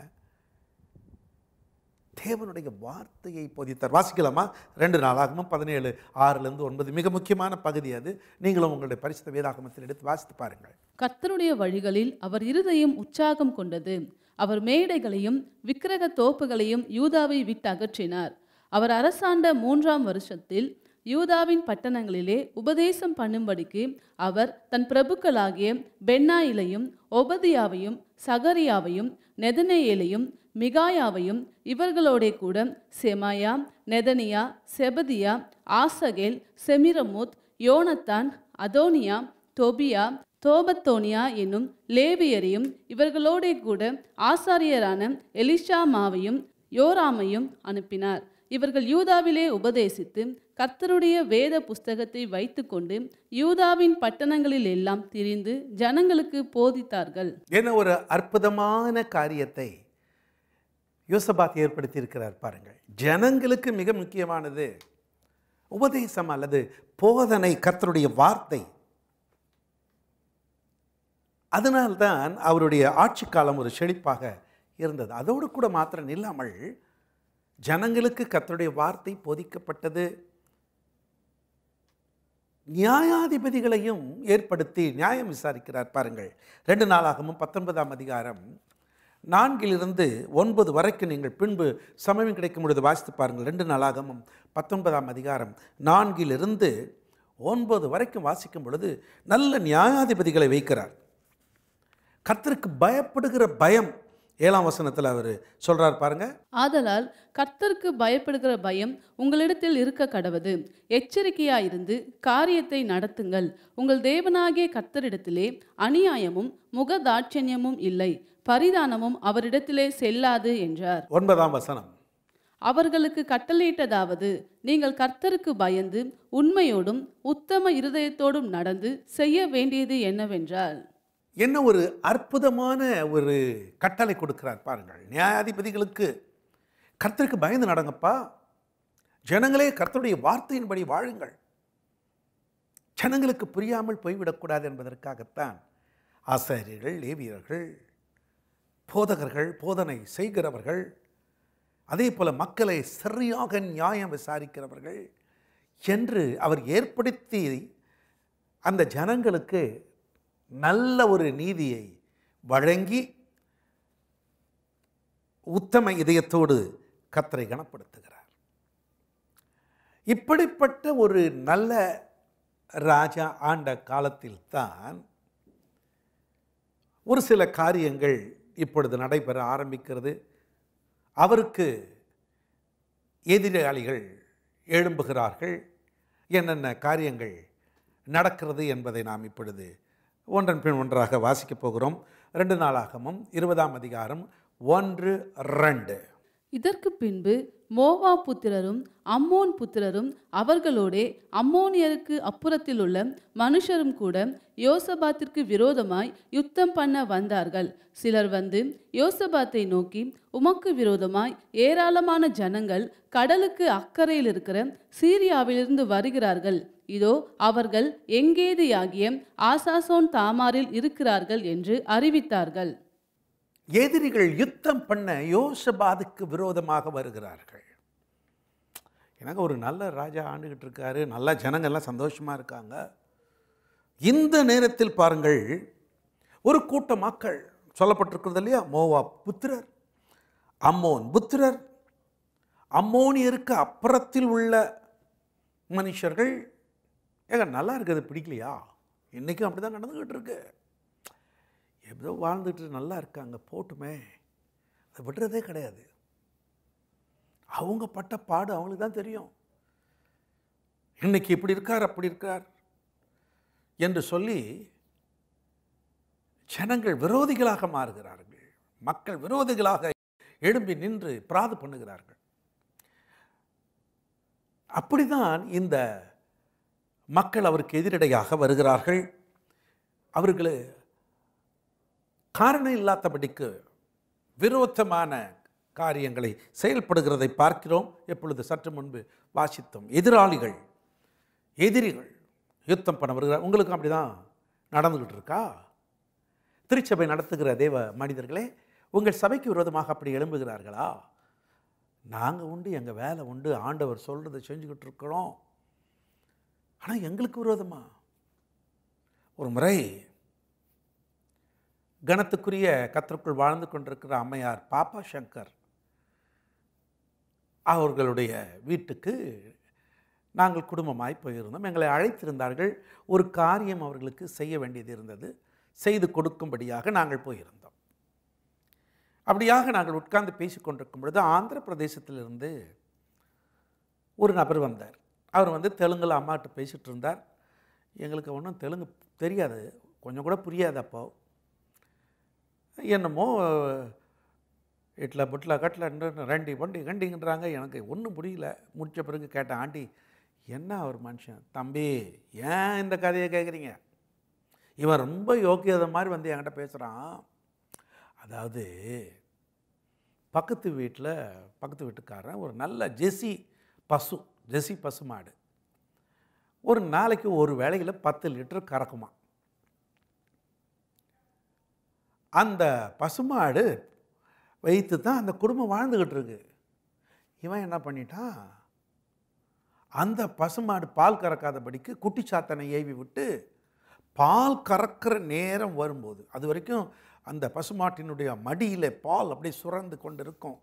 தேவனுடைய வார்த்தையை போதித்தார் வாசிக்கலாமா ரெண்டு நாளாகமும் பதினேழு ஆறுலேருந்து ஒன்பது மிக முக்கியமான பகுதி அது நீங்களும் உங்களுடைய பரிசுத்த வேதாகமத்தில் எடுத்து வாசித்து பாருங்கள் கர்த்தருடைய வழிகளில் அவர் இருதயம் உற்சாகம் கொண்டது அவர் மேடைகளையும் விக்கிரக தோப்புகளையும் யூதாவை விட்டு அகற்றினார் அவர் அரசாண்ட மூன்றாம் வருஷத்தில் யூதாவின் பட்டணங்களிலே உபதேசம் பண்ணும்படிக்கு அவர் தன் பிரபுக்களாகிய பென்னாயிலையும் ஒபதியாவையும் சகரியாவையும் நெதனேயேலையும் மிகாயாவையும் இவர்களோடே கூட செமாயா நெதனியா செபதியா ஆசகேல் செமிரமுத் யோனத்தான் அதோனியா தொபியா தோபத்தோனியா என்னும் லேவியரையும் இவர்களோடே கூட ஆசாரியரான எலிஷாமாவையும் யோராமையும் அனுப்பினார் இவர்கள் யூதாவிலே உபதேசித்து கர்த்தருடைய வேத புஸ்தகத்தை வைத்துக்கொண்டு யூதாவின் பட்டணங்களில் எல்லாம் திரிந்து ஜனங்களுக்கு போதித்தார்கள் என்ன ஒரு அற்புதமான காரியத்தை யோசபாத் ஏற்படுத்தி இருக்கிறார் பாருங்கள் ஜனங்களுக்கு மிக முக்கியமானது உபதேசம் அல்லது போதனை கர்த்தருடைய வார்த்தை அதனால்தான் அவருடைய ஆட்சி காலம் ஒரு செழிப்பாக இருந்தது அதோடு கூட மாத்திரம் இல்லாமல் ஜனங்களுக்கு கர்த்தருடைய வார்த்தை போதிக்கப்பட்டது நியாயாதிபதிகளையும் ஏற்படுத்தி நியாயம் விசாரிக்கிறார் பாருங்கள் ரெண்டு நாளாகவும் பத்தொன்பதாம் அதிகாரம் நான்கிலிருந்து ஒன்பது வரைக்கும் நீங்கள் பின்பு சமயம் கிடைக்கும் பொழுது வாசித்து பாருங்கள் ரெண்டு நாளாகவும் பத்தொன்பதாம் அதிகாரம் நான்கிலிருந்து ஒன்பது வரைக்கும் வாசிக்கும் பொழுது நல்ல நியாயாதிபதிகளை வைக்கிறார் கர்த்தருக்கு பயப்படுகிற பயம் ஏழாம் வசனத்தில் அவர் சொல்றார் பாருங்க ஆதலால் கர்த்தருக்கு பயப்படுகிற பயம் உங்களிடத்தில் இருக்க கடவது எச்சரிக்கையாயிருந்து காரியத்தை நடத்துங்கள் உங்கள் தேவனாகிய கர்த்தரிடத்திலே அநியாயமும் முகதாட்சண்யமும் இல்லை பரிதானமும் அவரிடத்திலே செல்லாது என்றார் ஒன்பதாம் வசனம் அவர்களுக்கு கட்டளையிட்டதாவது நீங்கள் கர்த்தருக்கு பயந்து உண்மையோடும் உத்தம இருதயத்தோடும் நடந்து செய்ய வேண்டியது என்னவென்றால் என்ன ஒரு அற்புதமான ஒரு கட்டளை கொடுக்கிறார் பாருங்கள் நியாயாதிபதிகளுக்கு கர்த்தருக்கு பயந்து நடங்கப்பா ஜனங்களே கர்த்தருடைய வார்த்தையின்படி வாழுங்கள் ஜனங்களுக்கு புரியாமல் போய்விடக்கூடாது என்பதற்காகத்தான் ஆசாரியர்கள் லேவியர்கள் போதகர்கள் போதனை செய்கிறவர்கள் அதே போல மக்களை சரியாக நியாயம் விசாரிக்கிறவர்கள் என்று அவர் ஏற்படுத்தி அந்த ஜனங்களுக்கு நல்ல ஒரு நீதியை வழங்கி உத்தம இதயத்தோடு கத்தரை கனப்படுத்துகிறார் இப்படிப்பட்ட ஒரு நல்ல ராஜா ஆண்ட காலத்தில் தான் ஒரு சில காரியங்கள் இப்பொழுது நடைபெற ஆரம்பிக்கிறது அவருக்கு எதிராளிகள் எழும்புகிறார்கள் என்னென்ன காரியங்கள் நடக்கிறது என்பதை நாம் இப்பொழுது ஒன்றன் பின் ஒன்றாக வாசிக்கப் போகிறோம் ரெண்டு நாளாகமும் இருபதாம் அதிகாரம் ஒன்று ரெண்டு இதற்கு பின்பு மோவா புத்திரரும் அம்மோன் புத்திரரும் அவர்களோடே அம்மோனியருக்கு அப்புறத்தில் உள்ள மனுஷரும் கூட யோசபாத்திற்கு விரோதமாய் யுத்தம் பண்ண வந்தார்கள் சிலர் வந்து யோசபாத்தை நோக்கி உமக்கு விரோதமாய் ஏராளமான ஜனங்கள் கடலுக்கு அக்கறையில் இருக்கிற சீரியாவிலிருந்து வருகிறார்கள் இதோ அவர்கள் எங்கேதியாகிய ஆசாசோன் தாமாரில் இருக்கிறார்கள் என்று அறிவித்தார்கள் எதிரிகள் யுத்தம் பண்ண யோசபாதுக்கு விரோதமாக வருகிறார்கள் எனக்கு ஒரு நல்ல ராஜா ஆண்டுகிட்டு இருக்காரு நல்ல ஜனங்கள்லாம் சந்தோஷமாக இருக்காங்க இந்த நேரத்தில் பாருங்கள் ஒரு கூட்ட மக்கள் சொல்லப்பட்டிருக்கிறது இல்லையா மோவா புத்திரர் அம்மோன் புத்திரர் அம்மோனியருக்கு அப்புறத்தில் உள்ள மனுஷர்கள் ஏங்க நல்லா இருக்குது பிடிக்கலையா இன்றைக்கும் அப்படி தான் நடந்துக்கிட்டு இருக்கு ஏதோ வாழ்ந்துட்டு நல்லா இருக்காங்க போட்டுமே அதை விடுறதே கிடையாது அவங்க பட்ட பாடு அவங்களுக்கு தான் தெரியும் இன்னைக்கு இப்படி இருக்கார் அப்படி இருக்கார் என்று சொல்லி ஜனங்கள் விரோதிகளாக மாறுகிறார்கள் மக்கள் விரோதிகளாக எழும்பி நின்று பிராது பண்ணுகிறார்கள் அப்படிதான் இந்த மக்கள் அவருக்கு எதிரடையாக வருகிறார்கள் அவர்கள் காரணம் இல்லாதபடிக்கு விரோதமான காரியங்களை செயல்படுகிறதை பார்க்கிறோம் எப்பொழுது சற்று முன்பு வாசித்தோம் எதிராளிகள் எதிரிகள் யுத்தம் பண்ண வருகிறார் உங்களுக்கு அப்படிதான் நடந்துகிட்டு இருக்கா திருச்சபை நடத்துகிற தேவ மனிதர்களே உங்கள் சபைக்கு விரோதமாக அப்படி எழும்புகிறார்களா நாங்கள் உண்டு எங்கள் வேலை உண்டு ஆண்டவர் சொல்கிறத செஞ்சுக்கிட்டு இருக்கிறோம் ஆனால் எங்களுக்கு விரோதமா ஒரு முறை கணத்துக்குரிய கத்தருக்குள் வாழ்ந்து கொண்டிருக்கிற அம்மையார் பாப்பா சங்கர் அவர்களுடைய வீட்டுக்கு நாங்கள் குடும்பமாய் போயிருந்தோம் எங்களை அழைத்திருந்தார்கள் ஒரு காரியம் அவர்களுக்கு செய்ய வேண்டியது இருந்தது செய்து கொடுக்கும்படியாக நாங்கள் போயிருந்தோம் அப்படியாக நாங்கள் உட்கார்ந்து பேசிக்கொண்டிருக்கும் பொழுது ஆந்திர பிரதேசத்திலிருந்து ஒரு நபர் வந்தார் அவர் வந்து தெலுங்கில் அம்மாட்ட பேசிகிட்டு இருந்தார் எங்களுக்கு ஒன்றும் தெலுங்கு தெரியாது கொஞ்சம் கூட புரியாது அப்போ என்னமோ இட்ல புட்ல கட்ல ரெண்டி பண்டி கண்டிங்கன்றாங்க எனக்கு ஒன்றும் புரியல முடிச்ச பிறகு கேட்டேன் ஆண்டி என்ன அவர் மனுஷன் தம்பி ஏன் இந்த கதையை கேட்குறீங்க இவன் ரொம்ப யோக்கியதை மாதிரி வந்து என்கிட்ட பேசுகிறான் அதாவது பக்கத்து வீட்டில் பக்கத்து வீட்டுக்காரன் ஒரு நல்ல ஜெசி பசு ஜெசி பசு மாடு ஒரு நாளைக்கு ஒரு வேளையில் பத்து லிட்டர் கறக்குமா அந்த பசுமாடு வைத்து தான் அந்த குடும்பம் வாழ்ந்துக்கிட்டு இருக்கு இவன் என்ன பண்ணிட்டான் அந்த பசுமாடு பால் கறக்காதபடிக்கு குட்டிச்சாத்தனை ஏவி விட்டு பால் கறக்கிற நேரம் வரும்போது அது வரைக்கும் அந்த பசுமாட்டினுடைய மடியில் பால் அப்படியே சுரந்து கொண்டு இருக்கும்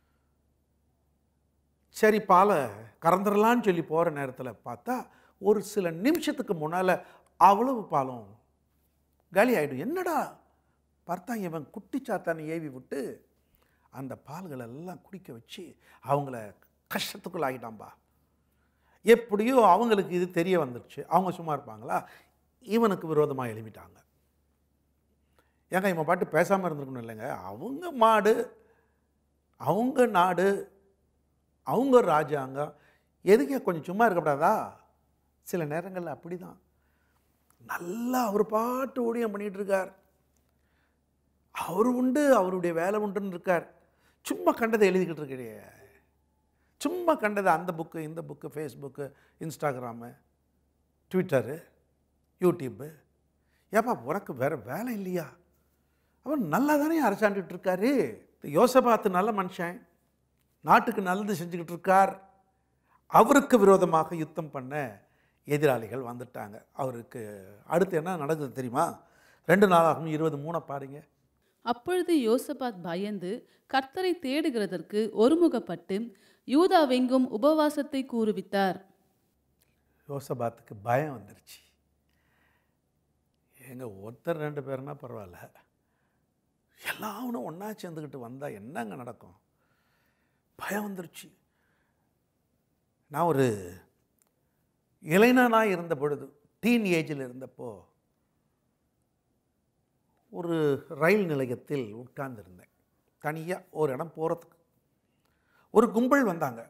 சரி பாலை கறந்துடலான்னு சொல்லி போகிற நேரத்தில் பார்த்தா ஒரு சில நிமிஷத்துக்கு முன்னால் அவ்வளவு பாலும் காலி ஆகிடும் என்னடா பார்த்தா இவன் குட்டிச்சாத்தானை ஏவி விட்டு அந்த பால்களை எல்லாம் குடிக்க வச்சு அவங்கள கஷ்டத்துக்குள்ள ஆகிட்டான்பா எப்படியோ அவங்களுக்கு இது தெரிய வந்துடுச்சு அவங்க சும்மா இருப்பாங்களா இவனுக்கு விரோதமாக எழுப்பிட்டாங்க ஏங்க இவன் பாட்டு பேசாமல் இருந்திருக்கணும் இல்லைங்க அவங்க மாடு அவங்க நாடு அவங்க ராஜாங்கம் எதுக்கு கொஞ்சம் சும்மா இருக்கக்கூடாதா சில நேரங்களில் அப்படி தான் நல்லா அவர் பாட்டு ஊழியம் பண்ணிகிட்டு இருக்கார் அவர் உண்டு அவருடைய வேலை உண்டுன்னு இருக்கார் சும்மா கண்டதை எழுதிக்கிட்டு இருக்கிறே சும்மா கண்டதை அந்த புக்கு இந்த book Facebook Instagram Twitter YouTube ஏப்பா உனக்கு வேறு வேலை இல்லையா அவன் நல்லா தானே அரசாண்டுட்டு இருக்காரு யோசபாத்து நல்ல மனுஷன் நாட்டுக்கு நல்லது செஞ்சுக்கிட்டு இருக்கார் அவருக்கு விரோதமாக யுத்தம் பண்ண எதிராளிகள் வந்துட்டாங்க அவருக்கு அடுத்து என்ன நடக்குது தெரியுமா ரெண்டு நாளாகும் இருபது மூணை பாருங்க அப்பொழுது யோசபாத் பயந்து கர்த்தரை தேடுகிறதற்கு ஒருமுகப்பட்டு யூதாவெங்கும் உபவாசத்தை கூறுவித்தார் யோசபாத்துக்கு பயம் வந்துருச்சு எங்க ஒருத்தர் ரெண்டு பேர்னா பரவாயில்ல எல்லாவனும் ஒன்றா சேர்ந்துக்கிட்டு வந்தால் என்னங்க நடக்கும் பயம் வந்துருச்சு நான் ஒரு இளைஞனாக இருந்த பொழுது டீன் ஏஜில் இருந்தப்போ ஒரு ரயில் நிலையத்தில் உட்கார்ந்திருந்தேன் தனியாக ஒரு இடம் போகிறதுக்கு ஒரு கும்பல் வந்தாங்க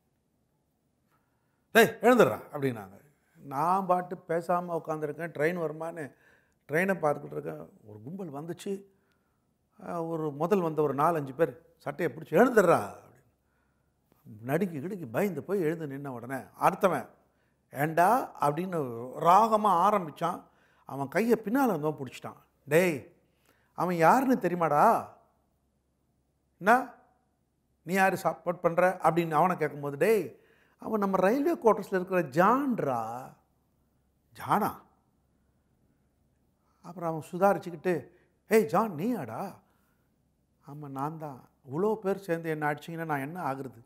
டேய் எழுந்துடுறா அப்படின்னாங்க நான் பாட்டு பேசாமல் உட்காந்துருக்கேன் ட்ரெயின் வருமான்னு ட்ரெயினை பார்த்துக்கிட்டு இருக்கேன் ஒரு கும்பல் வந்துச்சு அஹ், ஒரு முதல் வந்த ஒரு நாலஞ்சு பேர் சட்டையை பிடிச்சி எழுந்துடுறா அப்படின்னு நடுக்கி கிடுக்கி பயந்து போய் எழுந்து நின்ன உடனே அடுத்தவன் ஏண்டா அப்படின்னு ராகமாக ஆரம்பித்தான் அவன் கையை பின்னால் இருந்தவன் பிடிச்சிட்டான் டேய் அவன் யாருன்னு தெரியுமாடா என்ன நீ யார் சப்போர்ட் பண்ணுற அப்படின்னு அவனை கேட்கும்போது டேய் அவன் நம்ம ரயில்வே குவார்ட்டர்ஸில் இருக்கிற ஜான்ரா ஜானா அப்புறம் அவன் சுதாரிச்சுக்கிட்டு ஏய் ஜான் நீயாடா ஆமாம் நான் தான் இவ்வளோ பேர் சேர்ந்து என்ன அடிச்சிங்கன்னா நான் என்ன ஆகுறது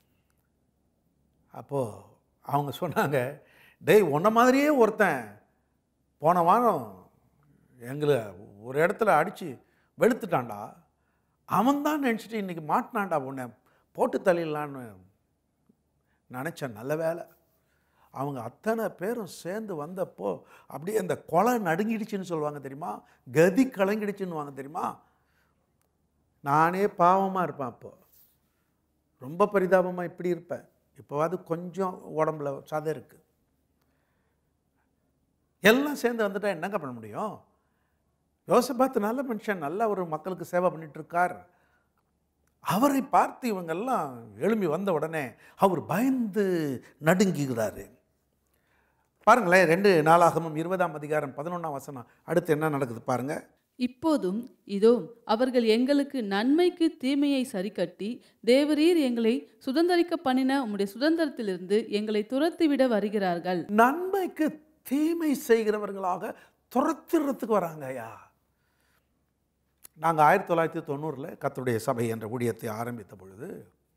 அப்போது அவங்க சொன்னாங்க டேய் உன்ன மாதிரியே ஒருத்தன் போன வாரம் எங்களை ஒரு இடத்துல அடித்து வெளுத்துட்டான்டா அவன் தான் நினச்சிட்டு இன்றைக்கி மாட்டினான்டா உன்னை போட்டு தள்ளிடலான்னு நினச்சேன் நல்ல வேலை அவங்க அத்தனை பேரும் சேர்ந்து வந்தப்போ அப்படியே அந்த கொலை நடுங்கிடுச்சுன்னு சொல்லுவாங்க தெரியுமா கதி கலங்கிடுச்சுன்னுவாங்க தெரியுமா நானே பாவமாக இருப்பேன் அப்போ ரொம்ப பரிதாபமாக இப்படி இருப்பேன் இப்போவாது கொஞ்சம் உடம்புல சதை இருக்குது எல்லாம் சேர்ந்து வந்துட்டா என்னங்க பண்ண முடியும் யோசபாத்து நல்ல மனுஷன் நல்ல ஒரு மக்களுக்கு சேவை பண்ணிட்டு இருக்கார் அவரை பார்த்து இவங்கெல்லாம் எழும்பி வந்த உடனே அவர் பயந்து நடுங்குகிறாரு பாருங்களேன் ரெண்டு நாளாகமும் இருபதாம் அதிகாரம் பதினொன்றாம் வசனம் அடுத்து என்ன நடக்குது பாருங்க இப்போதும் இதோ அவர்கள் எங்களுக்கு நன்மைக்கு தீமையை சரிக்கட்டி தேவரீர் எங்களை சுதந்தரிக்க பண்ணின உம்முடைய சுதந்திரத்திலிருந்து எங்களை துரத்திவிட வருகிறார்கள் நன்மைக்கு தீமை செய்கிறவர்களாக துரத்துறதுக்கு வராங்க ஐயா நாங்கள் ஆயிரத்தி தொள்ளாயிரத்தி தொண்ணூறில் கர்த்தருடைய சபை என்ற ஊழியத்தை ஆரம்பித்த பொழுது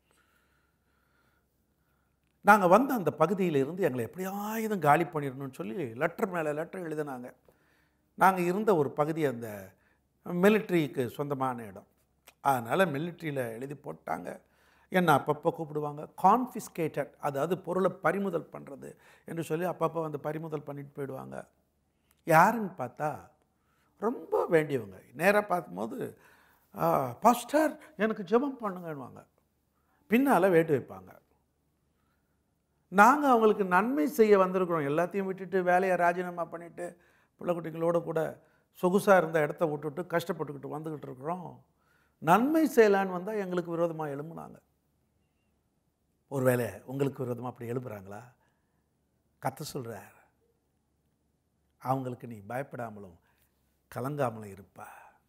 நாங்கள் வந்த அந்த பகுதியில் இருந்து எங்களை எப்படியாயுதும் காலி பண்ணிடணும்னு சொல்லி லெட்டர் மேலே லெட்டர் எழுதினாங்க நாங்கள் இருந்த ஒரு பகுதி அந்த மிலிட்ரிக்கு சொந்தமான இடம் அதனால் மிலிட்ரியில் எழுதி போட்டாங்க என்ன அப்பப்போ கூப்பிடுவாங்க கான்ஃபிஸ்கேட்டட் அதாவது பொருளை பறிமுதல் பண்ணுறது என்று சொல்லி அப்பப்போ வந்து பறிமுதல் பண்ணிட்டு போயிடுவாங்க யாருன்னு பார்த்தா ரொம்ப வேண்டியவங்க நேராக பார்க்கும்போது பாஸ்டர் எனக்கு ஜெபம் பண்ணுங்கன்னுவாங்க பின்னால் வேட்டு வைப்பாங்க நாங்கள் அவங்களுக்கு நன்மை செய்ய வந்திருக்கிறோம் எல்லாத்தையும் விட்டுட்டு வேலையை ராஜினாமா பண்ணிவிட்டு பிள்ளைக்குட்டிங்களோட கூட சொகுசாக இருந்த இடத்த விட்டுட்டு கஷ்டப்பட்டுக்கிட்டு வந்துக்கிட்டு இருக்கிறோம் நன்மை செய்யலான்னு வந்தால் எங்களுக்கு விரோதமாக எழும்புனாங்க ஒருவேளை உங்களுக்கு விரோதமாக அப்படி எழுப்புறாங்களா கத்த சொல்கிறார் அவங்களுக்கு நீ பயப்படாமலும் கலங்காமலும் இருப்பா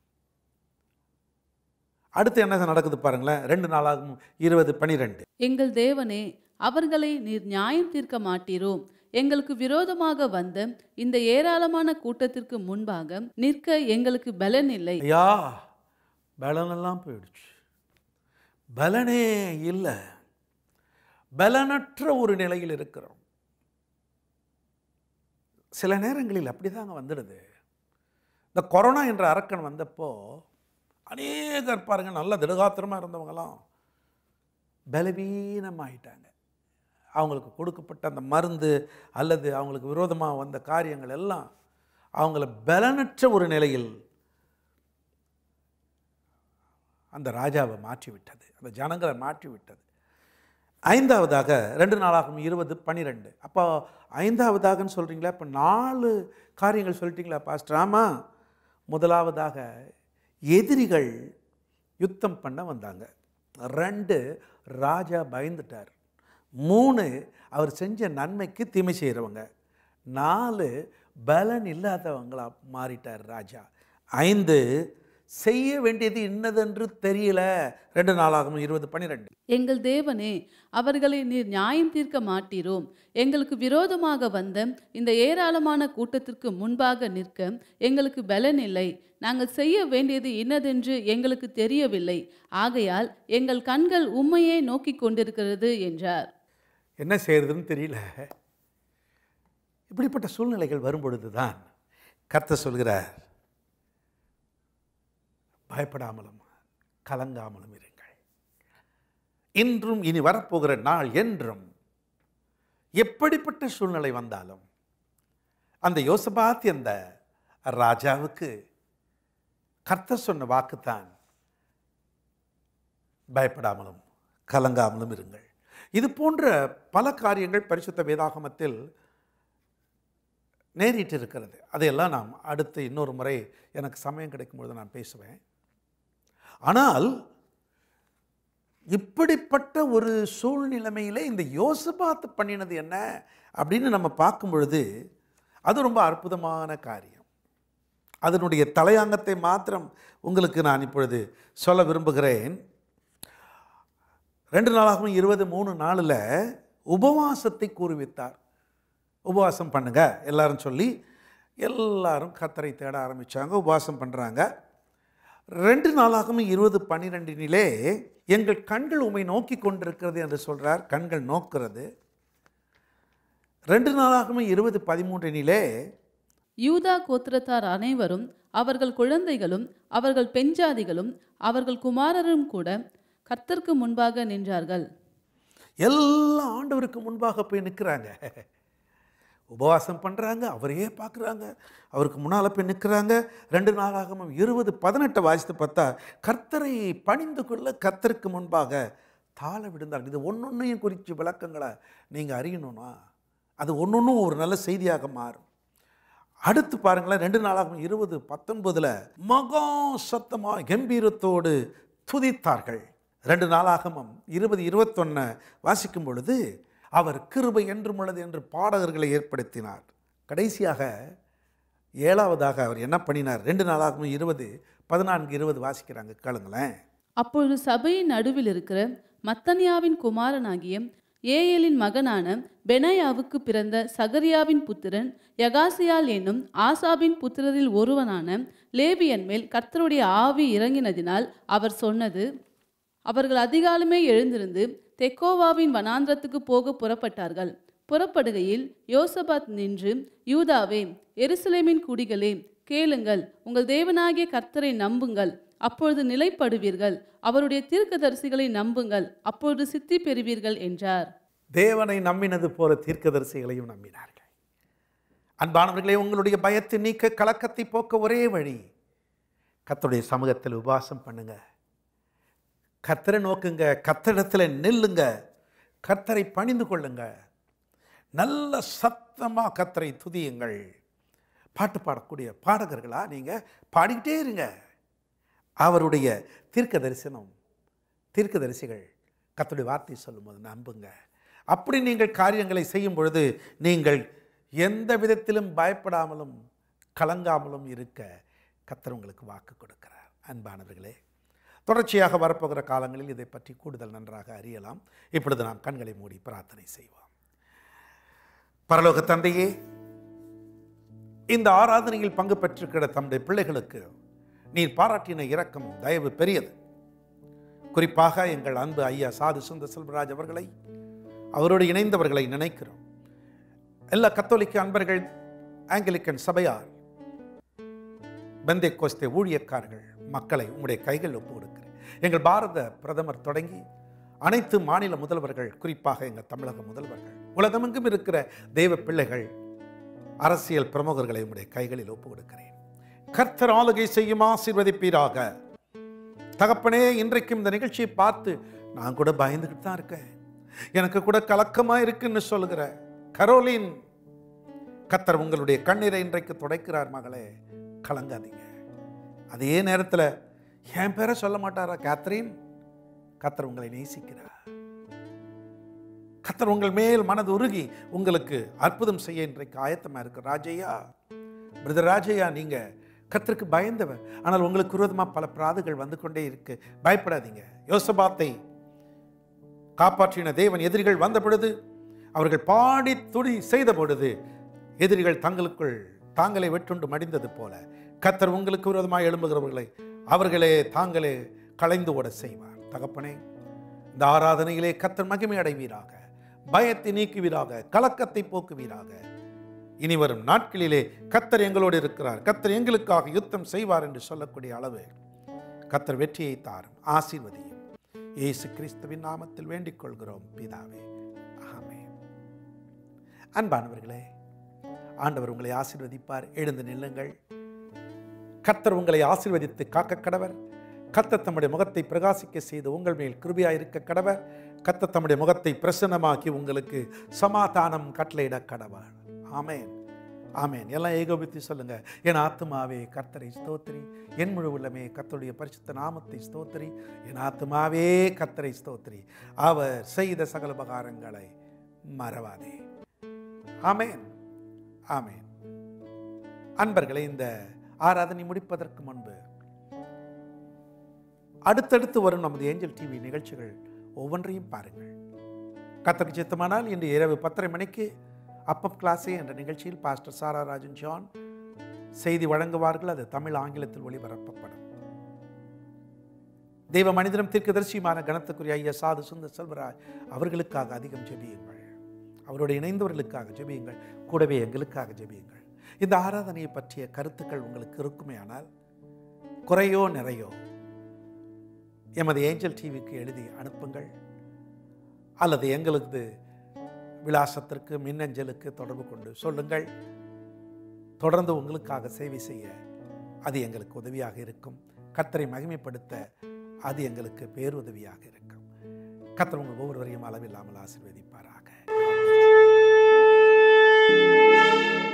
அடுத்து என்ன நடக்குது பாருங்களேன் ரெண்டு நாளாகும் இருபது பனிரெண்டு எங்கள் தேவனே அவர்களை நீர் நியாயம் தீர்க்க மாட்டீரோ எங்களுக்கு விரோதமாக வந்த இந்த ஏராளமான கூட்டத்திற்கு முன்பாக நிற்க எங்களுக்கு பலன் இல்லை ஐயா பலனெல்லாம் போயிடுச்சு பலனே இல்லை பலனற்ற ஒரு நிலையில் இருக்கிறோம் சில நேரங்களில் அப்படிதாங்க வந்துடுது இந்த கொரோனா என்ற அரக்கன் வந்தப்போ அநேகர் பாருங்க நல்ல திடகாத்திரமாக இருந்தவங்களாம் பலவீனமாயிட்டாங்க அவங்களுக்கு கொடுக்கப்பட்ட அந்த மருந்து அல்லது அவங்களுக்கு விரோதமாக வந்த காரியங்கள் எல்லாம் அவங்கள பலனற்ற ஒரு நிலையில் அந்த ராஜாவை மாற்றி விட்டது அந்த ஜனங்களை மாற்றி விட்டது ஐந்தாவதாக ரெண்டு நாளாகும் இருபது பன்னிரெண்டு அப்போ ஐந்தாவதாகன்னு சொல்கிறீங்களா இப்போ நாலு காரியங்கள் சொல்லிட்டீங்களா பாஸ்டர் ஆமாம் முதலாவதாக எதிரிகள் யுத்தம் பண்ண வந்தாங்க ரெண்டு ராஜா பயந்துட்டார் மூணு அவர் செஞ்ச நன்மைக்கு தீமை செய்கிறவங்க நாலு பலன் இல்லாதவங்களா மாறிட்டார் ராஜா ஐந்து செய்ய வேண்டியது இன்னதென்று தெரியல ரெண்டு நாளாகும் இருபது பன்னிரெண்டு எங்கள் தேவனே அவர்களை நீர் நியாயம் தீர்க்க மாட்டீரோ எங்களுக்கு விரோதமாக வந்த இந்த ஏராளமான கூட்டத்திற்கு முன்பாக நிற்க எங்களுக்கு பலன் இல்லை நாங்கள் செய்ய வேண்டியது இன்னதென்று எங்களுக்கு தெரியவில்லை ஆகையால் எங்கள் கண்கள் உம்மையே நோக்கிக் கொண்டிருக்கிறது என்றார் என்ன செய்யறதுன்னு தெரியல இப்படிப்பட்ட சூழ்நிலைகள் வரும்பொழுது தான் கர்த்தர் சொல்கிறார் பயப்படாமலும் கலங்காமலும் இருங்கள் இன்றும் இனி வரப்போகிற நாள் என்றும் எப்படிப்பட்ட சூழ்நிலை வந்தாலும் அந்த யோசபாத்தி அந்த ராஜாவுக்கு கர்த்தர் சொன்ன வாக்குத்தான் பயப்படாமலும் கலங்காமலும் இருங்கள் இது போன்ற பல காரியங்கள் பரிசுத்த வேதாகமத்தில் நேரிட்டு இருக்கிறது அதையெல்லாம் நாம் அடுத்து இன்னொரு முறை எனக்கு சமயம் கிடைக்கும்பொழுது நான் பேசுவேன் ஆனால் இப்படிப்பட்ட ஒரு சூழ்நிலைமையிலே இந்த யோசபாத்து பண்ணினது என்ன அப்படின்னு நம்ம பார்க்கும் பொழுது அது ரொம்ப அற்புதமான காரியம் அதனுடைய தலையாங்கத்தை மாத்திரம் உங்களுக்கு நான் இப்பொழுது சொல்ல விரும்புகிறேன் ரெண்டு நாளாகவும் இருபது மூணு நாளில் உபவாசத்தை கூறுவித்தார் உபவாசம் பண்ணுங்க எல்லாரும் சொல்லி எல்லாரும் கத்தரை தேட ஆரம்பித்தாங்க உபவாசம் பண்ணுறாங்க ரெண்டு நாளாகவும் இருபது பன்னிரெண்டினிலே எங்கள் கண்கள் உமை நோக்கி கொண்டிருக்கிறது என்று சொல்கிறார் கண்கள் நோக்கிறது ரெண்டு நாளாகவும் இருபது பதிமூன்றினிலே யூதா கோத்திரத்தார் அனைவரும் அவர்கள் குழந்தைகளும் அவர்கள் பெண்ஜாதிகளும் அவர்கள் குமாரரும் கூட கர்த்தருக்கு முன்பாக நின்றார்கள் எல்லாம் ஆண்டவருக்கு முன்பாக போய் நிற்கிறாங்க உபவாசம் பண்ணுறாங்க அவரையே பார்க்குறாங்க அவருக்கு முன்னால் போய் நிற்கிறாங்க ரெண்டு நாளாகவும் இருபது பதினெட்டை வாசித்து பார்த்தா கர்த்தரை பணிந்து கொள்ள கர்த்தருக்கு முன்பாக தாழ விழுந்தார்கள் இது ஒன்னொன்னையும் குறித்து விளக்கங்களை நீங்கள் அறியணும்னா அது ஒன்னொன்றும் ஒரு நல்ல செய்தியாக மாறும் அடுத்து பாருங்களேன் ரெண்டு நாளாகவும் இருபது பத்தொன்பதில் மகா சத்தமாக கம்பீரத்தோடு துதித்தார்கள் ரெண்டு நாளாகமும் இருபது இருபத்தொன்னை வாசிக்கும் பொழுது அவர் கிருபை என்றும் உள்ளது என்று பாடகர்களை ஏற்படுத்தினார் கடைசியாக ஏழாவதாக அவர் என்ன பண்ணினார் ரெண்டு நாளாகவும் இருபது பதினான்கு இருபது வாசிக்கிறாங்க கேளுங்களேன் அப்பொழுது சபையின் நடுவில் இருக்கிற மத்தனியாவின் குமாரனாகிய ஏயேலின் மகனான பெனாயாவுக்கு பிறந்த சகரியாவின் புத்திரன் யகாசியால் என்னும் ஆசாபின் புத்திரரில் ஒருவனான லேவியன் மேல் கர்த்தருடைய ஆவி இறங்கினதினால் அவர் சொன்னது அவர்கள் அதிகாலமே எழுந்திருந்து தெக்கோவாவின் வனாந்திரத்துக்கு போக புறப்பட்டார்கள் புறப்படுகையில் யோசபாத் நின்று யூதாவே எருசலேமின் குடிகளே கேளுங்கள் உங்கள் தேவனாகிய கர்த்தரை நம்புங்கள் அப்பொழுது நிலைப்படுவீர்கள் அவருடைய தீர்க்கதரிசிகளை நம்புங்கள் அப்பொழுது சித்தி பெறுவீர்கள் என்றார் தேவனை நம்பினது போல தீர்க்கதரிசிகளையும் நம்பினார்கள் அன்பானவர்களே உங்களுடைய பயத்தை நீக்க கலக்கத்தை போக்க ஒரே வழி கர்த்தருடைய சமூகத்தில் உபவாசம் பண்ணுங்க கர்த்தரை நோக்குங்க கர்த்தரிடத்தில் நில்லுங்க கர்த்தரை பணிந்து கொள்ளுங்க நல்ல சத்தமாக கர்த்தரை துதியுங்கள் பாட்டு பாடக்கூடிய பாடகர்களா நீங்கள் பாடிக்கிட்டே இருங்க அவருடைய தீர்க்க தரிசனம் தீர்க்க தரிசிகள் கர்த்தருடைய வார்த்தை சொல்லும்போது நம்புங்க அப்படி நீங்கள் காரியங்களை செய்யும் பொழுது நீங்கள் எந்த விதத்திலும் பயப்படாமலும் கலங்காமலும் இருக்க கர்த்தர் உங்களுக்கு வாக்கு கொடுக்கிறார் அன்பானவர்களே தொடர்ச்சியாக வரப்போகிற காலங்களில் இதை பற்றி கூடுதல் நன்றாக அறியலாம் இப்பொழுது நாம் கண்களை மூடி பிரார்த்தனை செய்வோம் பரலோக தந்தையே இந்த ஆராதனையில் பங்கு பெற்றிருக்கிற தம்முடைய பிள்ளைகளுக்கு நீர் பாராட்டின இரக்கம் தயவு பெரியது குறிப்பாக எங்கள் அன்பு ஐயா சாது சுந்தர் செல்வராஜ் அவர்களை அவரோடு இணைந்தவர்களை நினைக்கிறோம் எல்லா கத்தோலிக்க அன்பர்கள் ஆங்கிலிக்கன் சபையார் பெந்தை கோஸ்தே ஊழியக்காரர்கள் மக்களை உங்களுடைய கைகள் ஒப்பு கொடுக்கிறேன் எங்கள் பாரத பிரதமர் தொடங்கி அனைத்து மாநில முதல்வர்கள் குறிப்பாக எங்கள் தமிழக முதல்வர்கள் உலகமெங்கும் இருக்கிற தெய்வ பிள்ளைகள் அரசியல் பிரமுகர்களை உங்களுடைய கைகளில் ஒப்பு கொடுக்கிறேன் கர்த்தர் ஆளுகை செய்யும் ஆசீர்வதிப்பீராக தகப்பனே இன்றைக்கும் இந்த நிகழ்ச்சியை பார்த்து நான் கூட பயந்துக்கிட்டு தான் இருக்கேன் எனக்கு கூட கலக்கமா இருக்குன்னு சொல்லுகிற கரோலின் கத்தர் உங்களுடைய கண்ணீரை இன்றைக்கு துடைக்கிறார் மகளே கலங்காதீங்க அதே நேரத்தில் என் பேரை சொல்ல மாட்டாரா கேத்ரின் கத்தர் உங்களை நேசிக்கிறார் கத்தர் உங்கள் மேல் மனது உருகி உங்களுக்கு அற்புதம் செய்ய இன்றைக்கு ஆயத்தமாக இருக்கு ராஜையா பிரதர் ராஜையா நீங்க கத்தருக்கு பயந்தவர் ஆனால் உங்களுக்கு விரோதமாக பல பிராதுகள் வந்து கொண்டே இருக்கு பயப்படாதீங்க யோசபாத்தை காப்பாற்றின தேவன் எதிரிகள் வந்த பொழுது அவர்கள் பாடி துடி செய்த பொழுது எதிரிகள் தங்களுக்குள் தாங்களே வெட்டுண்டு மடிந்தது போல கத்தர் உங்களுக்கு விரோதமாக எழும்புகிறவர்களை அவர்களே தாங்களே களைந்து ஓட செய்வார் தகப்பனே இந்த ஆராதனையிலே கத்தர் மகிமை அடைவீராக பயத்தை நீக்குவீராக கலக்கத்தை போக்குவீராக இனி வரும் நாட்களிலே கத்தர் எங்களோடு இருக்கிறார் கத்தர் எங்களுக்காக யுத்தம் செய்வார் என்று சொல்லக்கூடிய அளவு கத்தர் வெற்றியை தாரும் ஆசீர்வதியும் இயேசு கிறிஸ்துவின் நாமத்தில் வேண்டிக் கொள்கிறோம் பிதாவே ஆமென் அன்பானவர்களே ஆண்டவர் உங்களை ஆசீர்வதிப்பார் எழுந்து நில்லுங்கள் கர்த்தர் உங்களை ஆசீர்வதித்து காக்க கடவர் கர்த்தர் தம்முடைய முகத்தை பிரகாசிக்க செய்து உங்கள் மேல் கிருபியாய் இருக்க கடவர் கர்த்தர் தம்முடைய முகத்தை பிரசன்னமாக்கி உங்களுக்கு சமாதானம் கட்டளையிட கடவர் ஆமென் ஆமென் எல்லாம் ஏகோபித்து சொல்லுங்க என் ஆத்துமாவே கர்த்தரை ஸ்தோத்திரி என் முழு உள்ளமே கர்த்தருடைய பரிசுத்த நாமத்தை ஸ்தோத்திரி என் ஆத்துமாவே கர்த்தரை ஸ்தோத்திரி அவர் செய்த சகல உபகாரங்களை மறவாதே ஆமென் ஆமென் அன்பர்களே இந்த ஆராதனை முடிப்பதற்கு முன்பு அடுத்தடுத்து வரும் நமது ஏஞ்சல் டிவி நிகழ்ச்சிகள் ஒவ்வொன்றையும் பாருங்கள் கத்தக்கு சித்தமானால் இன்று இரவு பத்தரை மணிக்கு அப்பப் கிளாஸே என்ற நிகழ்ச்சியில் பாஸ்டர் சாரா ராஜன் ஜான் செய்தி வழங்குவார்கள் அது தமிழ் ஆங்கிலத்தில் ஒளிபரப்பப்படும் தெய்வ மனிதனும் தீர்க்கதரிசியுமான கணத்துக்குரிய ஐயா சாது சுந்தர் செல்வராஜ் அவர்களுக்காக அதிகம் ஜெபியுங்கள் அவரோடு இணைந்தவர்களுக்காக ஜெபியுங்கள் கூடவே எங்களுக்காக ஜெபியுங்கள் இந்த ஆராதனையை பற்றிய கருத்துக்கள் உங்களுக்கு இருக்குமே ஆனால் குறையோ நிறையோ எமது ஏஞ்சல் டிவிக்கு எழுதி அனுப்புங்கள் அல்லது எங்களது விலாசத்திற்கு மின்னஞ்சலுக்கு தொடர்பு கொண்டு சொல்லுங்கள் தொடர்ந்து உங்களுக்காக சேவை செய்ய அது எங்களுக்கு உதவியாக இருக்கும் கத்தரை மகிமைப்படுத்த அது எங்களுக்கு பேருதவியாக இருக்கும் கத்தர் உங்கள் ஒவ்வொருவரையும் அளவில்லாமல் ஆசீர்வதிப்பாராக